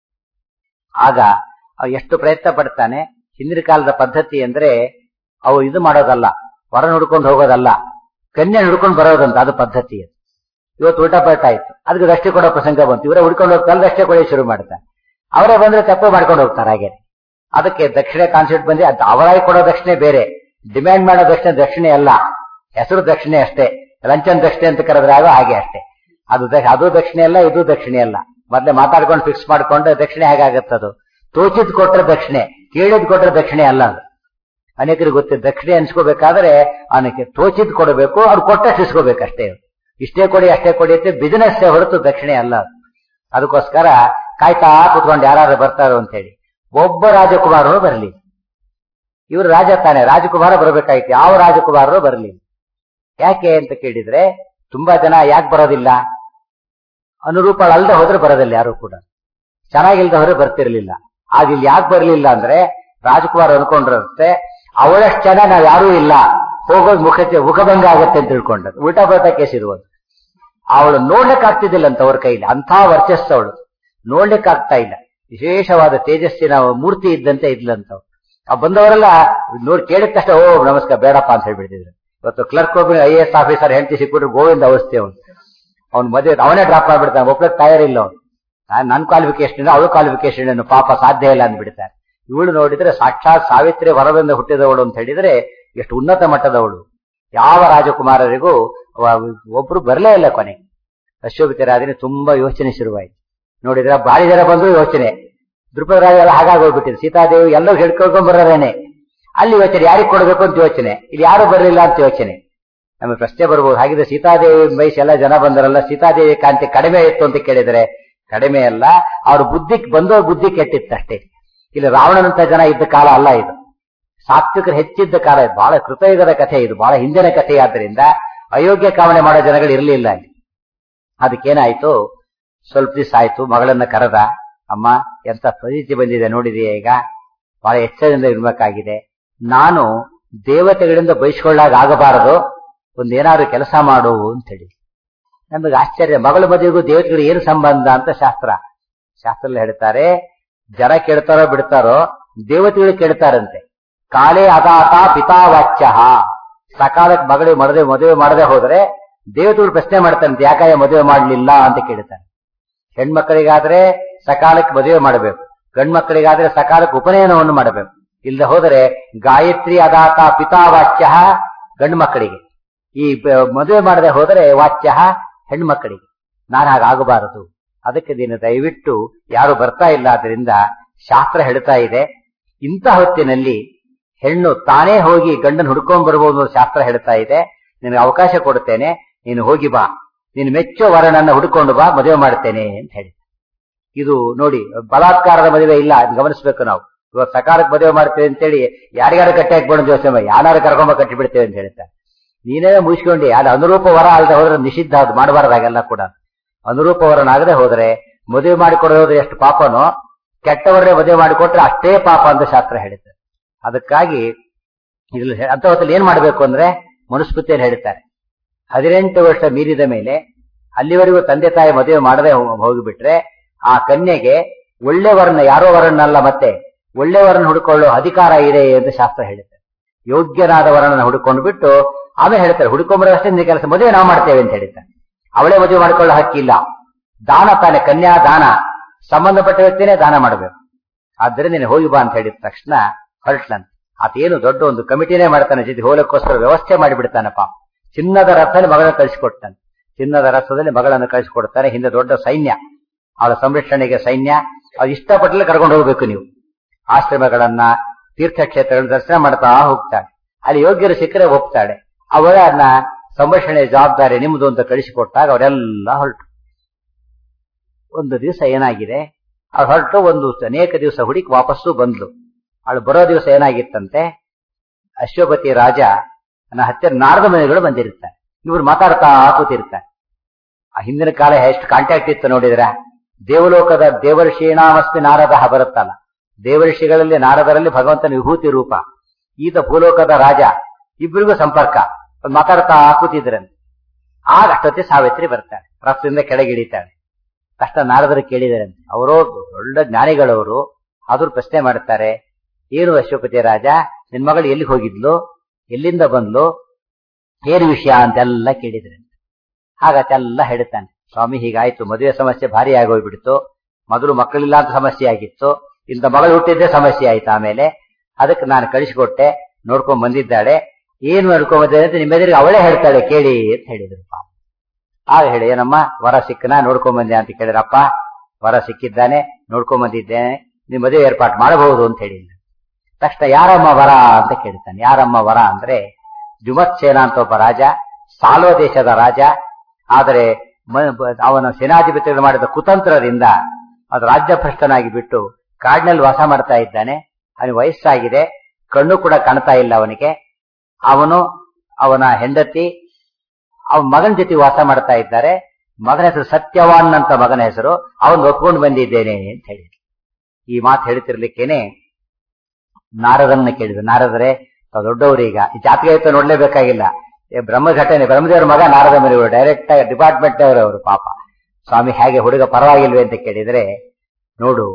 ಆಗ ಅವ ಎಷ್ಟು ಪ್ರಯತ್ನ ಪಡ್ತಾನೆ ಹಿಂದಿನ ಕಾಲದ ಪದ್ಧತಿ ಅಂದ್ರೆ ಅವು ಇದು ಮಾಡೋದಲ್ಲ ಹೊರ ಹುಡ್ಕೊಂಡು ಹೋಗೋದಲ್ಲ ಕನ್ಯೆ ಹುಡ್ಕೊಂಡು ಬರೋದಂತ ಅದು ಪದ್ಧತಿ ಅದು ಇವತ್ತು ಉಲ್ಟಾ ಪಲ್ಟಾ ಆಯ್ತು ಅದಕ್ಕೆ ರಷ್ಟೆ ಕೊಡೋ ಪ್ರಸಂಗ ಬಂತು ಇವರೇ ಹುಡ್ಕೊಂಡು ಹೋಗ್ತಾರೆ ರಷ್ಟೆ ಕೊಡೋಕೆ ಶುರು ಮಾಡ್ತಾರೆ ಅವರೇ ಬಂದ್ರೆ ತಪ್ಪು ಮಾಡ್ಕೊಂಡು ಹೋಗ್ತಾರೆ ಹಾಗೆ ಅದಕ್ಕೆ ದಕ್ಷಿಣೆ ಕಾನ್ಸೆಪ್ಟ್ ಬಂದ್ರೆ ಅದು ಅವರಾಗಿ ಕೊಡೋ ದಕ್ಷಿಣೆ ಬೇರೆ ಡಿಮ್ಯಾಂಡ್ ಮಾಡೋ ದಕ್ಷಿಣೆ ದಕ್ಷಿಣೆ ಅಲ್ಲ ಹೆಸರು ದಕ್ಷಿಣೆ ಅಷ್ಟೇ ಲಂಚನ್ ದಕ್ಷಿಣೆ ಅಂತ ಕರೆದ್ರೆ ಆಗೋ ಹಾಗೆ ಅಷ್ಟೇ ಅದು ದ- ಅದು ದಕ್ಷಿಣೆ ಅಲ್ಲ ಇದು ದಕ್ಷಿಣೆ ಅಲ್ಲ ಮೊದ್ಲೇ ಮಾತಾಡ್ಕೊಂಡು ಫಿಕ್ಸ್ ಮಾಡ್ಕೊಂಡು ದಕ್ಷಿಣೆ ಹೇಗಾಗತ್ತದು ತೋಚಿದ್ ಕೊಟ್ರೆ ದಕ್ಷಿಣೆ ಕೇಳಿದ್ ಕೊಟ್ರೆ ದಕ್ಷಿಣೆ ಅಲ್ಲ ಅದು ಅನೇಕರಿಗೆ ಗೊತ್ತಿದೆ ದಕ್ಷಿಣೆ ಅನ್ಸ್ಕೋಬೇಕಾದ್ರೆ ಅವನಿಗೆ ತೋಚಿದ್ ಕೊಡಬೇಕು ಅವ್ರು ಕೊಟ್ಟಷ್ಟು ಇಸ್ಕೋಬೇಕಷ್ಟೇ ಇಷ್ಟೇ ಕೊಡಿ ಅಷ್ಟೇ ಕೊಡಿ ಅಂತ ಬಿಸಿನೆಸ್ ಹೊರತು ದಕ್ಷಿಣೆ ಅಲ್ಲ ಅದು. ಅದಕ್ಕೋಸ್ಕರ ಕಾಯ್ತಾ ಕುತ್ಕೊಂಡು ಯಾರು ಬರ್ತಾರೋ ಅಂತ ಹೇಳಿ ಒಬ್ಬ ರಾಜಕುಮಾರರು ಬರಲಿ ಇವರು ರಾಜ ತಾನೆ ರಾಜಕುಮಾರ ಬರಬೇಕಾಯ್ತು ಯಾವ ರಾಜಕುಮಾರರು ಬರಲಿ ಯಾಕೆ ಅಂತ ಕೇಳಿದ್ರೆ ತುಂಬಾ ಜನ ಯಾಕೆ ಬರೋದಿಲ್ಲ ಅನುರೂಪಳಲ್ದೆ ಹೋದ್ರೆ ಬರೋದಿಲ್ಲ ಯಾರು ಕೂಡ ಚೆನ್ನಾಗಿಲ್ದ ಹೋದ್ರೆ ಬರ್ತಿರ್ಲಿಲ್ಲ ಆಗ ಇಲ್ಲಿ ಯಾಕೆ ಬರ್ಲಿಲ್ಲ ಅಂದ್ರೆ ರಾಜಕುಮಾರ್ ಅನ್ಕೊಂಡಿರುತ್ತೆ ಅವಳಷ್ಟು ಜನ ನಾವ್ ಯಾರೂ ಇಲ್ಲ ಹೋಗೋದ್ ಮುಖ ಮುಖಭಂಗ ಆಗತ್ತೆ ಅಂತ ತಿಳ್ಕೊಂಡದ್ದು ಉಲ್ಟಾ ಪಲ್ಟಾ ಕೇಸ್ ಇರುವುದು ಅವಳು ನೋಡ್ಲಿಕ್ಕೆ ಆಗ್ತಿದ್ದಿಲ್ಲ ಅಂತ ಅವ್ರ ಕೈಲಿ ಅಂಥ ವರ್ಚಸ್ಸು ಅವಳು ನೋಡ್ಲಿಕ್ಕೆ ಆಗ್ತಾ ಇಲ್ಲ ವಿಶೇಷವಾದ ತೇಜಸ್ಸಿನ ಮೂರ್ತಿ ಇದ್ದಂತೆ ಇದ್ಲಂತವ್ ಆ ಬಂದವರೆಲ್ಲ ನೋಡಿ ಕೇಳಿದ ತಕ್ಷಣ ಓ ನಮಸ್ಕಾರ ಬೇಡಪ್ಪ ಅಂತ ಹೇಳ್ಬಿಡ್ತಿದ್ರು ಇವತ್ತು ಕ್ಲರ್ಕ್ ಒಬ್ಬ ಐ ಎಸ್ ಆಫೀಸರ್ ಹೆಂಡತಿ ಸಿಕ್ಬಿಟ್ರೆ ಗೋವಿಂದ ಅವಸ್ಥೆ ಅವನು ಅವ್ನು ಮದುವೆ ಅವನೇ ಡ್ರಾಪ್ ಮಾಡ್ಬಿಡ್ತಾನೆ ಒಪ್ಲಕ್ ತಯಾರಿಲ್ಲ ಅವನು ನನ್ನ ಕ್ವಾಲಿಫಿಕೇಶನ್ ಅವಳು ಕ್ವಾಲಿಫಿಕೇಶನ್ ಏನು ಪಾಪ ಸಾಧ್ಯ ಇಲ್ಲ ಅಂದ್ಬಿಡ್ತಾರೆ ಇವಳು ನೋಡಿದ್ರೆ ಸಾಕ್ಷಾತ್ ಸಾವಿತ್ರಿ ವರದಿಂದ ಹುಟ್ಟಿದವಳು ಅಂತ ಹೇಳಿದ್ರೆ ಎಷ್ಟು ಉನ್ನತ ಮಟ್ಟದವಳು ಯಾವ ರಾಜಕುಮಾರರಿಗೂ ವ- ಒಬ್ರು ಬರಲೇ ಇಲ್ಲ ಕೊನೆಗೆ ಅಶೋಭಿತರಾದಿನಿ ತುಂಬಾ ಯೋಚನೆ ಶುರುವಾಯಿತು ನೋಡಿದ್ರೆ ಭಾರಿ ಜನ ಬಂದ್ರು ಯೋಚನೆ ದ್ರುಪದ ರಾಜ ಎಲ್ಲ ಹಾಗಾಗೋಗ್ಬಿಟ್ಟಿದೆ ಸೀತಾದೇವಿ ಎಲ್ಲರೂ ಹಿಡ್ಕೊಂಡ್ ಬರೋರೇನೆ ಅಲ್ಲಿ ಯೋಚನೆ ಯಾರಿಗೆ ಕೊಡಬೇಕು ಅಂತ ಯೋಚನೆ ಇಲ್ಲಿ ಯಾರು ಬರಲಿಲ್ಲ ಅಂತ ಯೋಚನೆ ನಮಗೆ ಪ್ರಶ್ನೆ ಬರ್ಬೋದು ಹಾಗಿದ್ರೆ ಸೀತಾದೇವಿ ವಯಸ್ಸು ಎಲ್ಲ ಜನ ಬಂದರಲ್ಲ ಸೀತಾದೇವಿ ಕಾಂತಿ ಕಡಿಮೆ ಇತ್ತು ಅಂತ ಕೇಳಿದ್ರೆ ಕಡಿಮೆ ಅಲ್ಲ ಅವ್ರ ಬುದ್ಧಿ ಬಂದೋ ಬುದ್ಧಿ ಕೆಟ್ಟಿತ್ತಷ್ಟೇ ಇಲ್ಲಿ ರಾವಣನಂತ ಜನ ಇದ್ದ ಕಾಲ ಅಲ್ಲ ಇದು ಸಾತ್ವಿಕರು ಹೆಚ್ಚಿದ್ದ ಕಾಲ ಇದು ಬಹಳ ಕೃತಯುಗದ ಕಥೆ ಇದು ಬಹಳ ಹಿಂದಿನ ಕಥೆ ಆದ್ರಿಂದ ಅಯೋಗ್ಯ ಕಾಮನೆ ಮಾಡೋ ಜನಗಳು ಇರಲಿಲ್ಲ ಅಲ್ಲಿ ಅದಕ್ಕೇನಾಯ್ತು ಸ್ವಲ್ಪ ದಿವಸ ಆಯ್ತು ಮಗಳನ್ನ ಕರೆದ ಅಮ್ಮ ಎಂತ ಪರಿಸ್ಥಿತಿ ಬಂದಿದೆ ನೋಡಿದೆಯಾ ಈಗ ಬಹಳ ಎಚ್ಚರದಿಂದ ಇರ್ಬೇಕಾಗಿದೆ ನಾನು ದೇವತೆಗಳಿಂದ ಬಯಸ್ಕೊಳ್ಳಾಗ ಆಗಬಾರದು ಒಂದೇನಾದ್ರು ಕೆಲಸ ಮಾಡು ಅಂತ ಹೇಳಿ ನಮಗೆ ಆಶ್ಚರ್ಯ ಮಗಳ ಮದುವೆಗೂ ದೇವತೆಗಳು ಏನು ಸಂಬಂಧ ಅಂತ ಶಾಸ್ತ್ರ ಶಾಸ್ತ್ರದಲ್ಲಿ ಹೇಳ್ತಾರೆ ಜನ ಕೇಳ್ತಾರೋ ಬಿಡ್ತಾರೋ ದೇವತೆಗಳು ಕೇಳ್ತಾರಂತೆ ಕಾಲೇ ಅದಾತ ಪಿತಾವಾಚ್ಯ ಸಕಾಲಕ್ಕೆ ಮಗಳಿಗೆ ಮದುವೆ ಮದುವೆ ಮಾಡದೆ ಹೋದ್ರೆ ದೇವತೆಗಳು ಪ್ರಶ್ನೆ ಮಾಡ್ತಾರಂತೆ ಯಾಕಾಯ ಮದುವೆ ಮಾಡಲಿಲ್ಲ ಅಂತ ಕೇಳ್ತಾನೆ ಹೆಣ್ಮಕ್ಕಳಿಗಾದ್ರೆ ಸಕಾಲಕ್ಕೆ ಮದುವೆ ಮಾಡಬೇಕು ಗಂಡ್ಮಕ್ಕಳಿಗಾದ್ರೆ ಸಕಾಲಕ್ಕೆ ಉಪನಯನವನ್ನು ಮಾಡಬೇಕು ಇಲ್ಲದೆ ಹೋದರೆ ಗಾಯತ್ರಿ ಅದಾತ ಪಿತಾವಾಚ್ಯ ಗಂಡು ಮಕ್ಕಳಿಗೆ ಈ ಬ- ಮದುವೆ ಮಾಡದೆ ಹೋದರೆ ವಾಚ್ಯ ಹೆಣ್ಮಕ್ಕಳಿಗೆ ನಾನು ಹಾಗಾಗಬಾರದು ಅದಕ್ಕೆ ದಿನ ದಯವಿಟ್ಟು ಯಾರು ಬರ್ತಾ ಇಲ್ಲ ಆದ್ರಿಂದ ಶಾಸ್ತ್ರ ಹೇಳ್ತಾ ಇದೆ ಇಂಥ ಹೊತ್ತಿನಲ್ಲಿ ಹೆಣ್ಣು ತಾನೇ ಹೋಗಿ ಗಂಡನ ಹುಡ್ಕೊಂಡ್ ಬರ್ಬೋದು ಅನ್ನೋ ಶಾಸ್ತ್ರ ಹೇಳ್ತಾ ಇದೆ ನಿನಗೆ ಅವಕಾಶ ಕೊಡುತ್ತೇನೆ ನೀನು ಹೋಗಿ ಬಾ ನೀನು ಮೆಚ್ಚೋ ವರನನ್ನ ಹುಡ್ಕೊಂಡು ಬಾ ಮದುವೆ ಮಾಡ್ತೇನೆ ಅಂತ ಹೇಳಿ ಇದು ನೋಡಿ ಬಲಾತ್ಕಾರದ ಮದುವೆ ಇಲ್ಲ ಅದ್ನ ಗಮನಿಸ್ಬೇಕು ನಾವು ಇವಾಗ ಸಕಾಲಕ್ಕೆ ಮದುವೆ ಮಾಡ್ತೇವೆ ಅಂತೇಳಿ ಯಾರಿಗಾರು ಕಟ್ಟಿ ಹಾಕ್ಕೊಂಡು ಯೋಚನೆ ಮಾಡಿ ಯಾರು ಕರ್ಕೊಂಬ ಕಟ್ಟಿ ಬಿಡ್ತೇವೆ ಅಂತ ಹೇಳ್ತಾರೆ ನೀನೇ ಮುಗಿಸ್ಕೊಂಡಿ ಅದು ಅನುರೂಪ ವರ ಅಲ್ಲದೆ ಹೋದ್ರೆ ನಿಷಿದ್ಧ ಅದು ಮಾಡಬಾರ್ದಾಗೆಲ್ಲ ಕೂಡ ಅನುರೂಪ ವರನಾಗದೆ ಹೋದ್ರೆ ಮದುವೆ ಮಾಡಿಕೊಡೋದು ಎಷ್ಟು ಪಾಪನೋ ಕೆಟ್ಟವರೇ ಮದುವೆ ಮಾಡಿಕೊಟ್ರೆ ಅಷ್ಟೇ ಪಾಪ ಅಂತ ಶಾಸ್ತ್ರ ಹೇಳುತ್ತೆ ಅದಕ್ಕಾಗಿ ಇದ್ರಲ್ಲಿ ಅಂತ ಹೊತ್ತಲ್ಲಿ ಏನ್ ಮಾಡ್ಬೇಕು ಅಂದ್ರೆ ಮನುಸ್ಮೃತಿಯಲ್ಲಿ ಹೇಳ್ತಾರೆ ಹದಿನೆಂಟು ವರ್ಷ ಮೀರಿದ ಮೇಲೆ ಅಲ್ಲಿವರೆಗೂ ತಂದೆ ತಾಯಿ ಮದುವೆ ಮಾಡದೆ ಹೋಗಿಬಿಟ್ರೆ ಆ ಕನ್ಯೆಗೆ ಒಳ್ಳೆ ವರನ್ನ ಯಾರೋ ವರನ್ನಲ್ಲ ಮತ್ತೆ ಒಳ್ಳೆ ವರನ್ನ ಹುಡುಕೊಳ್ಳೋ ಅಧಿಕಾರ ಇದೆ ಅಂತ ಶಾಸ್ತ್ರ ಹೇಳುತ್ತೆ ಯೋಗ್ಯನಾದ ವರನ್ನ ಹುಡುಕೊಂಡು ಬಿಟ್ಟು ಆಮೇಲೆ ಹೇಳ್ತಾರೆ ಹುಡುಕೊಂಬರಷ್ಟೇ ನಿನ್ನ ಕೆಲಸ ಮದುವೆ ನಾವು ಮಾಡ್ತೇವೆ ಅಂತ ಹೇಳ್ತಾರೆ ಅವಳೇ ಮದುವೆ ಮಾಡ್ಕೊಳ್ಳೋ ಹಕ್ಕಿಲ್ಲ ದಾನ ತಾನೆ ಕನ್ಯಾ ದಾನ ಸಂಬಂಧಪಟ್ಟ ವ್ಯಕ್ತಿನೇ ದಾನ ಮಾಡಬೇಕು ಆದ್ದರಿಂದ ನೀನು ಹೋಗಿ ಬಾ ಅಂತ ಹೇಳಿದ ತಕ್ಷಣ ಹೊರಟ್ಲಂತ ಆತೇನು ದೊಡ್ಡ ಒಂದು ಕಮಿಟಿನೇ ಮಾಡ್ತಾನೆ ಜೊತೆ ಹೋಲಕ್ಕೋಸ್ಕರ ವ್ಯವಸ್ಥೆ ಮಾಡಿಬಿಡ್ತಾನಪ್ಪ ಚಿನ್ನದ ರಥದಲ್ಲಿ ಮಗಳನ್ನ ಕಳಿಸಿಕೊಡ್ತಾನೆ ಚಿನ್ನದ ರಥದಲ್ಲಿ ಮಗಳನ್ನು ಕಳಿಸಿಕೊಡ್ತಾನೆ ಹಿಂದೆ ದೊಡ್ಡ ಸೈನ್ಯ ಅವಳ ಸಂರಕ್ಷಣೆಗೆ ಸೈನ್ಯ ಅದು ಇಷ್ಟಪಟ್ಟಲ್ಲಿ ಕರ್ಕೊಂಡು ಹೋಗ್ಬೇಕು ನೀವು ಆಶ್ರಮಗಳನ್ನ ತೀರ್ಥಕ್ಷೇತ್ರಗಳನ್ನ ದರ್ಶನ ಮಾಡ್ತಾ ಹೋಗ್ತಾಳೆ ಅಲ್ಲಿ ಯೋಗ್ಯರು ಸಿಕ್ಕರೆ ಹೋಗ್ತಾಳೆ ಅವಳನ್ನ ಸಂರಕ್ಷಣೆ ಜವಾಬ್ದಾರಿ ನಿಮ್ದು ಅಂತ ಕಳಿಸಿಕೊಟ್ಟಾಗ ಅವರೆಲ್ಲ ಹೊರಟು ಒಂದು ದಿವಸ ಏನಾಗಿದೆ ಅವ್ರು ಹೊರಟು ಒಂದು ಅನೇಕ ದಿವಸ ಹುಡುಕಿ ವಾಪಸ್ಸು ಬಂದ್ಲು ಅವಳು ಬರೋ ದಿವಸ ಏನಾಗಿತ್ತಂತೆ ಅಶ್ವಪತಿ ರಾಜ ನನ್ನ ಹತ್ತಿರ ನಾರದ ಮನೆಗಳು ಬಂದಿರ್ತಾರೆ ಇವ್ರು ಮಾತಾಡ್ತಾ ಕೂತಿರ್ತಾರೆ ಆ ಹಿಂದಿನ ಕಾಲ ಎಷ್ಟು ಕಾಂಟ್ಯಾಕ್ಟ್ ಇತ್ತು ನೋಡಿದ್ರ ದೇವಲೋಕದ ದೇವರ್ಷೀಣಾಮಸ್ಮಿ ನಾರದ ಬರುತ್ತಲ್ಲ ದೇವರ್ಷಿಗಳಲ್ಲಿ ನಾರದರಲ್ಲಿ ಭಗವಂತನ ವಿಭೂತಿ ರೂಪ ಈತ ಭೂಲೋಕದ ರಾಜ ಇಬ್ಬರಿಗೂ ಸಂಪರ್ಕ ಅವ್ರು ಮಾತಾಡ್ತಾ ಕೂತಿದ್ರಂತೆ ಆಗ ಅಷ್ಟೊತ್ತಿ ಸಾವಿತ್ರಿ ಬರ್ತಾಳೆ ರಥದಿಂದ ಕೆಳಗಿಳಿತಾಳೆ ಕಷ್ಟ ನಾರದರು ಕೇಳಿದಾರಂತೆ ಅವರೋ ದೊಡ್ಡ ಜ್ಞಾನಿಗಳವರು ಆದ್ರೂ ಪ್ರಶ್ನೆ ಮಾಡ್ತಾರೆ ಏನು ಅಶ್ವಪತಿ ರಾಜ ನಿನ್ ಮಗಳು ಎಲ್ಲಿ ಹೋಗಿದ್ಲು ಎಲ್ಲಿಂದ ಬಂದ್ಲು ಏನ್ ವಿಷಯ ಅಂತೆಲ್ಲ ಕೇಳಿದ್ರಂತೆ ಹಾಗತ್ತೆಲ್ಲ ಹೇಳ್ತಾನೆ ಸ್ವಾಮಿ ಹೀಗಾಯ್ತು ಮದುವೆ ಸಮಸ್ಯೆ ಭಾರಿ ಆಗೋಗ್ಬಿಡ್ತು ಮೊದಲು ಮಕ್ಕಳಿಲ್ಲ ಅಂತ ಸಮಸ್ಯೆ ಆಗಿತ್ತು ಇಂಥ ಮಗಳು ಹುಟ್ಟಿದ್ದೇ ಸಮಸ್ಯೆ ಆಯ್ತು ಆಮೇಲೆ ಅದಕ್ಕೆ ನಾನು ಕಳಿಸಿಕೊಟ್ಟೆ ನೋಡ್ಕೊಂಡ್ ಬಂದಿದ್ದಾಳೆ ಏನ್ ನೋಡ್ಕೊಂಡ್ ಬಂದಿದೆ ಅಂತ ನಿಮ್ಮೆದುರಿಗೆ ಅವಳೇ ಹೇಳ್ತಾಳೆ ಕೇಳಿ ಅಂತ ಹೇಳಿದ್ರು ಪಾಪ ಆಗ ಹೇಳಿ ಏನಮ್ಮ ವರ ಸಿಕ್ಕನ ನೋಡ್ಕೊಂಡ್ ಬಂದೆ ಅಂತ ಕೇಳಿದ್ರಪ್ಪ ವರ ಸಿಕ್ಕಿದ್ದಾನೆ ನೋಡ್ಕೊಂಡ್ ಬಂದಿದ್ದೇನೆ ನಿಮ್ ಮದುವೆ ಏರ್ಪಾಟ್ ಮಾಡಬಹುದು ಅಂತ ಹೇಳಿಲ್ಲ ತಕ್ಷಣ ಯಾರಮ್ಮ ವರ ಅಂತ ಕೇಳ್ತಾನೆ ಯಾರಮ್ಮ ವರ ಅಂದ್ರೆ ಜುಮತ್ಸೇನ ಅಂತ ಒಬ್ಬ ರಾಜ ಸಾಲ್ವ ದೇಶದ ರಾಜ ಆದರೆ ಅವನ ಸೇನಾಧಿಪತಿಗಳು ಮಾಡಿದ ಕುತಂತ್ರದಿಂದ ಅದು ರಾಜ್ಯಭ್ರಷ್ಟನಾಗಿ ಬಿಟ್ಟು ಕಾಡಿನಲ್ಲಿ ವಾಸ ಮಾಡ್ತಾ ಇದ್ದಾನೆ ಅವನಿಗೆ ವಯಸ್ಸಾಗಿದೆ ಕಣ್ಣು ಕೂಡ ಕಾಣ್ತಾ ಇಲ್ಲ ಅವನಿಗೆ ಅವನು ಅವನ ಹೆಂಡತಿ ಅವನ ಮಗನ ಜೊತೆ ವಾಸ ಮಾಡ್ತಾ ಇದ್ದಾರೆ ಮಗನ ಹೆಸರು ಸತ್ಯವಾನ್ ಅಂತ ಮಗನ ಹೆಸರು ಅವನ್ ಒಪ್ಕೊಂಡು ಬಂದಿದ್ದೇನೆ ಅಂತ ಹೇಳಿದ್ರು ಈ ಮಾತು ಹೇಳ್ತಿರ್ಲಿಕ್ಕೇನೆ ನಾರದನ್ನ ಕೇಳಿದ್ರು ನಾರದರೆ ದೊಡ್ಡವರೀಗ ಈ ಜಾತಿಗೆ ಆಯ್ತು ನೋಡ್ಲೇಬೇಕಾಗಿಲ್ಲ ಬ್ರಹ್ಮ ಘಟನೆ ಬ್ರಹ್ಮದೇವರ ಮಗ ನಾರದ ಮರಿಗಳು ಡೈರೆಕ್ಟ್ ಆಗಿ ಡಿಪಾರ್ಟ್ಮೆಂಟ್ ಅವರು ಅವರು ಪಾಪ ಸ್ವಾಮಿ ಹೇಗೆ ಹುಡುಗ ಪರವಾಗಿಲ್ವೇ ಅಂತ ಕೇಳಿದ್ರೆ ನೋಡು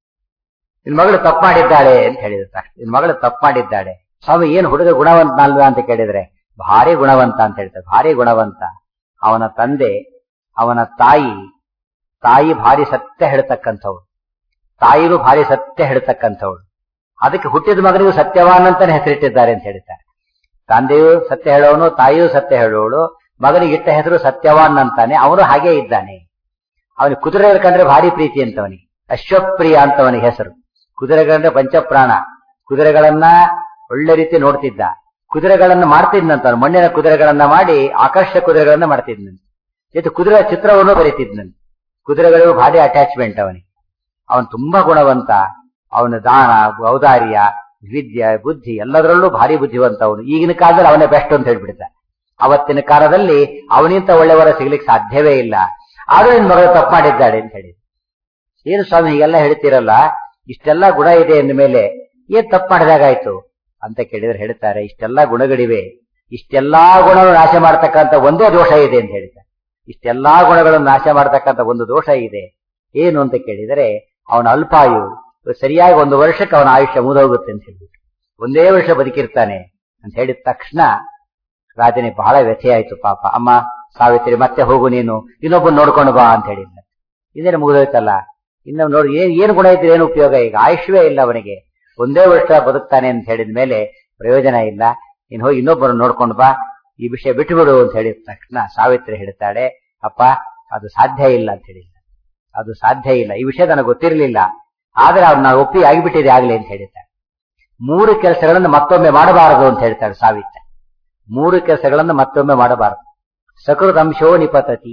ನಿನ್ ಮಗಳು ತಪ್ಪು ಮಾಡಿದ್ದಾಳೆ ಅಂತ ಹೇಳಿದ್ರು ತಕ್ಷಣ ನಿನ್ ಮಗಳು ತಪ್ಪು ಮಾಡಿದ್ದಾಳೆ ಸ್ವಾಮಿ ಏನ್ ಹುಡುಗ ಗುಣವಂತ ಅಲ್ವಾ ಅಂತ ಕೇಳಿದ್ರೆ ಭಾರಿ ಗುಣವಂತ ಅಂತ ಹೇಳ್ತಾರೆ ಭಾರಿ ಗುಣವಂತ ಅವನ ತಂದೆ ಅವನ ತಾಯಿ ತಾಯಿ ಭಾರಿ ಸತ್ಯ ಹೇಳ್ತಕ್ಕಂಥವ್ರು ತಾಯಿನೂ ಭಾರಿ ಸತ್ಯ ಹೇಳ್ತಕ್ಕಂಥವ್ಳು ಅದಕ್ಕೆ ಹುಟ್ಟಿದ ಮಗನಿಗೂ ಸತ್ಯವಾನ್ ಅಂತಾನೆ ಹೆಸರಿಟ್ಟಿದ್ದಾರೆ ಅಂತ ಹೇಳ್ತಾರೆ ತಂದೆಯೂ ಸತ್ಯ ಹೇಳೋನು ತಾಯಿಯೂ ಸತ್ಯ ಹೇಳೋಳು ಮಗನಿಗೆ ಇಟ್ಟ ಹೆಸರು ಸತ್ಯವಾನ್ ಅಂತಾನೆ ಅವನು ಹಾಗೇ ಇದ್ದಾನೆ ಅವನಿಗೆ ಕುದುರೆ ಕಂಡ್ರೆ ಭಾರಿ ಪ್ರೀತಿ ಅಂತವನಿಗೆ ಅಶ್ವಪ್ರಿಯ ಅಂತವನಿಗೆ ಹೆಸರು ಕುದುರೆಗಳಂದ್ರೆ ಪಂಚಪ್ರಾಣ ಕುದುರೆಗಳನ್ನ ಒಳ್ಳೆ ರೀತಿ ನೋಡ್ತಿದ್ದ ಕುದುರೆಗಳನ್ನ ಮಾಡ್ತಿದ್ನಂತ ಮಣ್ಣಿನ ಕುದುರೆಗಳನ್ನ ಮಾಡಿ ಆಕರ್ಷ ಕುದುರೆಗಳನ್ನ ಮಾಡ್ತಿದ್ನಂತೆ ಜೊತೆ ಕುದುರೆ ಚಿತ್ರವನ್ನು ಬರೀತಿದ್ನಂತೆ ಕುದುರೆಗಳಿಗೂ ಭಾರಿ ಅಟ್ಯಾಚ್ಮೆಂಟ್ ಅವನಿಗೆ ಅವನು ತುಂಬಾ ಗುಣವಂತ ಅವನ ದಾನ ಔದಾರ್ಯ ವಿದ್ಯೆ ಬುದ್ಧಿ ಎಲ್ಲದರಲ್ಲೂ ಭಾರಿ ಬುದ್ಧಿವಂತ ಅವನು ಈಗಿನ ಕಾಲದಲ್ಲಿ ಅವನೇ ಬೆಸ್ಟ್ ಅಂತ ಹೇಳ್ಬಿಡ್ತ ಅವತ್ತಿನ ಕಾಲದಲ್ಲಿ ಅವನಿಂತ ಒಳ್ಳೆಯವರ ಸಿಗ್ಲಿಕ್ಕೆ ಸಾಧ್ಯವೇ ಇಲ್ಲ ಆದ್ರೂ ನಿನ್ ಮಗಳು ತಪ್ಪು ಮಾಡಿದ್ದಾಳೆ ಅಂತ ಹೇಳಿ ಏನು ಸ್ವಾಮಿ ಹೀಗೆಲ್ಲ ಹೇಳ್ತಿರಲ್ಲ ಇಷ್ಟೆಲ್ಲ ಗುಣ ಇದೆ ಅಂದ ಮೇಲೆ ಏನ್ ತಪ್ಪು ಮಾಡಿದಾಗಾಯ್ತು ಅಂತ ಕೇಳಿದ್ರೆ ಹೇಳ್ತಾರೆ ಇಷ್ಟೆಲ್ಲಾ ಗುಣಗಳಿವೆ ಇಷ್ಟೆಲ್ಲಾ ಗುಣಗಳು ನಾಶ ಮಾಡ್ತಕ್ಕಂಥ ಒಂದೇ ದೋಷ ಇದೆ ಅಂತ ಹೇಳ್ತಾರೆ ಇಷ್ಟೆಲ್ಲಾ ಗುಣಗಳನ್ನು ನಾಶ ಮಾಡ್ತಕ್ಕಂಥ ಒಂದು ದೋಷ ಇದೆ ಏನು ಅಂತ ಕೇಳಿದರೆ ಅವನ ಅಲ್ಪಾಯು ಸರಿಯಾಗಿ ಒಂದು ವರ್ಷಕ್ಕೆ ಅವನ ಆಯುಷ್ಯ ಮುಗಿದೋಗುತ್ತೆ ಅಂತ ಹೇಳ್ಬಿಟ್ಟು ಒಂದೇ ವರ್ಷ ಬದುಕಿರ್ತಾನೆ ಅಂತ ಹೇಳಿದ ತಕ್ಷಣ ರಾಜನಿಗೆ ಬಹಳ ವ್ಯಥೆಯಾಯ್ತು ಪಾಪ ಅಮ್ಮ ಸಾವಿತ್ರಿ ಮತ್ತೆ ಹೋಗು ನೀನು ಇನ್ನೊಬ್ಬ ನೋಡ್ಕೊಂಡು ಬಾ ಅಂತ ಹೇಳಿದ್ದ ಇದೇನು ಮುಗಿದೋಯ್ತಲ್ಲ ಇನ್ನು ನೋಡಿ ಏನ್ ಏನ್ ಗುಣ ಇದ್ರೆ ಏನು ಉಪಯೋಗ ಈಗ ಆಯುಷ್ಯವೇ ಇಲ್ಲ ಅವನಿಗೆ ಒಂದೇ ವರ್ಷ ಬದುಕ್ತಾನೆ ಅಂತ ಹೇಳಿದ ಮೇಲೆ ಪ್ರಯೋಜನ ಇಲ್ಲ ಇನ್ ಹೋಗಿ ಇನ್ನೊಬ್ಬರು ನೋಡ್ಕೊಂಡು ಬಾ ಈ ವಿಷಯ ಬಿಟ್ಟುಬಿಡು ಅಂತ ಹೇಳಿದ ತಕ್ಷಣ ಸಾವಿತ್ರಿ ಹೇಳ್ತಾಳೆ ಅಪ್ಪ ಅದು ಸಾಧ್ಯ ಇಲ್ಲ ಅಂತ ಹೇಳಿಲ್ಲ ಅದು ಸಾಧ್ಯ ಇಲ್ಲ ಈ ವಿಷಯ ನನಗೆ ಗೊತ್ತಿರಲಿಲ್ಲ ಆದ್ರೆ ಅವ್ರು ನಾನು ಒಪ್ಪಿ ಆಗಿಬಿಟ್ಟಿದೆ ಆಗ್ಲಿ ಅಂತ ಹೇಳಿದ್ದಾಳೆ ಮೂರು ಕೆಲಸಗಳನ್ನು ಮತ್ತೊಮ್ಮೆ ಮಾಡಬಾರದು ಅಂತ ಹೇಳ್ತಾಳೆ ಸಾವಿತ್ರಿ ಮೂರು ಕೆಲಸಗಳನ್ನು ಮತ್ತೊಮ್ಮೆ ಮಾಡಬಾರದು ಸಕೃತ್ ಅಂಶೋ ನಿಪತತಿ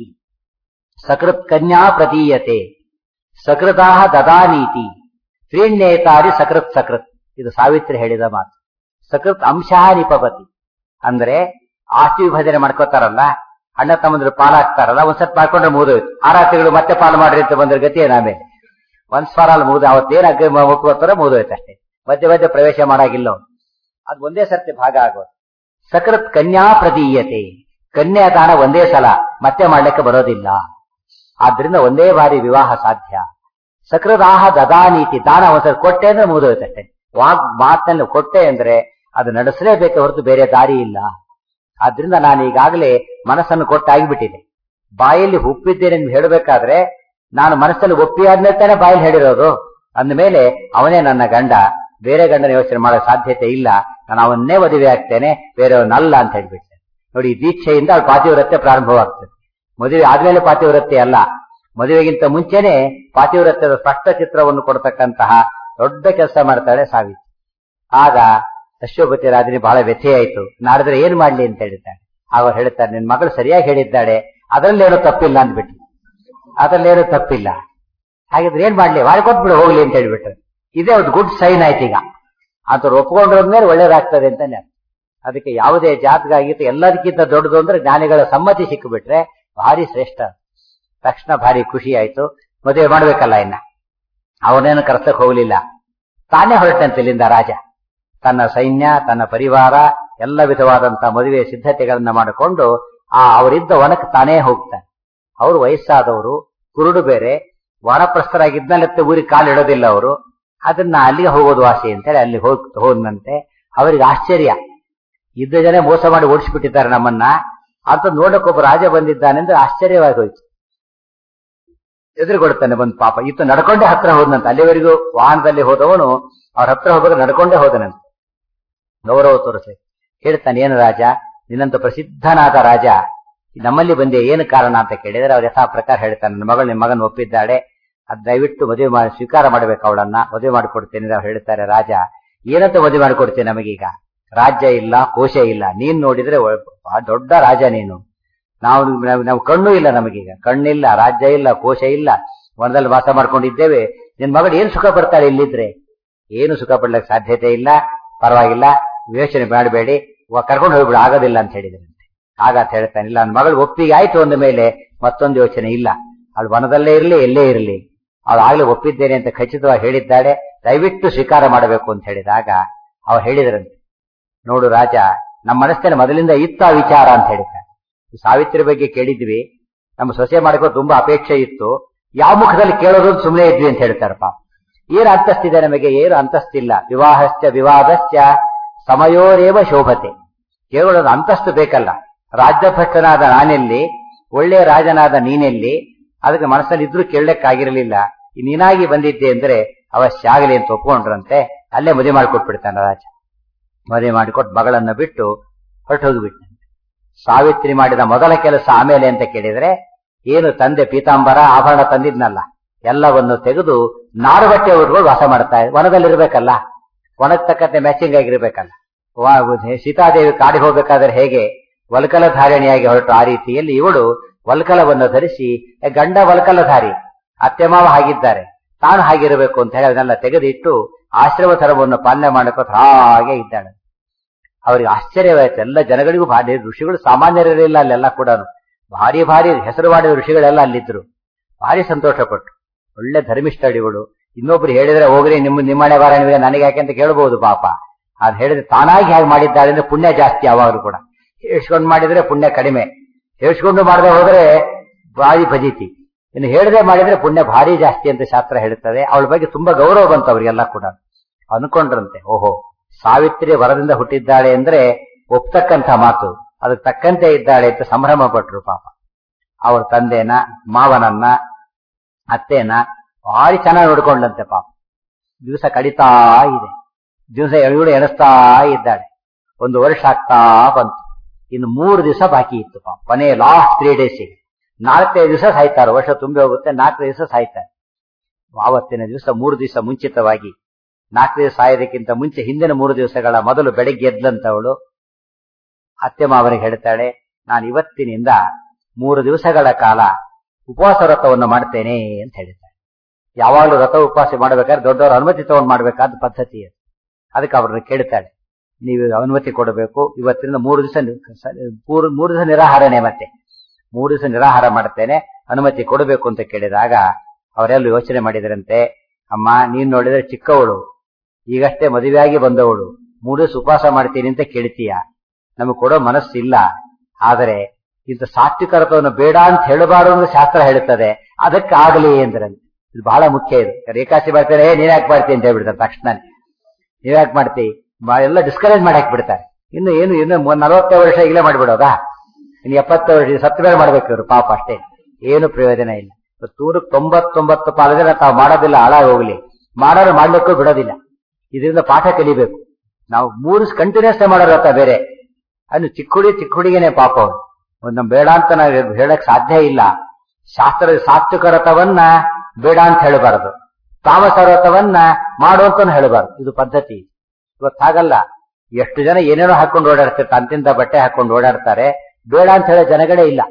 ಸಕೃತ್ ಕನ್ಯಾ ಪ್ರತೀಯತೆ ಸಕೃತಾ ದದಾನೀತಿ ತ್ರೀಣ್ಯೇತಾರಿ ಸಕೃತ್ ಸಕೃತ್ ಇದು ಸಾವಿತ್ರಿ ಹೇಳಿದ ಮಾತು ಸಕೃತ್ ಅಂಶ ನಿಪಪತಿ ಅಂದ್ರೆ ಆಸ್ತಿ ವಿಭಜನೆ ಮಾಡ್ಕೋತಾರಲ್ಲ ಅಣ್ಣ ತಮ್ಮಂದ್ರು ಪಾಲಾಗ್ತಾರಲ್ಲ ಒಂದ್ಸತ್ ಮಾಡ್ಕೊಂಡ್ರೆ ಮುಗಿದೋಯ್ತು ಆರಾತಿಗಳು ಮತ್ತೆ ಪಾಲು ಮಾಡ್ರಿ ಅಂತ ಬಂದ್ರೆ ಗತಿ ಏನಾಮೇಲೆ ಒಂದ್ ಸ್ವರ ಅಲ್ಲಿ ಮುಗಿದ ಅವತ್ತೇನ್ ಅಗ್ಗ ಒಪ್ಕೋತಾರ ಮುಗಿದೋಯ್ತು ಅಷ್ಟೇ ಮಧ್ಯೆ ಮಧ್ಯೆ ಪ್ರವೇಶ ಮಾಡಾಗಿಲ್ಲ ಅದು ಒಂದೇ ಸರ್ತಿ ಭಾಗ ಆಗೋದು ಸಕೃತ್ ಕನ್ಯಾ ಪ್ರದೀಯತೆ ಕನ್ಯಾದಾನ ಒಂದೇ ಸಲ ಮತ್ತೆ ಮಾಡ್ಲಿಕ್ಕೆ ಬರೋದಿಲ್ಲ ಆದ್ರಿಂದ ಒಂದೇ ಬಾರಿ ವಿವಾಹ ಸಾಧ್ಯ ಸಕೃದಾಹ ದದಾನೀತಿ ದಾನ ಒಂದ್ಸಲ ಕೊಟ್ಟೆ ಅಂದ್ರೆ ಮುಗಿದೋಯ್ತಷ್ಟೇ ವಾಗ್ ಮಾತನ್ನು ಕೊಟ್ಟೆ ಅಂದ್ರೆ ಅದು ನಡೆಸಲೇಬೇಕೆ ಹೊರತು ಬೇರೆ ದಾರಿ ಇಲ್ಲ ಆದ್ರಿಂದ ನಾನು ಈಗಾಗಲೇ ಮನಸ್ಸನ್ನು ಕೊಟ್ಟಾಗಿಬಿಟ್ಟಿದೆ ಬಾಯಲ್ಲಿ ಒಪ್ಪಿದ್ದೇನೆ ಎಂದು ಹೇಳಬೇಕಾದ್ರೆ ನಾನು ಮನಸ್ಸಲ್ಲಿ ಒಪ್ಪಿ ಆದ್ಮೇಲೆ ತಾನೇ ಬಾಯಲ್ಲಿ ಹೇಳಿರೋದು ಅಂದಮೇಲೆ ಅವನೇ ನನ್ನ ಗಂಡ ಬೇರೆ ಗಂಡನ ಯೋಚನೆ ಮಾಡೋ ಸಾಧ್ಯತೆ ಇಲ್ಲ ನಾನು ಅವನ್ನೇ ಮದುವೆ ಆಗ್ತೇನೆ ಬೇರೆಯವನ್ನಲ್ಲ ಅಂತ ಹೇಳ್ಬಿಟ್ಟೆ ನೋಡಿ ಈ ದೀಕ್ಷೆಯಿಂದ ಅವ್ಳು ಪಾತಿವ್ರತ್ಯ ಪ್ರಾರಂಭವಾಗ್ತದೆ ಮದುವೆ ಆದ್ಮೇಲೆ ಪಾತಿವ್ರತ್ಯ ಅಲ್ಲ ಮದುವೆಗಿಂತ ಮುಂಚೆನೆ ಪಾತಿವ್ರತ್ಯದ ಸ್ಪಷ್ಟ ಚಿತ್ರವನ್ನು ಕೊಡ್ತಕ್ಕಂತಹ ದೊಡ್ಡ ಕೆಲಸ ಮಾಡ್ತಾಳೆ ಸಾವಿತ್ರಿ ಆಗ ಅಶ್ವಪತಿ ರಾಜನಿ ಬಹಳ ವ್ಯಥೆಯಾಯಿತು ನಾಡಿದ್ರೆ ಏನ್ ಮಾಡ್ಲಿ ಅಂತ ಹೇಳಿದ್ದಾಳೆ ಅವರು ಹೇಳ್ತಾರೆ ನಿನ್ ಮಗಳು ಸರಿಯಾಗಿ ಹೇಳಿದ್ದಾಳೆ ಅದರಲ್ಲೇನು ತಪ್ಪಿಲ್ಲ ಅಂದ್ಬಿಟ್ಟು ಅದರಲ್ಲೇನು ತಪ್ಪಿಲ್ಲ ಹಾಗಿದ್ರೆ ಏನ್ ಮಾಡ್ಲಿ ಕೊಟ್ಬಿಡು ಹೋಗ್ಲಿ ಅಂತ ಹೇಳ್ಬಿಟ್ರೆ ಇದೇ ಒಂದು ಗುಡ್ ಸೈನ್ ಆಯ್ತು ಈಗ ಅಂತವ್ರು ಒಪ್ಕೊಂಡ್ರದ್ಮೇಲೆ ಒಳ್ಳೇದಾಗ್ತದೆ ಅಂತಾನೆ ಅದಕ್ಕೆ ಯಾವುದೇ ಜಾತಕ ಆಗಿತ್ತು ಎಲ್ಲದಕ್ಕಿಂತ ದೊಡ್ಡದು ಅಂದ್ರೆ ಜ್ಞಾನಿಗಳ ಸಮ್ಮತಿ ಸಿಕ್ಕಿಬಿಟ್ರೆ ಭಾರಿ ಶ್ರೇಷ್ಠ ತಕ್ಷಣ ಭಾರಿ ಖುಷಿ ಆಯ್ತು ಮದುವೆ ಮಾಡ್ಬೇಕಲ್ಲ ಇನ್ನ ಅವನೇನು ಕರ್ಸಕ್ ಹೋಗ್ಲಿಲ್ಲ ತಾನೇ ಹೊರಟಂತೆ ಇಲ್ಲಿಂದ ರಾಜ ತನ್ನ ಸೈನ್ಯ ತನ್ನ ಪರಿವಾರ ಎಲ್ಲ ವಿಧವಾದಂತಹ ಮದುವೆ ಸಿದ್ಧತೆಗಳನ್ನ ಮಾಡಿಕೊಂಡು ಆ ಅವರಿದ್ದ ವನಕ್ಕೆ ತಾನೇ ಹೋಗ್ತಾನೆ ಅವರು ವಯಸ್ಸಾದವರು ಕುರುಡು ಬೇರೆ ವಾನಪ್ರಸ್ಥರಾಗಿದ್ನಲ್ಲತ್ತೆ ಊರಿಗೆ ಕಾಲಿಡೋದಿಲ್ಲ ಅವರು ಅದನ್ನ ಅಲ್ಲಿಗೆ ಹೋಗೋದು ಆಸೆ ಅಂತೇಳಿ ಅಲ್ಲಿ ಹೋಗ್ ಹೋದಂತೆ ಅವರಿಗೆ ಆಶ್ಚರ್ಯ ಇದ್ದ ಜನ ಮೋಸ ಮಾಡಿ ಓಡಿಸ್ಬಿಟ್ಟಿದ್ದಾರೆ ನಮ್ಮನ್ನ ಅಂತ ನೋಡಕ್ ಒಬ್ಬ ರಾಜ ಬಂದಿದ್ದಾನೆಂದ್ರೆ ಆಶ್ಚರ್ಯವಾಗಿ ಹೋಯ್ತು ಎದುರುಗೊಡುತ್ತಾನೆ ಬಂದ್ ಪಾಪ ಇತ್ತು ನಡ್ಕೊಂಡೇ ಹತ್ರ ಹೋದನಂತ ಅಲ್ಲಿವರೆಗೂ ವಾಹನದಲ್ಲಿ ಹೋದವನು ಅವ್ರ ಹತ್ರ ಹೋದಾಗ ನಡ್ಕೊಂಡೇ ಹೋದನಂತೆ ಗೌರವ ತೋರಿಸಿ ಹೇಳ್ತಾನೆ ಏನು ರಾಜ ನಿನ್ನಂತ ಪ್ರಸಿದ್ಧನಾದ ರಾಜ ನಮ್ಮಲ್ಲಿ ಬಂದೆ ಏನು ಕಾರಣ ಅಂತ ಕೇಳಿದ್ರೆ ಅವ್ರ ಯಥಾ ಪ್ರಕಾರ ಹೇಳ್ತಾನೆ ನನ್ನ ಮಗಳು ನಿಮ್ಮ ಮಗನ ಒಪ್ಪಿದ್ದಾಳೆ ಅದ್ ದಯವಿಟ್ಟು ಮದುವೆ ಮಾಡಿ ಸ್ವೀಕಾರ ಮಾಡ್ಬೇಕು ಅವಳನ್ನ ಮದುವೆ ಮಾಡಿಕೊಡ್ತೇನೆ ಅಂತ ಹೇಳ್ತಾರೆ ರಾಜ ಏನಂತ ಮದುವೆ ಮಾಡಿಕೊಡ್ತೇನೆ ನಮಗೀಗ ರಾಜ್ಯ ಇಲ್ಲ ಕೋಶ ಇಲ್ಲ ನೀನ್ ನೋಡಿದ್ರೆ ಬಹಳ ದೊಡ್ಡ ರಾಜ ನೀನು ನಾವು ನಾವು ಕಣ್ಣು ಇಲ್ಲ ನಮಗೀಗ ಕಣ್ಣಿಲ್ಲ ರಾಜ್ಯ ಇಲ್ಲ ಕೋಶ ಇಲ್ಲ ವನದಲ್ಲಿ ವಾಸ ಮಾಡ್ಕೊಂಡಿದ್ದೇವೆ ನಿನ್ ಮಗಳು ಏನ್ ಸುಖ ಪಡ್ತಾಳೆ ಇಲ್ಲಿದ್ರೆ ಏನು ಸುಖ ಪಡ್ಲಿಕ್ಕೆ ಸಾಧ್ಯತೆ ಇಲ್ಲ ಪರವಾಗಿಲ್ಲ ಯೋಚನೆ ಮಾಡಬೇಡಿ ಕರ್ಕೊಂಡು ಹೋಗ್ಬಿಡು ಆಗೋದಿಲ್ಲ ಅಂತ ಹೇಳಿದ್ರಂತೆ ಆಗ ಅಂತ ಹೇಳ್ತಾನೆ ಇಲ್ಲ ನನ್ನ ಮಗಳು ಒಪ್ಪಿಗೆ ಆಯ್ತು ಅಂದ ಮೇಲೆ ಮತ್ತೊಂದು ಯೋಚನೆ ಇಲ್ಲ ಅವಳು ವನದಲ್ಲೇ ಇರಲಿ ಎಲ್ಲೇ ಇರಲಿ ಅವಳು ಆಗ್ಲೇ ಒಪ್ಪಿದ್ದೇನೆ ಅಂತ ಖಚಿತವಾಗಿ ಹೇಳಿದ್ದಾಳೆ ದಯವಿಟ್ಟು ಸ್ವೀಕಾರ ಮಾಡಬೇಕು ಅಂತ ಹೇಳಿದಾಗ ಅವ್ರು ಹೇಳಿದ್ರಂತೆ ನೋಡು ರಾಜ ನಮ್ಮ ಮನಸ್ಸಿನ ಮೊದಲಿಂದ ಇತ್ತ ವಿಚಾರ ಅಂತ ಹೇಳಿದ್ದಾರೆ ಸಾವಿತ್ರಿ ಬಗ್ಗೆ ಕೇಳಿದ್ವಿ ನಮ್ಮ ಸೊಸೆ ಮಾಡಕ್ಕೂ ತುಂಬಾ ಅಪೇಕ್ಷೆ ಇತ್ತು ಯಾವ ಮುಖದಲ್ಲಿ ಕೇಳೋದು ಸುಮ್ಮನೆ ಇದ್ವಿ ಅಂತ ಹೇಳ್ತಾರಪ್ಪ ಏನು ಅಂತಸ್ತಿದೆ ನಮಗೆ ಏನು ಅಂತಸ್ತಿಲ್ಲ ವಿವಾಹಶ್ಚ ವಿವಾದಶ್ಚ ಸಮಯೋರೇವ ಶೋಭತೆ ಕೇವಲ ಅಂತಸ್ತು ಬೇಕಲ್ಲ ರಾಜ್ಯಭ್ರಷ್ಟನಾದ ನಾನೆಲ್ಲಿ ಒಳ್ಳೆಯ ರಾಜನಾದ ನೀನೆಲ್ಲಿ ಅದಕ್ಕೆ ಮನಸ್ಸಲ್ಲಿ ಇದ್ರೂ ಕೇಳಲಿಕ್ಕಾಗಿರಲಿಲ್ಲ ನೀನಾಗಿ ಬಂದಿದ್ದೆ ಅಂದ್ರೆ ಅವಶ್ಯ ಆಗಲಿ ಅಂತ ಒಪ್ಕೊಂಡ್ರಂತೆ ಅಲ್ಲೇ ಮದುವೆ ಮಾಡಿಕೊಟ್ಬಿಡ್ತಾನೆ ರಾಜ ಮದುವೆ ಮಾಡಿಕೊಟ್ಟು ಮಗಳನ್ನ ಬಿಟ್ಟು ಹೊರಟು ಹೋಗಿಬಿಟ್ಟಂತೆ ಸಾವಿತ್ರಿ ಮಾಡಿದ ಮೊದಲ ಕೆಲಸ ಆಮೇಲೆ ಅಂತ ಕೇಳಿದ್ರೆ ಏನು ತಂದೆ ಪೀತಾಂಬರ ಆಭರಣ ತಂದಿದ್ನಲ್ಲ ಎಲ್ಲವನ್ನು ತೆಗೆದು ನಾರುಬಟ್ಟೆ ಊರುಗಳು ವಾಸ ಮಾಡ್ತಾ ವನದಲ್ಲಿರ್ಬೇಕಲ್ಲ ವನಕ್ಕೆ ತಕ್ಕಂತೆ ಮ್ಯಾಚಿಂಗ್ ಆಗಿರ್ಬೇಕಲ್ಲ ಸೀತಾದೇವಿ ಕಾಡಿಗೆ ಹೋಗ್ಬೇಕಾದ್ರೆ ಹೇಗೆ ವಲ್ಕಲ ಧಾರಣೆಯಾಗಿ ಹೊರಟು ಆ ರೀತಿಯಲ್ಲಿ ಇವಳು ವಲ್ಕಲವನ್ನು ಧರಿಸಿ ಗಂಡ ವಲ್ಕಲಧಾರಿ ಅತ್ತೆ ಮಾವ ಹಾಗಿದ್ದಾರೆ ತಾನು ಹಾಗಿರಬೇಕು ಅಂತ ಹೇಳಿ ಅದನ್ನೆಲ್ಲ ತೆಗೆದಿಟ್ಟು ಆಶ್ರಮ ಧರ್ಮವನ್ನು ಪಾಲನೆ ಮಾಡಕೋತ ಹಾಗೆ ಇದ್ದಾಳೆ ಅವರಿಗೆ ಆಶ್ಚರ್ಯವಾಯ್ತು ಎಲ್ಲ ಜನಗಳಿಗೂ ಭಾರಿ ಋಷಿಗಳು ಸಾಮಾನ್ಯರಿರಲಿಲ್ಲ ಅಲ್ಲೆಲ್ಲ ಕೂಡ ಭಾರಿ ಭಾರಿ ಹೆಸರು ಮಾಡಿದ ಋಷಿಗಳೆಲ್ಲ ಅಲ್ಲಿದ್ರು ಭಾರಿ ಸಂತೋಷಪಟ್ಟು ಒಳ್ಳೆ ಧರ್ಮಿಷ್ಠಡಿಗಳು ಇನ್ನೊಬ್ರು ಹೇಳಿದ್ರೆ ಹೋಗ್ರಿ ನಿಮ್ಮ ನಿಮ್ಮನೆ ಬಾರಣಿವೆ ನನಗೆ ಯಾಕೆ ಅಂತ ಕೇಳಬಹುದು ಪಾಪ ಅದ್ ಹೇಳಿದ್ರೆ ತಾನಾಗಿ ಹೇಗೆ ಮಾಡಿದ್ದಾಳೆ ಅಂದ್ರೆ ಪುಣ್ಯ ಜಾಸ್ತಿ ಯಾವಾಗಲೂ ಕೂಡ ಹೇಳ್ಸ್ಕೊಂಡು ಮಾಡಿದ್ರೆ ಪುಣ್ಯ ಕಡಿಮೆ ಹೇಳ್ಸ್ಕೊಂಡು ಮಾಡದೆ ಹೋದ್ರೆ ಭಾರಿ ಭಜೀತಿ ಇನ್ನು ಹೇಳದೆ ಮಾಡಿದ್ರೆ ಪುಣ್ಯ ಭಾರಿ ಜಾಸ್ತಿ ಅಂತ ಶಾಸ್ತ್ರ ಹೇಳುತ್ತದೆ ಅವಳ ಬಗ್ಗೆ ತುಂಬಾ ಗೌರವ ಬಂತು ಅವರಿಗೆಲ್ಲ ಕೂಡ ಅನ್ಕೊಂಡ್ರಂತೆ ಓಹೋ ಸಾವಿತ್ರಿ ವರದಿಂದ ಹುಟ್ಟಿದ್ದಾಳೆ ಅಂದ್ರೆ ಒಪ್ತಕ್ಕಂಥ ಮಾತು ಅದಕ್ಕೆ ತಕ್ಕಂತೆ ಇದ್ದಾಳೆ ಅಂತ ಸಂಭ್ರಮ ಪಟ್ರು ಪಾಪ ಅವ್ರ ತಂದೆನ ಮಾವನನ್ನ ಅತ್ತೇನ ಭಾರಿ ಚೆನ್ನಾಗಿ ನೋಡ್ಕೊಂಡಂತೆ ಪಾಪ ದಿವಸ ಕಡಿತಾ ಇದೆ ದಿವಸ ಎಳುಗಳು ಎಣಿಸ್ತಾ ಇದ್ದಾಳೆ ಒಂದು ವರ್ಷ ಆಗ್ತಾ ಬಂತು ಇನ್ನು ಮೂರು ದಿವಸ ಬಾಕಿ ಇತ್ತು ಪಾಪ ಕೊನೆ ಲಾಸ್ಟ್ ತ್ರೀ ಡೇಸಿಗೆ ನಾಲ್ಕೈದು ದಿವಸ ಸಾಯ್ತಾರೆ ವರ್ಷ ತುಂಬಿ ಹೋಗುತ್ತೆ ನಾಲ್ಕೈದು ದಿವಸ ಸಾಯ್ತಾರೆ ಆವತ್ತಿನ ದಿವಸ ಮೂರು ದಿವಸ ಮುಂಚಿತವಾಗಿ ನಾಲ್ಕು ದಿವಸ ಸಾಯೋದಕ್ಕಿಂತ ಮುಂಚೆ ಹಿಂದಿನ ಮೂರು ದಿವಸಗಳ ಮೊದಲು ಬೆಳಗ್ಗೆ ಎದ್ಲಂತವಳು ಅತ್ತೆ ಮಾವನಿಗೆ ಹೇಳ್ತಾಳೆ ನಾನು ಇವತ್ತಿನಿಂದ ಮೂರು ದಿವಸಗಳ ಕಾಲ ಉಪವಾಸ ವ್ರತವನ್ನು ಮಾಡ್ತೇನೆ ಅಂತ ಹೇಳಿದ್ದಾಳೆ ಯಾವಾಗಲೂ ವ್ರತ ಉಪವಾಸ ಮಾಡಬೇಕಾದ್ರೆ ದೊಡ್ಡವರ ಅನುಮತಿ ತಗೊಂಡು ಮಾಡಬೇಕಾದ ಪದ್ಧತಿ ಅದು ಅದಕ್ಕೆ ಅವ್ರನ್ನ ಕೇಳ್ತಾಳೆ ನೀವು ಅನುಮತಿ ಕೊಡಬೇಕು ಇವತ್ತಿನಿಂದ ಮೂರು ದಿವಸ ಮೂರು ದಿವಸ ನಿರಾಹಾರನೆ ಮತ್ತೆ ಮೂರು ದಿವಸ ನಿರಾಹಾರ ಮಾಡ್ತೇನೆ ಅನುಮತಿ ಕೊಡಬೇಕು ಅಂತ ಕೇಳಿದಾಗ ಅವರೆಲ್ಲ ಯೋಚನೆ ಮಾಡಿದ್ರಂತೆ ಅಮ್ಮ ನೀನ್ ನೋಡಿದ್ರೆ ಚಿಕ್ಕವಳು ಈಗಷ್ಟೇ ಮದುವೆಯಾಗಿ ಬಂದವಳು ಮೂರು ದಿವಸ ಉಪವಾಸ ಮಾಡ್ತೀನಿ ಅಂತ ಕೇಳ್ತೀಯ ನಮಗೆ ಕೊಡೋ ಮನಸ್ಸಿಲ್ಲ ಆದರೆ ಇಂಥ ಸಾತ್ವಿಕರತ್ವವನ್ನು ಬೇಡ ಅಂತ ಹೇಳಬಾರದು ಅಂತ ಶಾಸ್ತ್ರ ಹೇಳುತ್ತದೆ ಅದಕ್ಕೆ ಆಗಲಿ ಎಂದ್ರಂತೆ ಇದು ಬಹಳ ಮುಖ್ಯ ಇದು ರೇಖಾಸಿ ಮಾಡ್ತಾರೆ ನೀನ್ ಯಾಕೆ ಮಾಡ್ತೀನಿ ಅಂತ ಹೇಳ್ಬಿಡ್ತಾರೆ ತಕ್ಷಣ ನೀವ್ ಯಾಕೆ ಮಾಡ್ತಿ ಬಾ- ಎಲ್ಲ ಡಿಸ್ಕರೇಜ್ ಮಾಡಿ ಹಾಕ್ಬಿಡ್ತಾರೆ ಇನ್ನು ಏನು ಇನ್ನು ಮೂ- ನಲವತ್ತೇ ವರ್ಷ ಈಗಲೇ ಮಾಡ್ಬಿಡೋದಾ ಇನ್ನು ಎಪ್ಪತ್ತು ವರ್ಷ ಸತ್ತ ಮೇಲೆ ಮಾಡ್ಬೇಕು ಇವರು ಪಾಪ ಅಷ್ಟೇ ಏನು ಪ್ರಯೋಜನ ಇಲ್ಲ ನೂರಕ್ಕೆ ತೊಂಬತ್ತೊಂಬತ್ತು ಪಾಲು ಜನ ತಾವು ಮಾಡೋದಿಲ್ಲ ಹಾಳಾಗಿ ಹೋಗ್ಲಿ ಮಾಡೋರು ಮಾಡ್ಲಿಕ್ಕೂ ಬಿಡೋದಿಲ್ಲ ಇದರಿಂದ ಪಾಠ ಕಲಿಬೇಕು ನಾವು ಮೂರು ಕಂಟಿನ್ಯೂಸ್ ಮಾಡೋರತ್ತ ಬೇರೆ ಅನ್ನು ಚಿಕ್ಕ ಹುಡಿ ಚಿಕ್ಕ ಹುಡುಗಿನೇ ಪಾಪ ಅವ್ರು ಒಂದು ಬೇಡ ಅಂತ ನಾವು ಹೇಳಕ್ ಸಾಧ್ಯ ಇಲ್ಲ ಶಾಸ್ತ್ರದ ಸಾತ್ವಿಕ ರಥವನ್ನ ಬೇಡ ಅಂತ ಹೇಳಬಾರದು ತಾಮಸ ರಥವನ್ನ ಮಾಡು ಅಂತ ಹೇಳಬಾರದು ಇದು ಪದ್ಧತಿ ಇವತ್ತಾಗಲ್ಲ ಎಷ್ಟು ಜನ ಏನೇನೋ ಹಾಕೊಂಡು ಓಡಾಡ್ತಿರ್ತಾರೆ ಅಂತಿಂತ ಬಟ್ಟೆ ಹಾಕೊಂಡು ಓಡಾಡ್ತಾರೆ ಬೇಡ ಅಂತ ಹೇಳೋ ಜನಗಳೇ ಇಲ್ಲ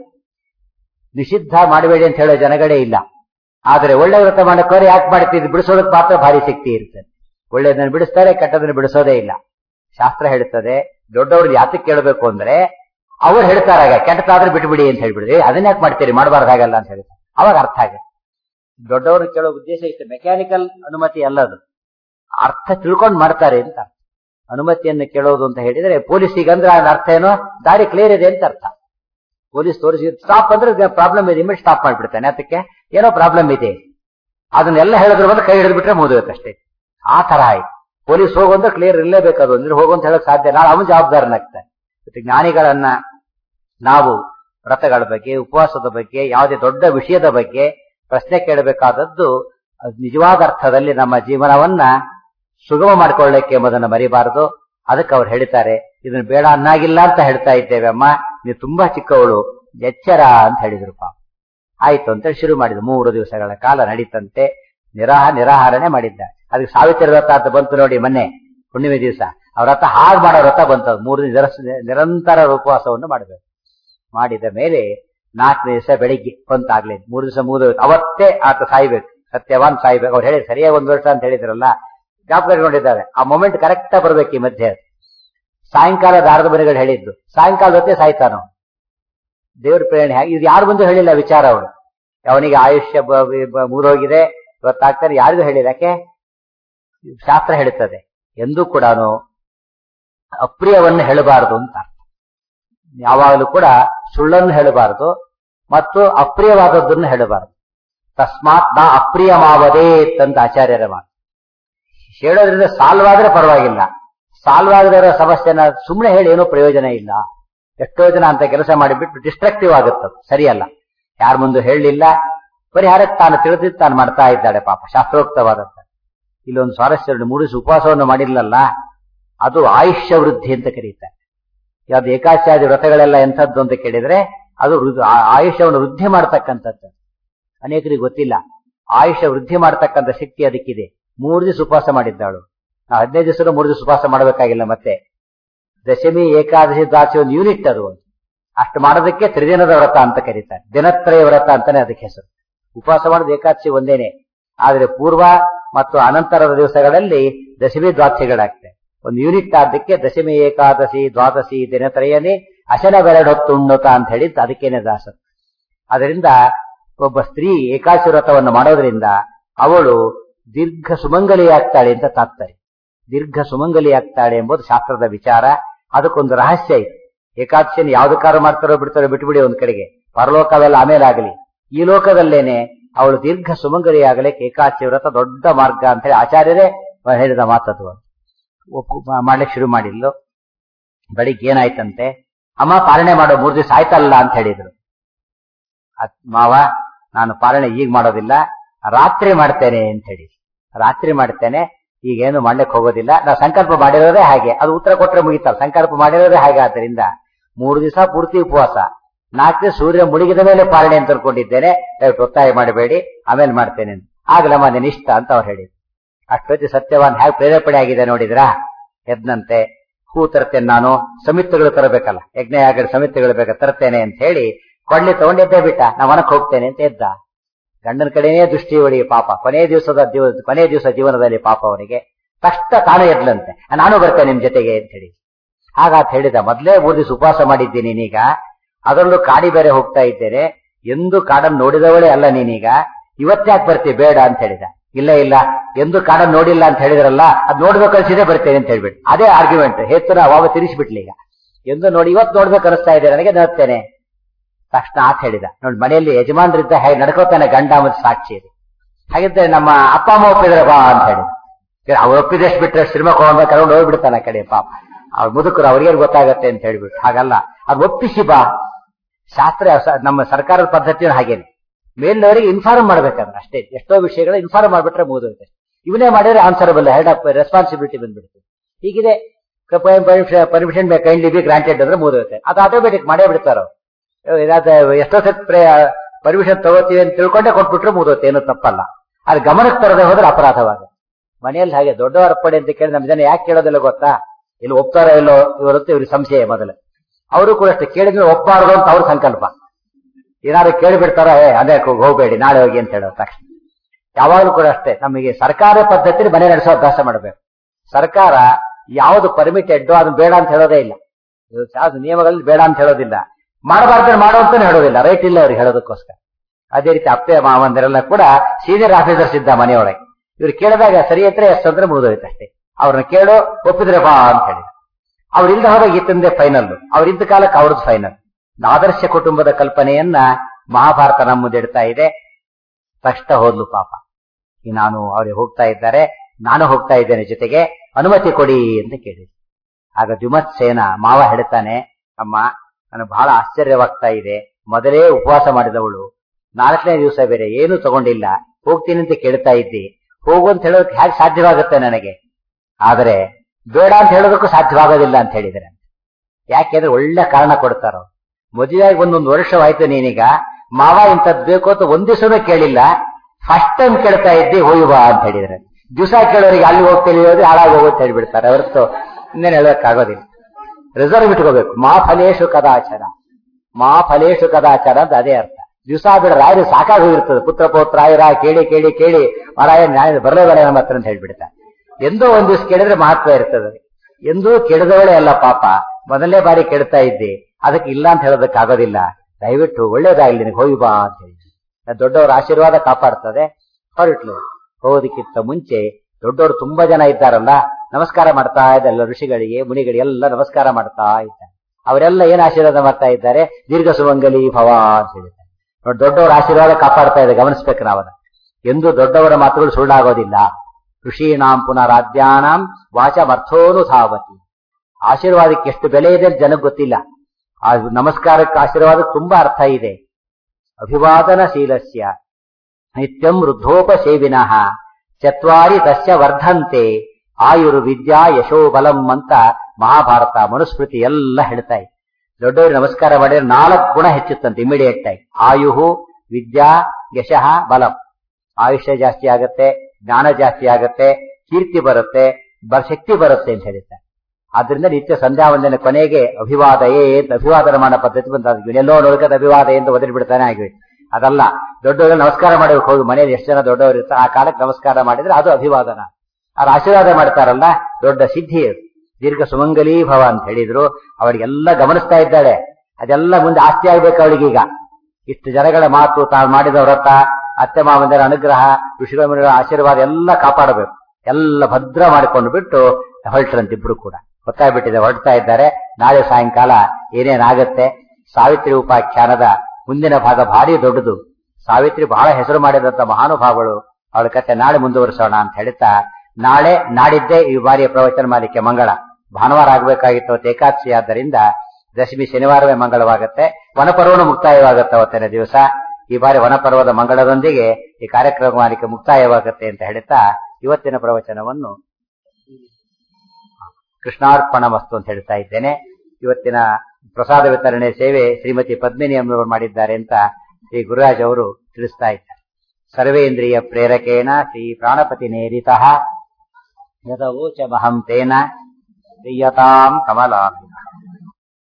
ನಿಷಿದ್ಧ ಮಾಡಬೇಡಿ ಅಂತ ಹೇಳೋ ಜನಗಳೇ ಇಲ್ಲ ಆದ್ರೆ ಒಳ್ಳೆ ವ್ರತ ಮಾಡಕ್ಕೋರೆ ಯಾಕೆ ಮಾಡ್ತಿದ್ರು ಬಿಡಿಸೋದಕ್ಕೆ ಮಾತ್ರ ಭಾರಿ ಶಕ್ತಿ ಇರ್ತದೆ ಒಳ್ಳೆದನ್ನ ಬಿಡಿಸ್ತಾರೆ ಕೆಟ್ಟದನ್ನ ಬಿಡಿಸೋದೇ ಇಲ್ಲ ಶಾಸ್ತ್ರ ಹೇಳುತ್ತದೆ ದೊಡ್ಡವ್ರು ಯಾತಕ್ಕೆ ಕೇಳಬೇಕು ಅಂದ್ರೆ ಅವ್ರು ಹೇಳ್ತಾರಾಗ ಕೆಟ್ಟದಾದ್ರೆ ಬಿಟ್ಬಿಡಿ ಅಂತ ಹೇಳ್ಬಿಡ್ರಿ ಅದನ್ನ ಯಾಕೆ ಮಾಡ್ತೀರಿ ಮಾಡಬಾರ್ದಾಗಲ್ಲ ಅಂತ ಹೇಳ್ತಾರೆ ಅವಾಗ ಅರ್ಥ ಆಗುತ್ತೆ ದೊಡ್ಡವರು ಕೇಳೋ ಉದ್ದೇಶ ಇಷ್ಟು ಮೆಕ್ಯಾನಿಕಲ್ ಅನುಮತಿ ಅಲ್ಲ ಅದು ಅರ್ಥ ತಿಳ್ಕೊಂಡು ಮಾಡ್ತಾರೆ ಅಂತ ಅರ್ಥ. ಅನುಮತಿಯನ್ನು ಕೇಳೋದು ಅಂತ ಹೇಳಿದ್ರೆ ಪೊಲೀಸಿಗಂದ್ರೆ ಅದ್ರ ಅರ್ಥ ಏನೋ ದಾರಿ ಕ್ಲಿಯರ್ ಇದೆ ಅಂತ ಅರ್ಥ ಪೊಲೀಸ್ ತೋರಿಸಿ ಸ್ಟಾಪ್ ಅಂದ್ರೆ ಪ್ರಾಬ್ಲಮ್ ಇದೆ ಇಮೇಲೆ ಸ್ಟಾಪ್ ಮಾಡ್ಬಿಡ್ತಾನೆ ಅದಕ್ಕೆ ಏನೋ ಪ್ರಾಬ್ಲಮ್ ಇದೆ ಅದನ್ನೆಲ್ಲ ಹೇಳಿದ್ರು ಬಂದ್ರೆ ಕೈ ಹಿಡಿದು ಬಿಟ್ರೆ ಮುಗಿದೋಯ್ತಷ್ಟೇ ಆ ತರ ಆಯ್ತು ಪೊಲೀಸ್ ಹೋಗಂದ್ರೆ ಕ್ಲಿಯರ್ ಇರಲೇಬೇಕು ಅದು ಅಂದ್ರೆ ಹೋಗು ಅಂತ ಹೇಳಕ್ ಸಾಧ್ಯ ನಾಳೆ ಅವನು ಜವಾಬ್ದಾರನಾಗ್ತಾನೆ ಮತ್ತೆ ಜ್ಞಾನಿಗಳನ್ನ ನಾವು ವ್ರತಗಳ ಬಗ್ಗೆ ಉಪವಾಸದ ಬಗ್ಗೆ ಯಾವುದೇ ದೊಡ್ಡ ವಿಷಯದ ಬಗ್ಗೆ ಪ್ರಶ್ನೆ ಕೇಳಬೇಕಾದದ್ದು ಅದು ನಿಜವಾದ ಅರ್ಥದಲ್ಲಿ ನಮ್ಮ ಜೀವನವನ್ನ ಸುಗಮ ಮಾಡ್ಕೊಳ್ಳಕ್ಕೆ ಎಂಬುದನ್ನು ಮರಿಬಾರದು ಅದಕ್ಕೆ ಅವ್ರು ಹೇಳ್ತಾರೆ ಇದನ್ನ ಬೇಡ ಅನ್ನಾಗಿಲ್ಲ ಅಂತ ಹೇಳ್ತಾ ಇದ್ದೇವೆ ಅಮ್ಮ ನೀವು ತುಂಬಾ ಚಿಕ್ಕವಳು ಎಚ್ಚರ ಅಂತ ಹೇಳಿದ್ರು ಪಾಪ ಆಯ್ತು ಅಂತ ಶುರು ಮಾಡಿದ್ರು ಮೂರು ದಿವಸಗಳ ಕಾಲ ನಡೀತಂತೆ ನಿರಾಹ ನಿರಾಹಾರನೆ ಮಾಡಿದ್ದ ಅದಕ್ಕೆ ಸಾವಿತ್ರಿ ವ್ರತ ಅಂತ ಬಂತು ನೋಡಿ ಮೊನ್ನೆ ಹುಣ್ಣಿಮೆ ದಿವಸ ಅವ್ರ ವ್ರತ ಹಾಗೆ ಮಾಡೋ ವ್ರತ ಬಂತು ಅದು ಮೂರು ದಿನ ನಿರಸ- ನಿರಂತರ ಉಪವಾಸವನ್ನು ಮಾಡಬೇಕು ಮಾಡಿದ ಮೇಲೆ ನಾಲ್ಕನೇ ದಿವಸ ಬೆಳಿಗ್ಗೆ ಬಂತಾಗ್ಲಿ ಮೂರು ದಿವಸ ಮೂರು ಅವತ್ತೇ ಆತ ಸಾಯ್ಬೇಕು ಸತ್ಯವಾನ್ ಸಾಯ್ಬೇಕು ಅವ್ರು ಹೇಳಿ ಸರಿಯಾಗಿ ಒಂದು ವರ್ಷ ಅಂತ ಹೇಳಿದ್ರಲ್ಲ ಜ್ಞಾಪಕ ಇಟ್ಕೊಂಡಿದ್ದಾರೆ ಆ ಮೊಮೆಂಟ್ ಕರೆಕ್ಟ್ ಬರ್ಬೇಕು ಈ ಮಧ್ಯೆ ಸಾಯಂಕಾಲ ದಾರದ ಮನೆಗಳು ಹೇಳಿದ್ದು ಸಾಯಂಕಾಲ ಹೊತ್ತೇ ಸಾಯ್ತಾನು ದೇವ್ರ ಪ್ರೇರಣೆ ಹಾಗೆ ಇದು ಯಾರು ಬಂದು ಹೇಳಿಲ್ಲ ವಿಚಾರ ಅವಳು ಅವನಿಗೆ ಆಯುಷ್ಯ ಬ- ಬ- ಮುಗಿದೋಗಿದೆ ಇವತ್ತಾಗ್ತಾನೆ ಯಾರಿಗೂ ಹೇಳಿಲ್ಲ ಯಾಕೆ ಶಾಸ್ತ್ರ ಹೇಳುತ್ತದೆ ಎಂದೂ ಕೂಡ ಅಪ್ರಿಯವನ್ನು ಹೇಳಬಾರದು ಅಂತ ಅರ್ಥ. ಯಾವಾಗಲೂ ಕೂಡ ಸುಳ್ಳನ್ನು ಹೇಳಬಾರದು ಮತ್ತು ಅಪ್ರಿಯವಾದದ್ದನ್ನು ಹೇಳಬಾರದು ತಸ್ಮಾತ್ ನಾ ಅಪ್ರಿಯಮಾವದೇ ಅಂತ ಆಚಾರ್ಯರ ಮಾತು ಹೇಳೋದ್ರಿಂದ ಸಾಲ್ವ್ ಆದ್ರೆ ಪರವಾಗಿಲ್ಲ ಸಾಲ್ವ್ ಆಗದೇ ಇರೋ ಸಮಸ್ಯೆನ ಸುಮ್ಮನೆ ಹೇಳಿ ಏನೂ ಪ್ರಯೋಜನ ಇಲ್ಲ ಎಷ್ಟೋ ಜನ ಅಂತ ಕೆಲಸ ಮಾಡಿಬಿಟ್ಟು ಡಿಸ್ಟ್ರಕ್ಟಿವ್ ಆಗುತ್ತೆ ಅದು. ಸರಿಯಲ್ಲ ಯಾರ ಮುಂದೆ ಹೇಳಲಿಲ್ಲ ಪರಿಹಾರಕ್ಕೆ ತಾನು ತಿಳಿದಿದ್ದು ತಾನು ಮಾಡ್ತಾ ಇದ್ದಾಳೆ ಪಾಪ ಶಾಸ್ತ್ರೋಕ್ತವಾದಂತ ಇಲ್ಲೊಂದು ಸ್ವಾರಸ್ಯ ಉಂಟು. ಮೂರು ದಿವಸ ಉಪವಾಸವನ್ನು ಮಾಡಿರ್ಲಲ್ಲ ಅದು ಆಯುಷ್ಯ ವೃದ್ಧಿ ಅಂತ ಕರೀತಾರೆ ಯಾವ್ದು ಏಕಾಚಾರ್ಯ ವ್ರತಗಳೆಲ್ಲ ಎಂಥದ್ದು ಅಂತ ಕೇಳಿದ್ರೆ ಅದು ವೃದ್ಧಿ- ಆ- ಆಯುಷ್ಯವನ್ನು ವೃದ್ಧಿ ಮಾಡ್ತಕ್ಕಂಥದ್ದು ಅನೇಕರಿಗೆ ಗೊತ್ತಿಲ್ಲ ಆಯುಷ್ಯ ವೃದ್ಧಿ ಮಾಡ್ತಕ್ಕಂಥ ಶಕ್ತಿ ಅದಕ್ಕಿದೆ ಮೂರು ದಿವಸ ಉಪವಾಸ ಮಾಡಿದ್ದಾಳು ನಾವು ಹದಿನೈದು ದಿವಸ ಮೂರು ದಿವಸ ಉಪವಾಸ ಮಾಡಬೇಕಾಗಿಲ್ಲ ಮತ್ತೆ ದಶಮಿ ಏಕಾದಶಿ ದ್ವಾದಶಿ ಒಂದು ಯೂನಿಟ್ ಅದು ಒಂದು ಅಷ್ಟು ಮಾಡೋದಕ್ಕೆ ತ್ರಿದಿನದ ವ್ರತ ಅಂತ ಕರೀತಾರೆ ದಿನತ್ರಯ ವ್ರತ ಅಂತಾನೆ ಅದಕ್ಕೆ ಹೆಸರು ಉಪವಾಸ ಮಾಡೋದು ಏಕಾದಶಿ ಒಂದೇನೆ ಆದ್ರೆ ಪೂರ್ವ ಮತ್ತು ಅನಂತರದ ದಿವಸಗಳಲ್ಲಿ ದಶಮಿ ದ್ವಾದಶಿಗಳಾಗ್ತವೆ ಒಂದು ಯೂನಿಟ್ ಆದಕ್ಕೆ ದಶಮಿ ಏಕಾದಶಿ ದ್ವಾದಶಿ ದಿನತ್ರಯನೇ ಅಶನ ಬೆರಡು ಹೊತ್ತು ಉಣ್ಣುತ್ತ ಅಂತ ಹೇಳಿದ್ದು ಅದಕ್ಕೇನೆ ದಾಸರು ಅದರಿಂದ ಒಬ್ಬ ಸ್ತ್ರೀ ಏಕಾದಶಿ ವ್ರತವನ್ನು ಮಾಡೋದ್ರಿಂದ ಅವಳು ದೀರ್ಘ ಸುಮಂಗಲಿಯಾಗ್ತಾಳೆ ಅಂತ ತಾತ್ತಾರೆ ದೀರ್ಘ ಸುಮಂಗಲಿಯಾಗ್ತಾಳೆ ಎಂಬುದು ಶಾಸ್ತ್ರದ ವಿಚಾರ ಅದಕ್ಕೊಂದು ರಹಸ್ಯ ಇದೆ ಏಕಾದಶಿಯನ್ನು ಯಾವ್ದಕ್ಕಾರ ಮಾಡ್ತಾರೋ ಬಿಡ್ತಾರೋ ಬಿಟ್ಬಿಡಿ ಒಂದ್ ಕಡೆಗೆ ಪರಲೋಕವೆಲ್ಲ ಆಮೇಲೆ ಆಗಲಿ ಈ ಲೋಕದಲ್ಲೇನೆ ಅವಳು ದೀರ್ಘ ಸುಮಂಗಲಿಯಾಗಲಿಕ್ಕೆ ಏಕಾದಶಿ ವ್ರತ ದೊಡ್ಡ ಮಾರ್ಗ ಅಂತ ಹೇಳಿ ಆಚಾರ್ಯರೇ ಹೇಳಿದ ಮಾತದು ಅದು. ಒಪ್ಪು ಮಾಡ್ಲಿಕ್ಕೆ ಶುರು ಮಾಡಿದ್ಲು ಬೆಳಿಗ್ಗೆ ಏನಾಯ್ತಂತೆ ಅಮ್ಮ ಪಾಲನೆ ಮಾಡೋ ಮೂರ್ ದಿವಸ ಆಯ್ತಲ್ಲ ಅಂತ ಹೇಳಿದ್ರು ಅದ್ ಮಾವ ನಾನು ಪಾಲನೆ ಈಗ ಮಾಡೋದಿಲ್ಲ ರಾತ್ರಿ ಮಾಡ್ತೇನೆ ಅಂತ ಹೇಳಿ ರಾತ್ರಿ ಮಾಡ್ತೇನೆ ಈಗೇನು ಮಾಡ್ಲಿಕ್ಕೆ ಹೋಗೋದಿಲ್ಲ ನಾವು ಸಂಕಲ್ಪ ಮಾಡಿರೋದೇ ಹಾಗೆ ಅದು ಉತ್ತರ ಕೊಟ್ಟರೆ ಮುಗಿತಲ್ಲ ಸಂಕಲ್ಪ ಮಾಡಿರೋದೇ ಹಾಗೆ ಆದ್ದರಿಂದ ಮೂರು ದಿವಸ ಪೂರ್ತಿ ಉಪವಾಸ ನಾಲ್ಕು ದಿವಸ ಸೂರ್ಯ ಮುಳುಗಿದ ಮೇಲೆ ಪಾಲನೆ ಅಂತ ಅನ್ಕೊಂಡಿದ್ದೇನೆ ದಯವಿಟ್ಟು ಒತ್ತಾಯ ಮಾಡಬೇಡಿ ಆಮೇಲೆ ಮಾಡ್ತೇನೆ ಅಂತ. ಆಗ್ಲಮ್ಮ ನಿಷ್ಠ ಅಂತ ಅವ್ರು ಹೇಳಿದ್ರು ಅಷ್ಟೊತ್ತಿ ಸತ್ಯವಾನ್ ಹೇಗೆ ಪ್ರೇರೇಪಣೆ ಆಗಿದೆ ನೋಡಿದ್ರಾ ಎದ್ನಂತೆ ಹೂ ತರ್ತೇನೆ ನಾನು ಸಮಿತಿಗಳು ತರಬೇಕಲ್ಲ ಯಜ್ಞ ಯಾಗದ ಸಮಿತಿಗಳು ಬೇಕಾ ತರ್ತೇನೆ ಅಂತ ಹೇಳಿ ಕೊಳ್ಳಿ ತಗೊಂಡಿದ್ದೇ ಬಿಟ್ಟ ನಾ ಮನಕ್ಕೆ ಹೋಗ್ತೇನೆ ಅಂತ ಎದ್ದ ಗಂಡನ ಕಡೆನೇ ದೃಷ್ಟಿ ಹೊಡಿ ಪಾಪ ಕೊನೆ ದಿವಸದ ಜೀವ ಕೊನೆ ದಿವಸ ಜೀವನದಲ್ಲಿ ಪಾಪ ಅವನಿಗೆ ತಕ್ಷಣ ತಾನು ಎದ್ಲಂತೆ ನಾನು ಬರ್ತೇನೆ ನಿಮ್ ಜೊತೆಗೆ ಅಂತ ಹೇಳಿ ಹಾಗಾತ ಹೇಳಿದ ಮೊದ್ಲೇ ಮೂರು ದಿವಸ ಉಪವಾಸ ಮಾಡಿದ್ದೀನಿ ನೀನೀಗ ಅದರಲ್ಲೂ ಕಾಡಿ ಬೇರೆ ಹೋಗ್ತಾ ಇದ್ದೇನೆ ಎಂದು ಕಾಡನ್ನು ನೋಡಿದವಳೇ ಅಲ್ಲ ನೀನೀಗ ಇವತ್ತ್ಯಾಕೆ ಬರ್ತಿ ಬೇಡ ಅಂತ ಹೇಳಿದ ಇಲ್ಲ ಇಲ್ಲ ಎಂದು ಕಾಡನ್ನು ನೋಡಿಲ್ಲ ಅಂತ ಹೇಳಿದ್ರಲ್ಲ ಅದ್ ನೋಡ್ಬೇಕು ಅನ್ಸಿದೆ ಬರ್ತೇನೆ ಅಂತ ಹೇಳ್ಬಿಟ್ಟು ಅದೇ ಆರ್ಗ್ಯುಮೆಂಟ್ ಹೇತುನ ಅವಾಗ ತಿರ್ಸ್ಬಿಟ್ಲಿ ಈಗ ಎಂದು ನೋಡಿ ಇವತ್ತು ನೋಡ್ಬೇಕು ಅನಿಸ್ತಾ ಇದೆ ನನಗೆ ನೋಡ್ತೇನೆ ತಕ್ಷಣ ಆತ ಹೇಳಿದ ನೋಡಿ ಮನೆಯಲ್ಲಿ ಯಜಮಾನ್ರಿದ್ದ ಹೇಗೆ ನಡ್ಕೋತಾನೆ ಗಂಡ ಮತ್ತು ಸಾಕ್ಷಿ ಇದೆ ಹಾಗಿದ್ರೆ ನಮ್ಮ ಅಪ್ಪ ಅಮ್ಮ ಒಪ್ಪಿದ್ರೆ ಬಾ ಅಂತ ಹೇಳಿ ಅವ್ರು ಒಪ್ಪಿದಷ್ಟು ಬಿಟ್ರೆ ಸಿನಿಮಾ ಹೋಗ್ಬೇಕು ಕರ್ಕೊಂಡು ಹೋಗ್ಬಿಡ್ತಾನೆ ಆ ಕಡೆ ಪಾಪ ಅವ್ರ ಮುದುಕರು ಅವ್ರಿಗೇನು ಗೊತ್ತಾಗತ್ತೆ ಅಂತ ಹೇಳ್ಬಿಟ್ಟು ಹಾಗಲ್ಲ ಅದು ಒಪ್ಪಿಸಿ ಬಾ ಶಾಸ್ತ್ರ ಸ- ನಮ್ಮ ಸರ್ಕಾರದ ಪದ್ಧತಿ ಹಾಗೇನೆ ಮೇಲಿನವರಿಗೆ ಇನ್ಫಾರ್ಮ್ ಮಾಡ್ಬೇಕಾದ್ರೆ ಅಷ್ಟೇ ಎಷ್ಟೋ ವಿಷಯಗಳ ಇನ್ಫಾರ್ಮ್ ಮಾಡ್ಬಿಟ್ರೆ ಮುಗಿದೋಗುತ್ತೆ ಇವನೇ ಮಾಡಿದ್ರೆ ಆನ್ಸರಬಲ್ ಹೆಡ್ ಆಫ್ ರೆಸ್ಪಾನ್ಸಿಬಿಲಿಟಿ ಬಂದ್ಬಿಡುತ್ತೆ ಹೀಗಿದೆ ಪರ್ಮಿಷನ್ ಕೈಂಡ್ಲಿ ಬಿ ಗ್ರಾಂಟೆಡ್ ಅಂದ್ರೆ ಮುಗಿದೋಗುತ್ತೆ ಅದು ಆಟೋಮೆಟಿಕ್ ಮಾಡೇ ಬಿಡ್ತಾರೋ ಎಷ್ಟೋ ಸತ್ ಪರ್ಮಿಷನ್ ತಗೋತೀವಿ ಅಂತ ತಿಳ್ಕೊಂಡೇ ಕೊಟ್ಬಿಟ್ರೆ ಮುಗಿದೋಗುತ್ತೆ ಏನು ತಪ್ಪಲ್ಲ ಅದು ಗಮನಕ್ಕೆ ತರದೆ ಹೋದ್ರೆ ಅಪರಾಧವಾಗುತ್ತೆ ಮನೆಯಲ್ಲಿ ಹಾಗೆ ದೊಡ್ಡವರ ಪಡೆ ಅಂತ ಕೇಳಿ ನಮ್ಮ ಜನ ಯಾಕೆ ಕೇಳೋದಿಲ್ಲ ಗೊತ್ತಾ ಇಲ್ಲಿ ಒಪ್ತಾರೋ ಇಲ್ಲೋ ಇವರತ್ತು ಇವ್ರಿಗೆ ಸಂಶಯ ಮೊದಲು ಅವರು ಕೂಡ ಅಷ್ಟೇ ಕೇಳಿದ್ರೆ ಒಪ್ಪಬಾರ್ದು ಅಂತ ಅವ್ರ ಸಂಕಲ್ಪ ಏನಾದ್ರು ಕೇಳಿಬಿಡ್ತಾರ ಏ ಅದೇ ಹೋಗ್ಬೇಡಿ ನಾಳೆ ಹೋಗಿ ಅಂತ ಹೇಳೋ ತಕ್ಷಣ ಯಾವಾಗಲೂ ಕೂಡ ಅಷ್ಟೇ ನಮಗೆ ಸರ್ಕಾರ ಪದ್ಧತಿ ಮನೆ ನಡೆಸೋ ಅಭ್ಯಾಸ ಮಾಡಬೇಕು ಸರ್ಕಾರ ಯಾವುದು ಪರ್ಮಿಟೆಡ್ ಅದನ್ನ ಬೇಡ ಅಂತ ಹೇಳೋದೇ ಇಲ್ಲ ಇದು ಯಾವ್ದು ನಿಯಮಗಳಲ್ಲಿ ಬೇಡ ಅಂತ ಹೇಳೋದಿಲ್ಲ ಮಾಡಬಾರ್ದು ಮಾಡೋ ಅಂತಾನೆ ಹೇಳೋದಿಲ್ಲ ರೈಟ್ ಇಲ್ಲ ಅವ್ರಿಗೆ ಹೇಳೋದಕ್ಕೋಸ್ಕರ ಅದೇ ರೀತಿ ಅಪ್ಪೆ ಮಾವಂದಿರೆಲ್ಲ ಕೂಡ ಸೀನಿಯರ್ ಆಫೀಸರ್ಸ್ ಇದ್ದ ಮನೆಯೊಳಗೆ ಇವ್ರು ಕೇಳಿದಾಗ ಸರಿ ಇದ್ರೆ ಎಷ್ಟು ಅಂದ್ರೆ ಮುಗಿದೋಯ್ತು ಅಷ್ಟೇ ಅವ್ರನ್ನ ಕೇಳು ಒಪ್ಪಿದ್ರೆ ಬಾ ಅಂತ ಹೇಳಿ ಅವ್ರಿಲ್ದ ಹೋದಾಗ ಈತಂದೆ ಫೈನಲ್ ಅವ್ರಿದ್ದ ಕಾಲಕ್ಕೆ ಅವ್ರದ್ದು ಫೈನಲ್ ಆದರ್ಶ ಕುಟುಂಬದ ಕಲ್ಪನೆಯನ್ನ ಮಹಾಭಾರತ ನಮ್ಮ ಮುಂದೆ ಇಡ್ತಾ ಇದೆ ತಕ್ಷಣ ಹೋದ್ಲು ಪಾಪ ಈ ನಾನು ಅವ್ರಿಗೆ ಹೋಗ್ತಾ ಇದ್ದಾರೆ ನಾನು ಹೋಗ್ತಾ ಇದ್ದೇನೆ ಜೊತೆಗೆ ಅನುಮತಿ ಕೊಡಿ ಅಂತ ಕೇಳಿದೆ ಆಗ ದ್ಯುಮತ್ಸೇನ ಮಾವ ಹೇಳ್ತಾನೆ ಅಮ್ಮ ನನಗೆ ಬಹಳ ಆಶ್ಚರ್ಯವಾಗ್ತಾ ಇದೆ ಮೊದಲೇ ಉಪವಾಸ ಮಾಡಿದವಳು ನಾಲ್ಕನೇ ದಿವಸ ಬೇರೆ ಏನು ತಗೊಂಡಿಲ್ಲ ಹೋಗ್ತೀನಿ ಅಂತ ಕೇಳ್ತಾ ಇದ್ದಿ ಹೋಗು ಅಂತ ಹೇಳೋದಕ್ಕೆ ಹೇಗೆ ಸಾಧ್ಯವಾಗುತ್ತೆ ನನಗೆ ಆದರೆ ಬೇಡ ಅಂತ ಹೇಳೋದಕ್ಕೂ ಸಾಧ್ಯವಾಗೋದಿಲ್ಲ ಅಂತ ಹೇಳಿದರೆ ಯಾಕೆಂದ್ರೆ ಒಳ್ಳೆ ಕಾರಣ ಕೊಡ್ತಾರೋ ಮದುವೆಯಾಗಿ ಒಂದೊಂದು ವರ್ಷವಾಯ್ತು ನೀನೀಗ ಮಾವ ಇಂಥದ್ದು ಬೇಕು ಅಂತ ಒಂದ್ ದಿವಸನೂ ಕೇಳಿಲ್ಲ ಫಸ್ಟ್ ಟೈಮ್ ಕೇಳ್ತಾ ಇದ್ದಿ ಹೋಗಿ ಬಾ ಅಂತ ಹೇಳಿದ್ರೆ ದಿವಸ ಕೇಳೋರಿಗೆ ಅಲ್ಲಿ ಹೋಗ್ತೀನಿ ಹೋದ್ರೆ ಹಾಳಾಗಿ ಹೋಗುತ್ತೆ ಹೇಳ್ಬಿಡ್ತಾರೆ ಹೊರತು ಇನ್ನೇನು ಹೇಳೋಕ್ಕಾಗೋದಿಲ್ಲ ರಿಸರ್ವ್ ಇಟ್ಕೋಬೇಕು ಮಾ ಫಲೇಶು ಕದಾಚಾರ ಮಾ ಫಲೇಶು ಕದಾಚಾರ ಅಂತ ಅದೇ ಅರ್ಥ ದಿವಸ ಬಿಡ ರಾಯರು ಸಾಕಾಗಿ ಹೋಗಿರ್ತದೆ ಪುತ್ರ ಪೌತ್ರಾಯರ ಕೇಳಿ ಕೇಳಿ ಕೇಳಿ ಮರಾಯ ನ್ಯಾಯ ಬರಲೇ ಬರ ನಮ್ಮ ಹತ್ರ ಅಂತ ಹೇಳ್ಬಿಡ್ತಾರೆ ಎಂದೋ ಒಂದ್ ದಿವಸ ಕೇಳಿದ್ರೆ ಮಹತ್ವ ಇರ್ತದೆ ಎಂದೂ ಕೆಡದವಳೇ ಅಲ್ಲ ಪಾಪ ಮೊದಲನೇ ಬಾರಿ ಕೆಡ್ತಾ ಇದ್ದೆ ಅದಕ್ಕೆ ಇಲ್ಲ ಅಂತ ಹೇಳೋದಕ್ಕೆ ಆಗೋದಿಲ್ಲ ದಯವಿಟ್ಟು ಒಳ್ಳೇದಾಗ್ಲಿ ನಿನಗೆ ಹೋಗಿ ಬಾ ಅಂತ ಹೇಳಿ ದೊಡ್ಡವರ ಆಶೀರ್ವಾದ ಕಾಪಾಡ್ತದೆ ಹೊರಟ್ಲು ಹೋಗೋದಕ್ಕಿಂತ ಮುಂಚೆ ದೊಡ್ಡವರು ತುಂಬಾ ಜನ ಇದ್ದಾರಲ್ಲ ನಮಸ್ಕಾರ ಮಾಡ್ತಾ ಇದ್ದಲ್ಲ ಋಷಿಗಳಿಗೆ ಮುನಿಗಳಿಗೆ ಎಲ್ಲ ನಮಸ್ಕಾರ ಮಾಡ್ತಾ ಇದ್ದಾರೆ ಅವರೆಲ್ಲ ಏನ್ ಆಶೀರ್ವಾದ ಮಾಡ್ತಾ ಇದ್ದಾರೆ ದೀರ್ಘ ಸುಮಂಗಲಿ ಭವ ಅಂತ ಹೇಳಿದ್ದಾರೆ ನೋಡಿ ದೊಡ್ಡವರ ಆಶೀರ್ವಾದ ಕಾಪಾಡ್ತಾ ಇದೆ ಗಮನಿಸ್ಬೇಕು ನಾವನ್ನ ಎಂದು ದೊಡ್ಡವರ ಮಾತುಗಳು ಸುಳ್ಳಾಗೋದಿಲ್ಲ ಋಷೀಣಾಂ ಪುನರಾಧ್ಯಾನಾಂ ವಾಚಮರ್ಥೋನು ಧಾವತಿ ಆಶೀರ್ವಾದಕ್ಕೆ ಎಷ್ಟು ಬೆಲೆ ಇದೆ ಅಂತ ಜನಕ್ಕೆ ಗೊತ್ತಿಲ್ಲ ಆ ನಮಸ್ಕಾರಕ್ಕೆ ಆಶೀರ್ವಾದಕ್ಕೆ ತುಂಬಾ ಅರ್ಥ ಇದೆ ಅಭಿವಾದನಶೀಲಸ್ಯ ನಿತ್ಯಂ ವೃದ್ಧೋಪಸೇವಿನಃ ಚತ್ವಾರಿ ತಸ್ಯ ವರ್ಧಂತೆ ಆಯುರ್ ವಿದ್ಯಾ ಯಶೋಬಲಂ ಅಂತ ಮಹಾಭಾರತ ಮನುಸ್ಮೃತಿ ಎಲ್ಲ ಹೇಳ್ತಾ ಇದೆ ದೊಡ್ಡವರು ನಮಸ್ಕಾರ ಮಾಡಿದ್ರೆ ನಾಲ್ಕು ಗುಣ ಹೆಚ್ಚುತ್ತಂತೆ ಇಮಿಡಿಯೇಟ್ ಆಗಿ ಆಯುಹು ವಿದ್ಯಾ ಯಶಃ ಬಲಂ ಆಯುಷ್ಯ ಜಾಸ್ತಿ ಆಗತ್ತೆ ಜ್ಞಾನ ಜಾಸ್ತಿ ಆಗತ್ತೆ ಕೀರ್ತಿ ಬರುತ್ತೆ ಬ- ಶಕ್ತಿ ಬರುತ್ತೆ ಅಂತ ಹೇಳ್ತಾರೆ ಆದ್ರಿಂದ ನಿತ್ಯ ಸಂಧ್ಯಾ ವಂದನೆ ಕೊನೆಗೆ ಅಭಿವಾದಯೇ ಅಂತ ಅಭಿವಾದನ ಮಾಡೋ ಪದ್ಧತಿ ಬಂದ ಇವನೆಲ್ಲೋ ನೋಡ್ಕದ ಅಭಿವಾದ ಎಂದು ಒದರಿ ಬಿಡ್ತಾನೆ ಆಗಿವೆ ಅದಲ್ಲ ದೊಡ್ಡವರಿಗೆ ನಮಸ್ಕಾರ ಮಾಡಬೇಕು ಹೋಗಿ ಮನೆಯಲ್ಲಿ ಎಷ್ಟು ಜನ ದೊಡ್ಡವರು ಇರ್ತಾರೆ ಆ ಕಾಲಕ್ಕೆ ನಮಸ್ಕಾರ ಮಾಡಿದ್ರೆ ಅದು ಅಭಿವಾದನ ಅವ್ರು ಆಶೀರ್ವಾದ ಮಾಡ್ತಾರಲ್ಲ ದೊಡ್ಡ ಸಿದ್ಧಿ ಅದು. ದೀರ್ಘ ಸುಮಂಗಲೀ ಭವ ಅಂತ ಹೇಳಿದ್ರು ಅವರಿಗೆಲ್ಲ ಗಮನಿಸ್ತಾ ಇದ್ದಾಳೆ ಅದೆಲ್ಲ ಮುಂದೆ ಆಸ್ತಿ ಆಗ್ಬೇಕು ಅವಳಿಗೀಗ ಇಷ್ಟು ಜನಗಳ ಮಾತು ತಾನು ಮಾಡಿದ ವ್ರತ ಅತ್ತೆ ಮಾವಂದರ ಅನುಗ್ರಹ ಋಷಿಗಳ ಮುನಿಗಳ ಆಶೀರ್ವಾದ ಎಲ್ಲ ಕಾಪಾಡಬೇಕು ಎಲ್ಲ ಭದ್ರ ಮಾಡಿಕೊಂಡು ಬಿಟ್ಟು ಹೊರಟ್ರಂತೆ ಇಬ್ರು ಕೂಡ ಗೊತ್ತಾಗ್ಬಿಟ್ಟಿದೆ ಹೊರಡ್ತಾ ಇದ್ದಾರೆ ನಾಳೆ ಸಾಯಂಕಾಲ ಏನೇನಾಗತ್ತೆ ಸಾವಿತ್ರಿ ಉಪಾಖ್ಯಾನದ ಮುಂದಿನ ಭಾಗ ಭಾರಿ ದೊಡ್ಡದು ಸಾವಿತ್ರಿ ಬಹಳ ಹೆಸರು ಮಾಡಿದಂತ ಮಹಾನುಭಾವಗಳು ಅವಳ ಕತೆ ನಾಳೆ ಮುಂದುವರಿಸೋಣ ಅಂತ ಹೇಳ್ತಾ ನಾಳೆ ನಾಡಿದ್ದೇ ಈ ಬಾರಿಯ ಪ್ರವಚನ ಮಾಲಿಕೆ ಮಂಗಳ ಭಾನುವಾರ ಆಗಬೇಕಾಗಿತ್ತು ಅವತ್ತು ಏಕಾದಶಿ ಆದ್ದರಿಂದ ದಶಮಿ ಶನಿವಾರವೇ ಮಂಗಳವಾಗುತ್ತೆ ವನಪರ್ವನು ಮುಕ್ತಾಯವಾಗುತ್ತೆ ಅವತ್ತಿನ ದಿವಸ ಈ ಬಾರಿ ವನಪರ್ವದ ಮಂಗಳದೊಂದಿಗೆ ಈ ಕಾರ್ಯಕ್ರಮ ಮಾಲಿಕೆ ಮುಕ್ತಾಯವಾಗುತ್ತೆ ಅಂತ ಹೇಳ್ತಾ ಇವತ್ತಿನ ಪ್ರವಚನವನ್ನು ಕೃಷ್ಣಾರ್ಪಣ ವಸ್ತು ಅಂತ ಹೇಳ್ತಾ ಇದ್ದೇನೆ ಇವತ್ತಿನ ಪ್ರಸಾದ ವಿತರಣೆ ಸೇವೆ ಶ್ರೀಮತಿ ಪದ್ಮಿನಿ ಅಮ್ಮನವರು ಮಾಡಿದ್ದಾರೆ ಅಂತ ಶ್ರೀ ಗುರುರಾಜ್ ಅವರು ತಿಳಿಸ್ತಾ ಇದ್ದಾರೆ ಸರ್ವೇಂದ್ರಿಯ ಪ್ರೇರಕೇಣ ಶ್ರೀ ಪ್ರಾಣಪತಿ ನೇರಿತ ಯದವೋಚಮಹಂ ತೇನ ಪ್ರಿಯತಾಂ ಕಮಲಾಭಿನ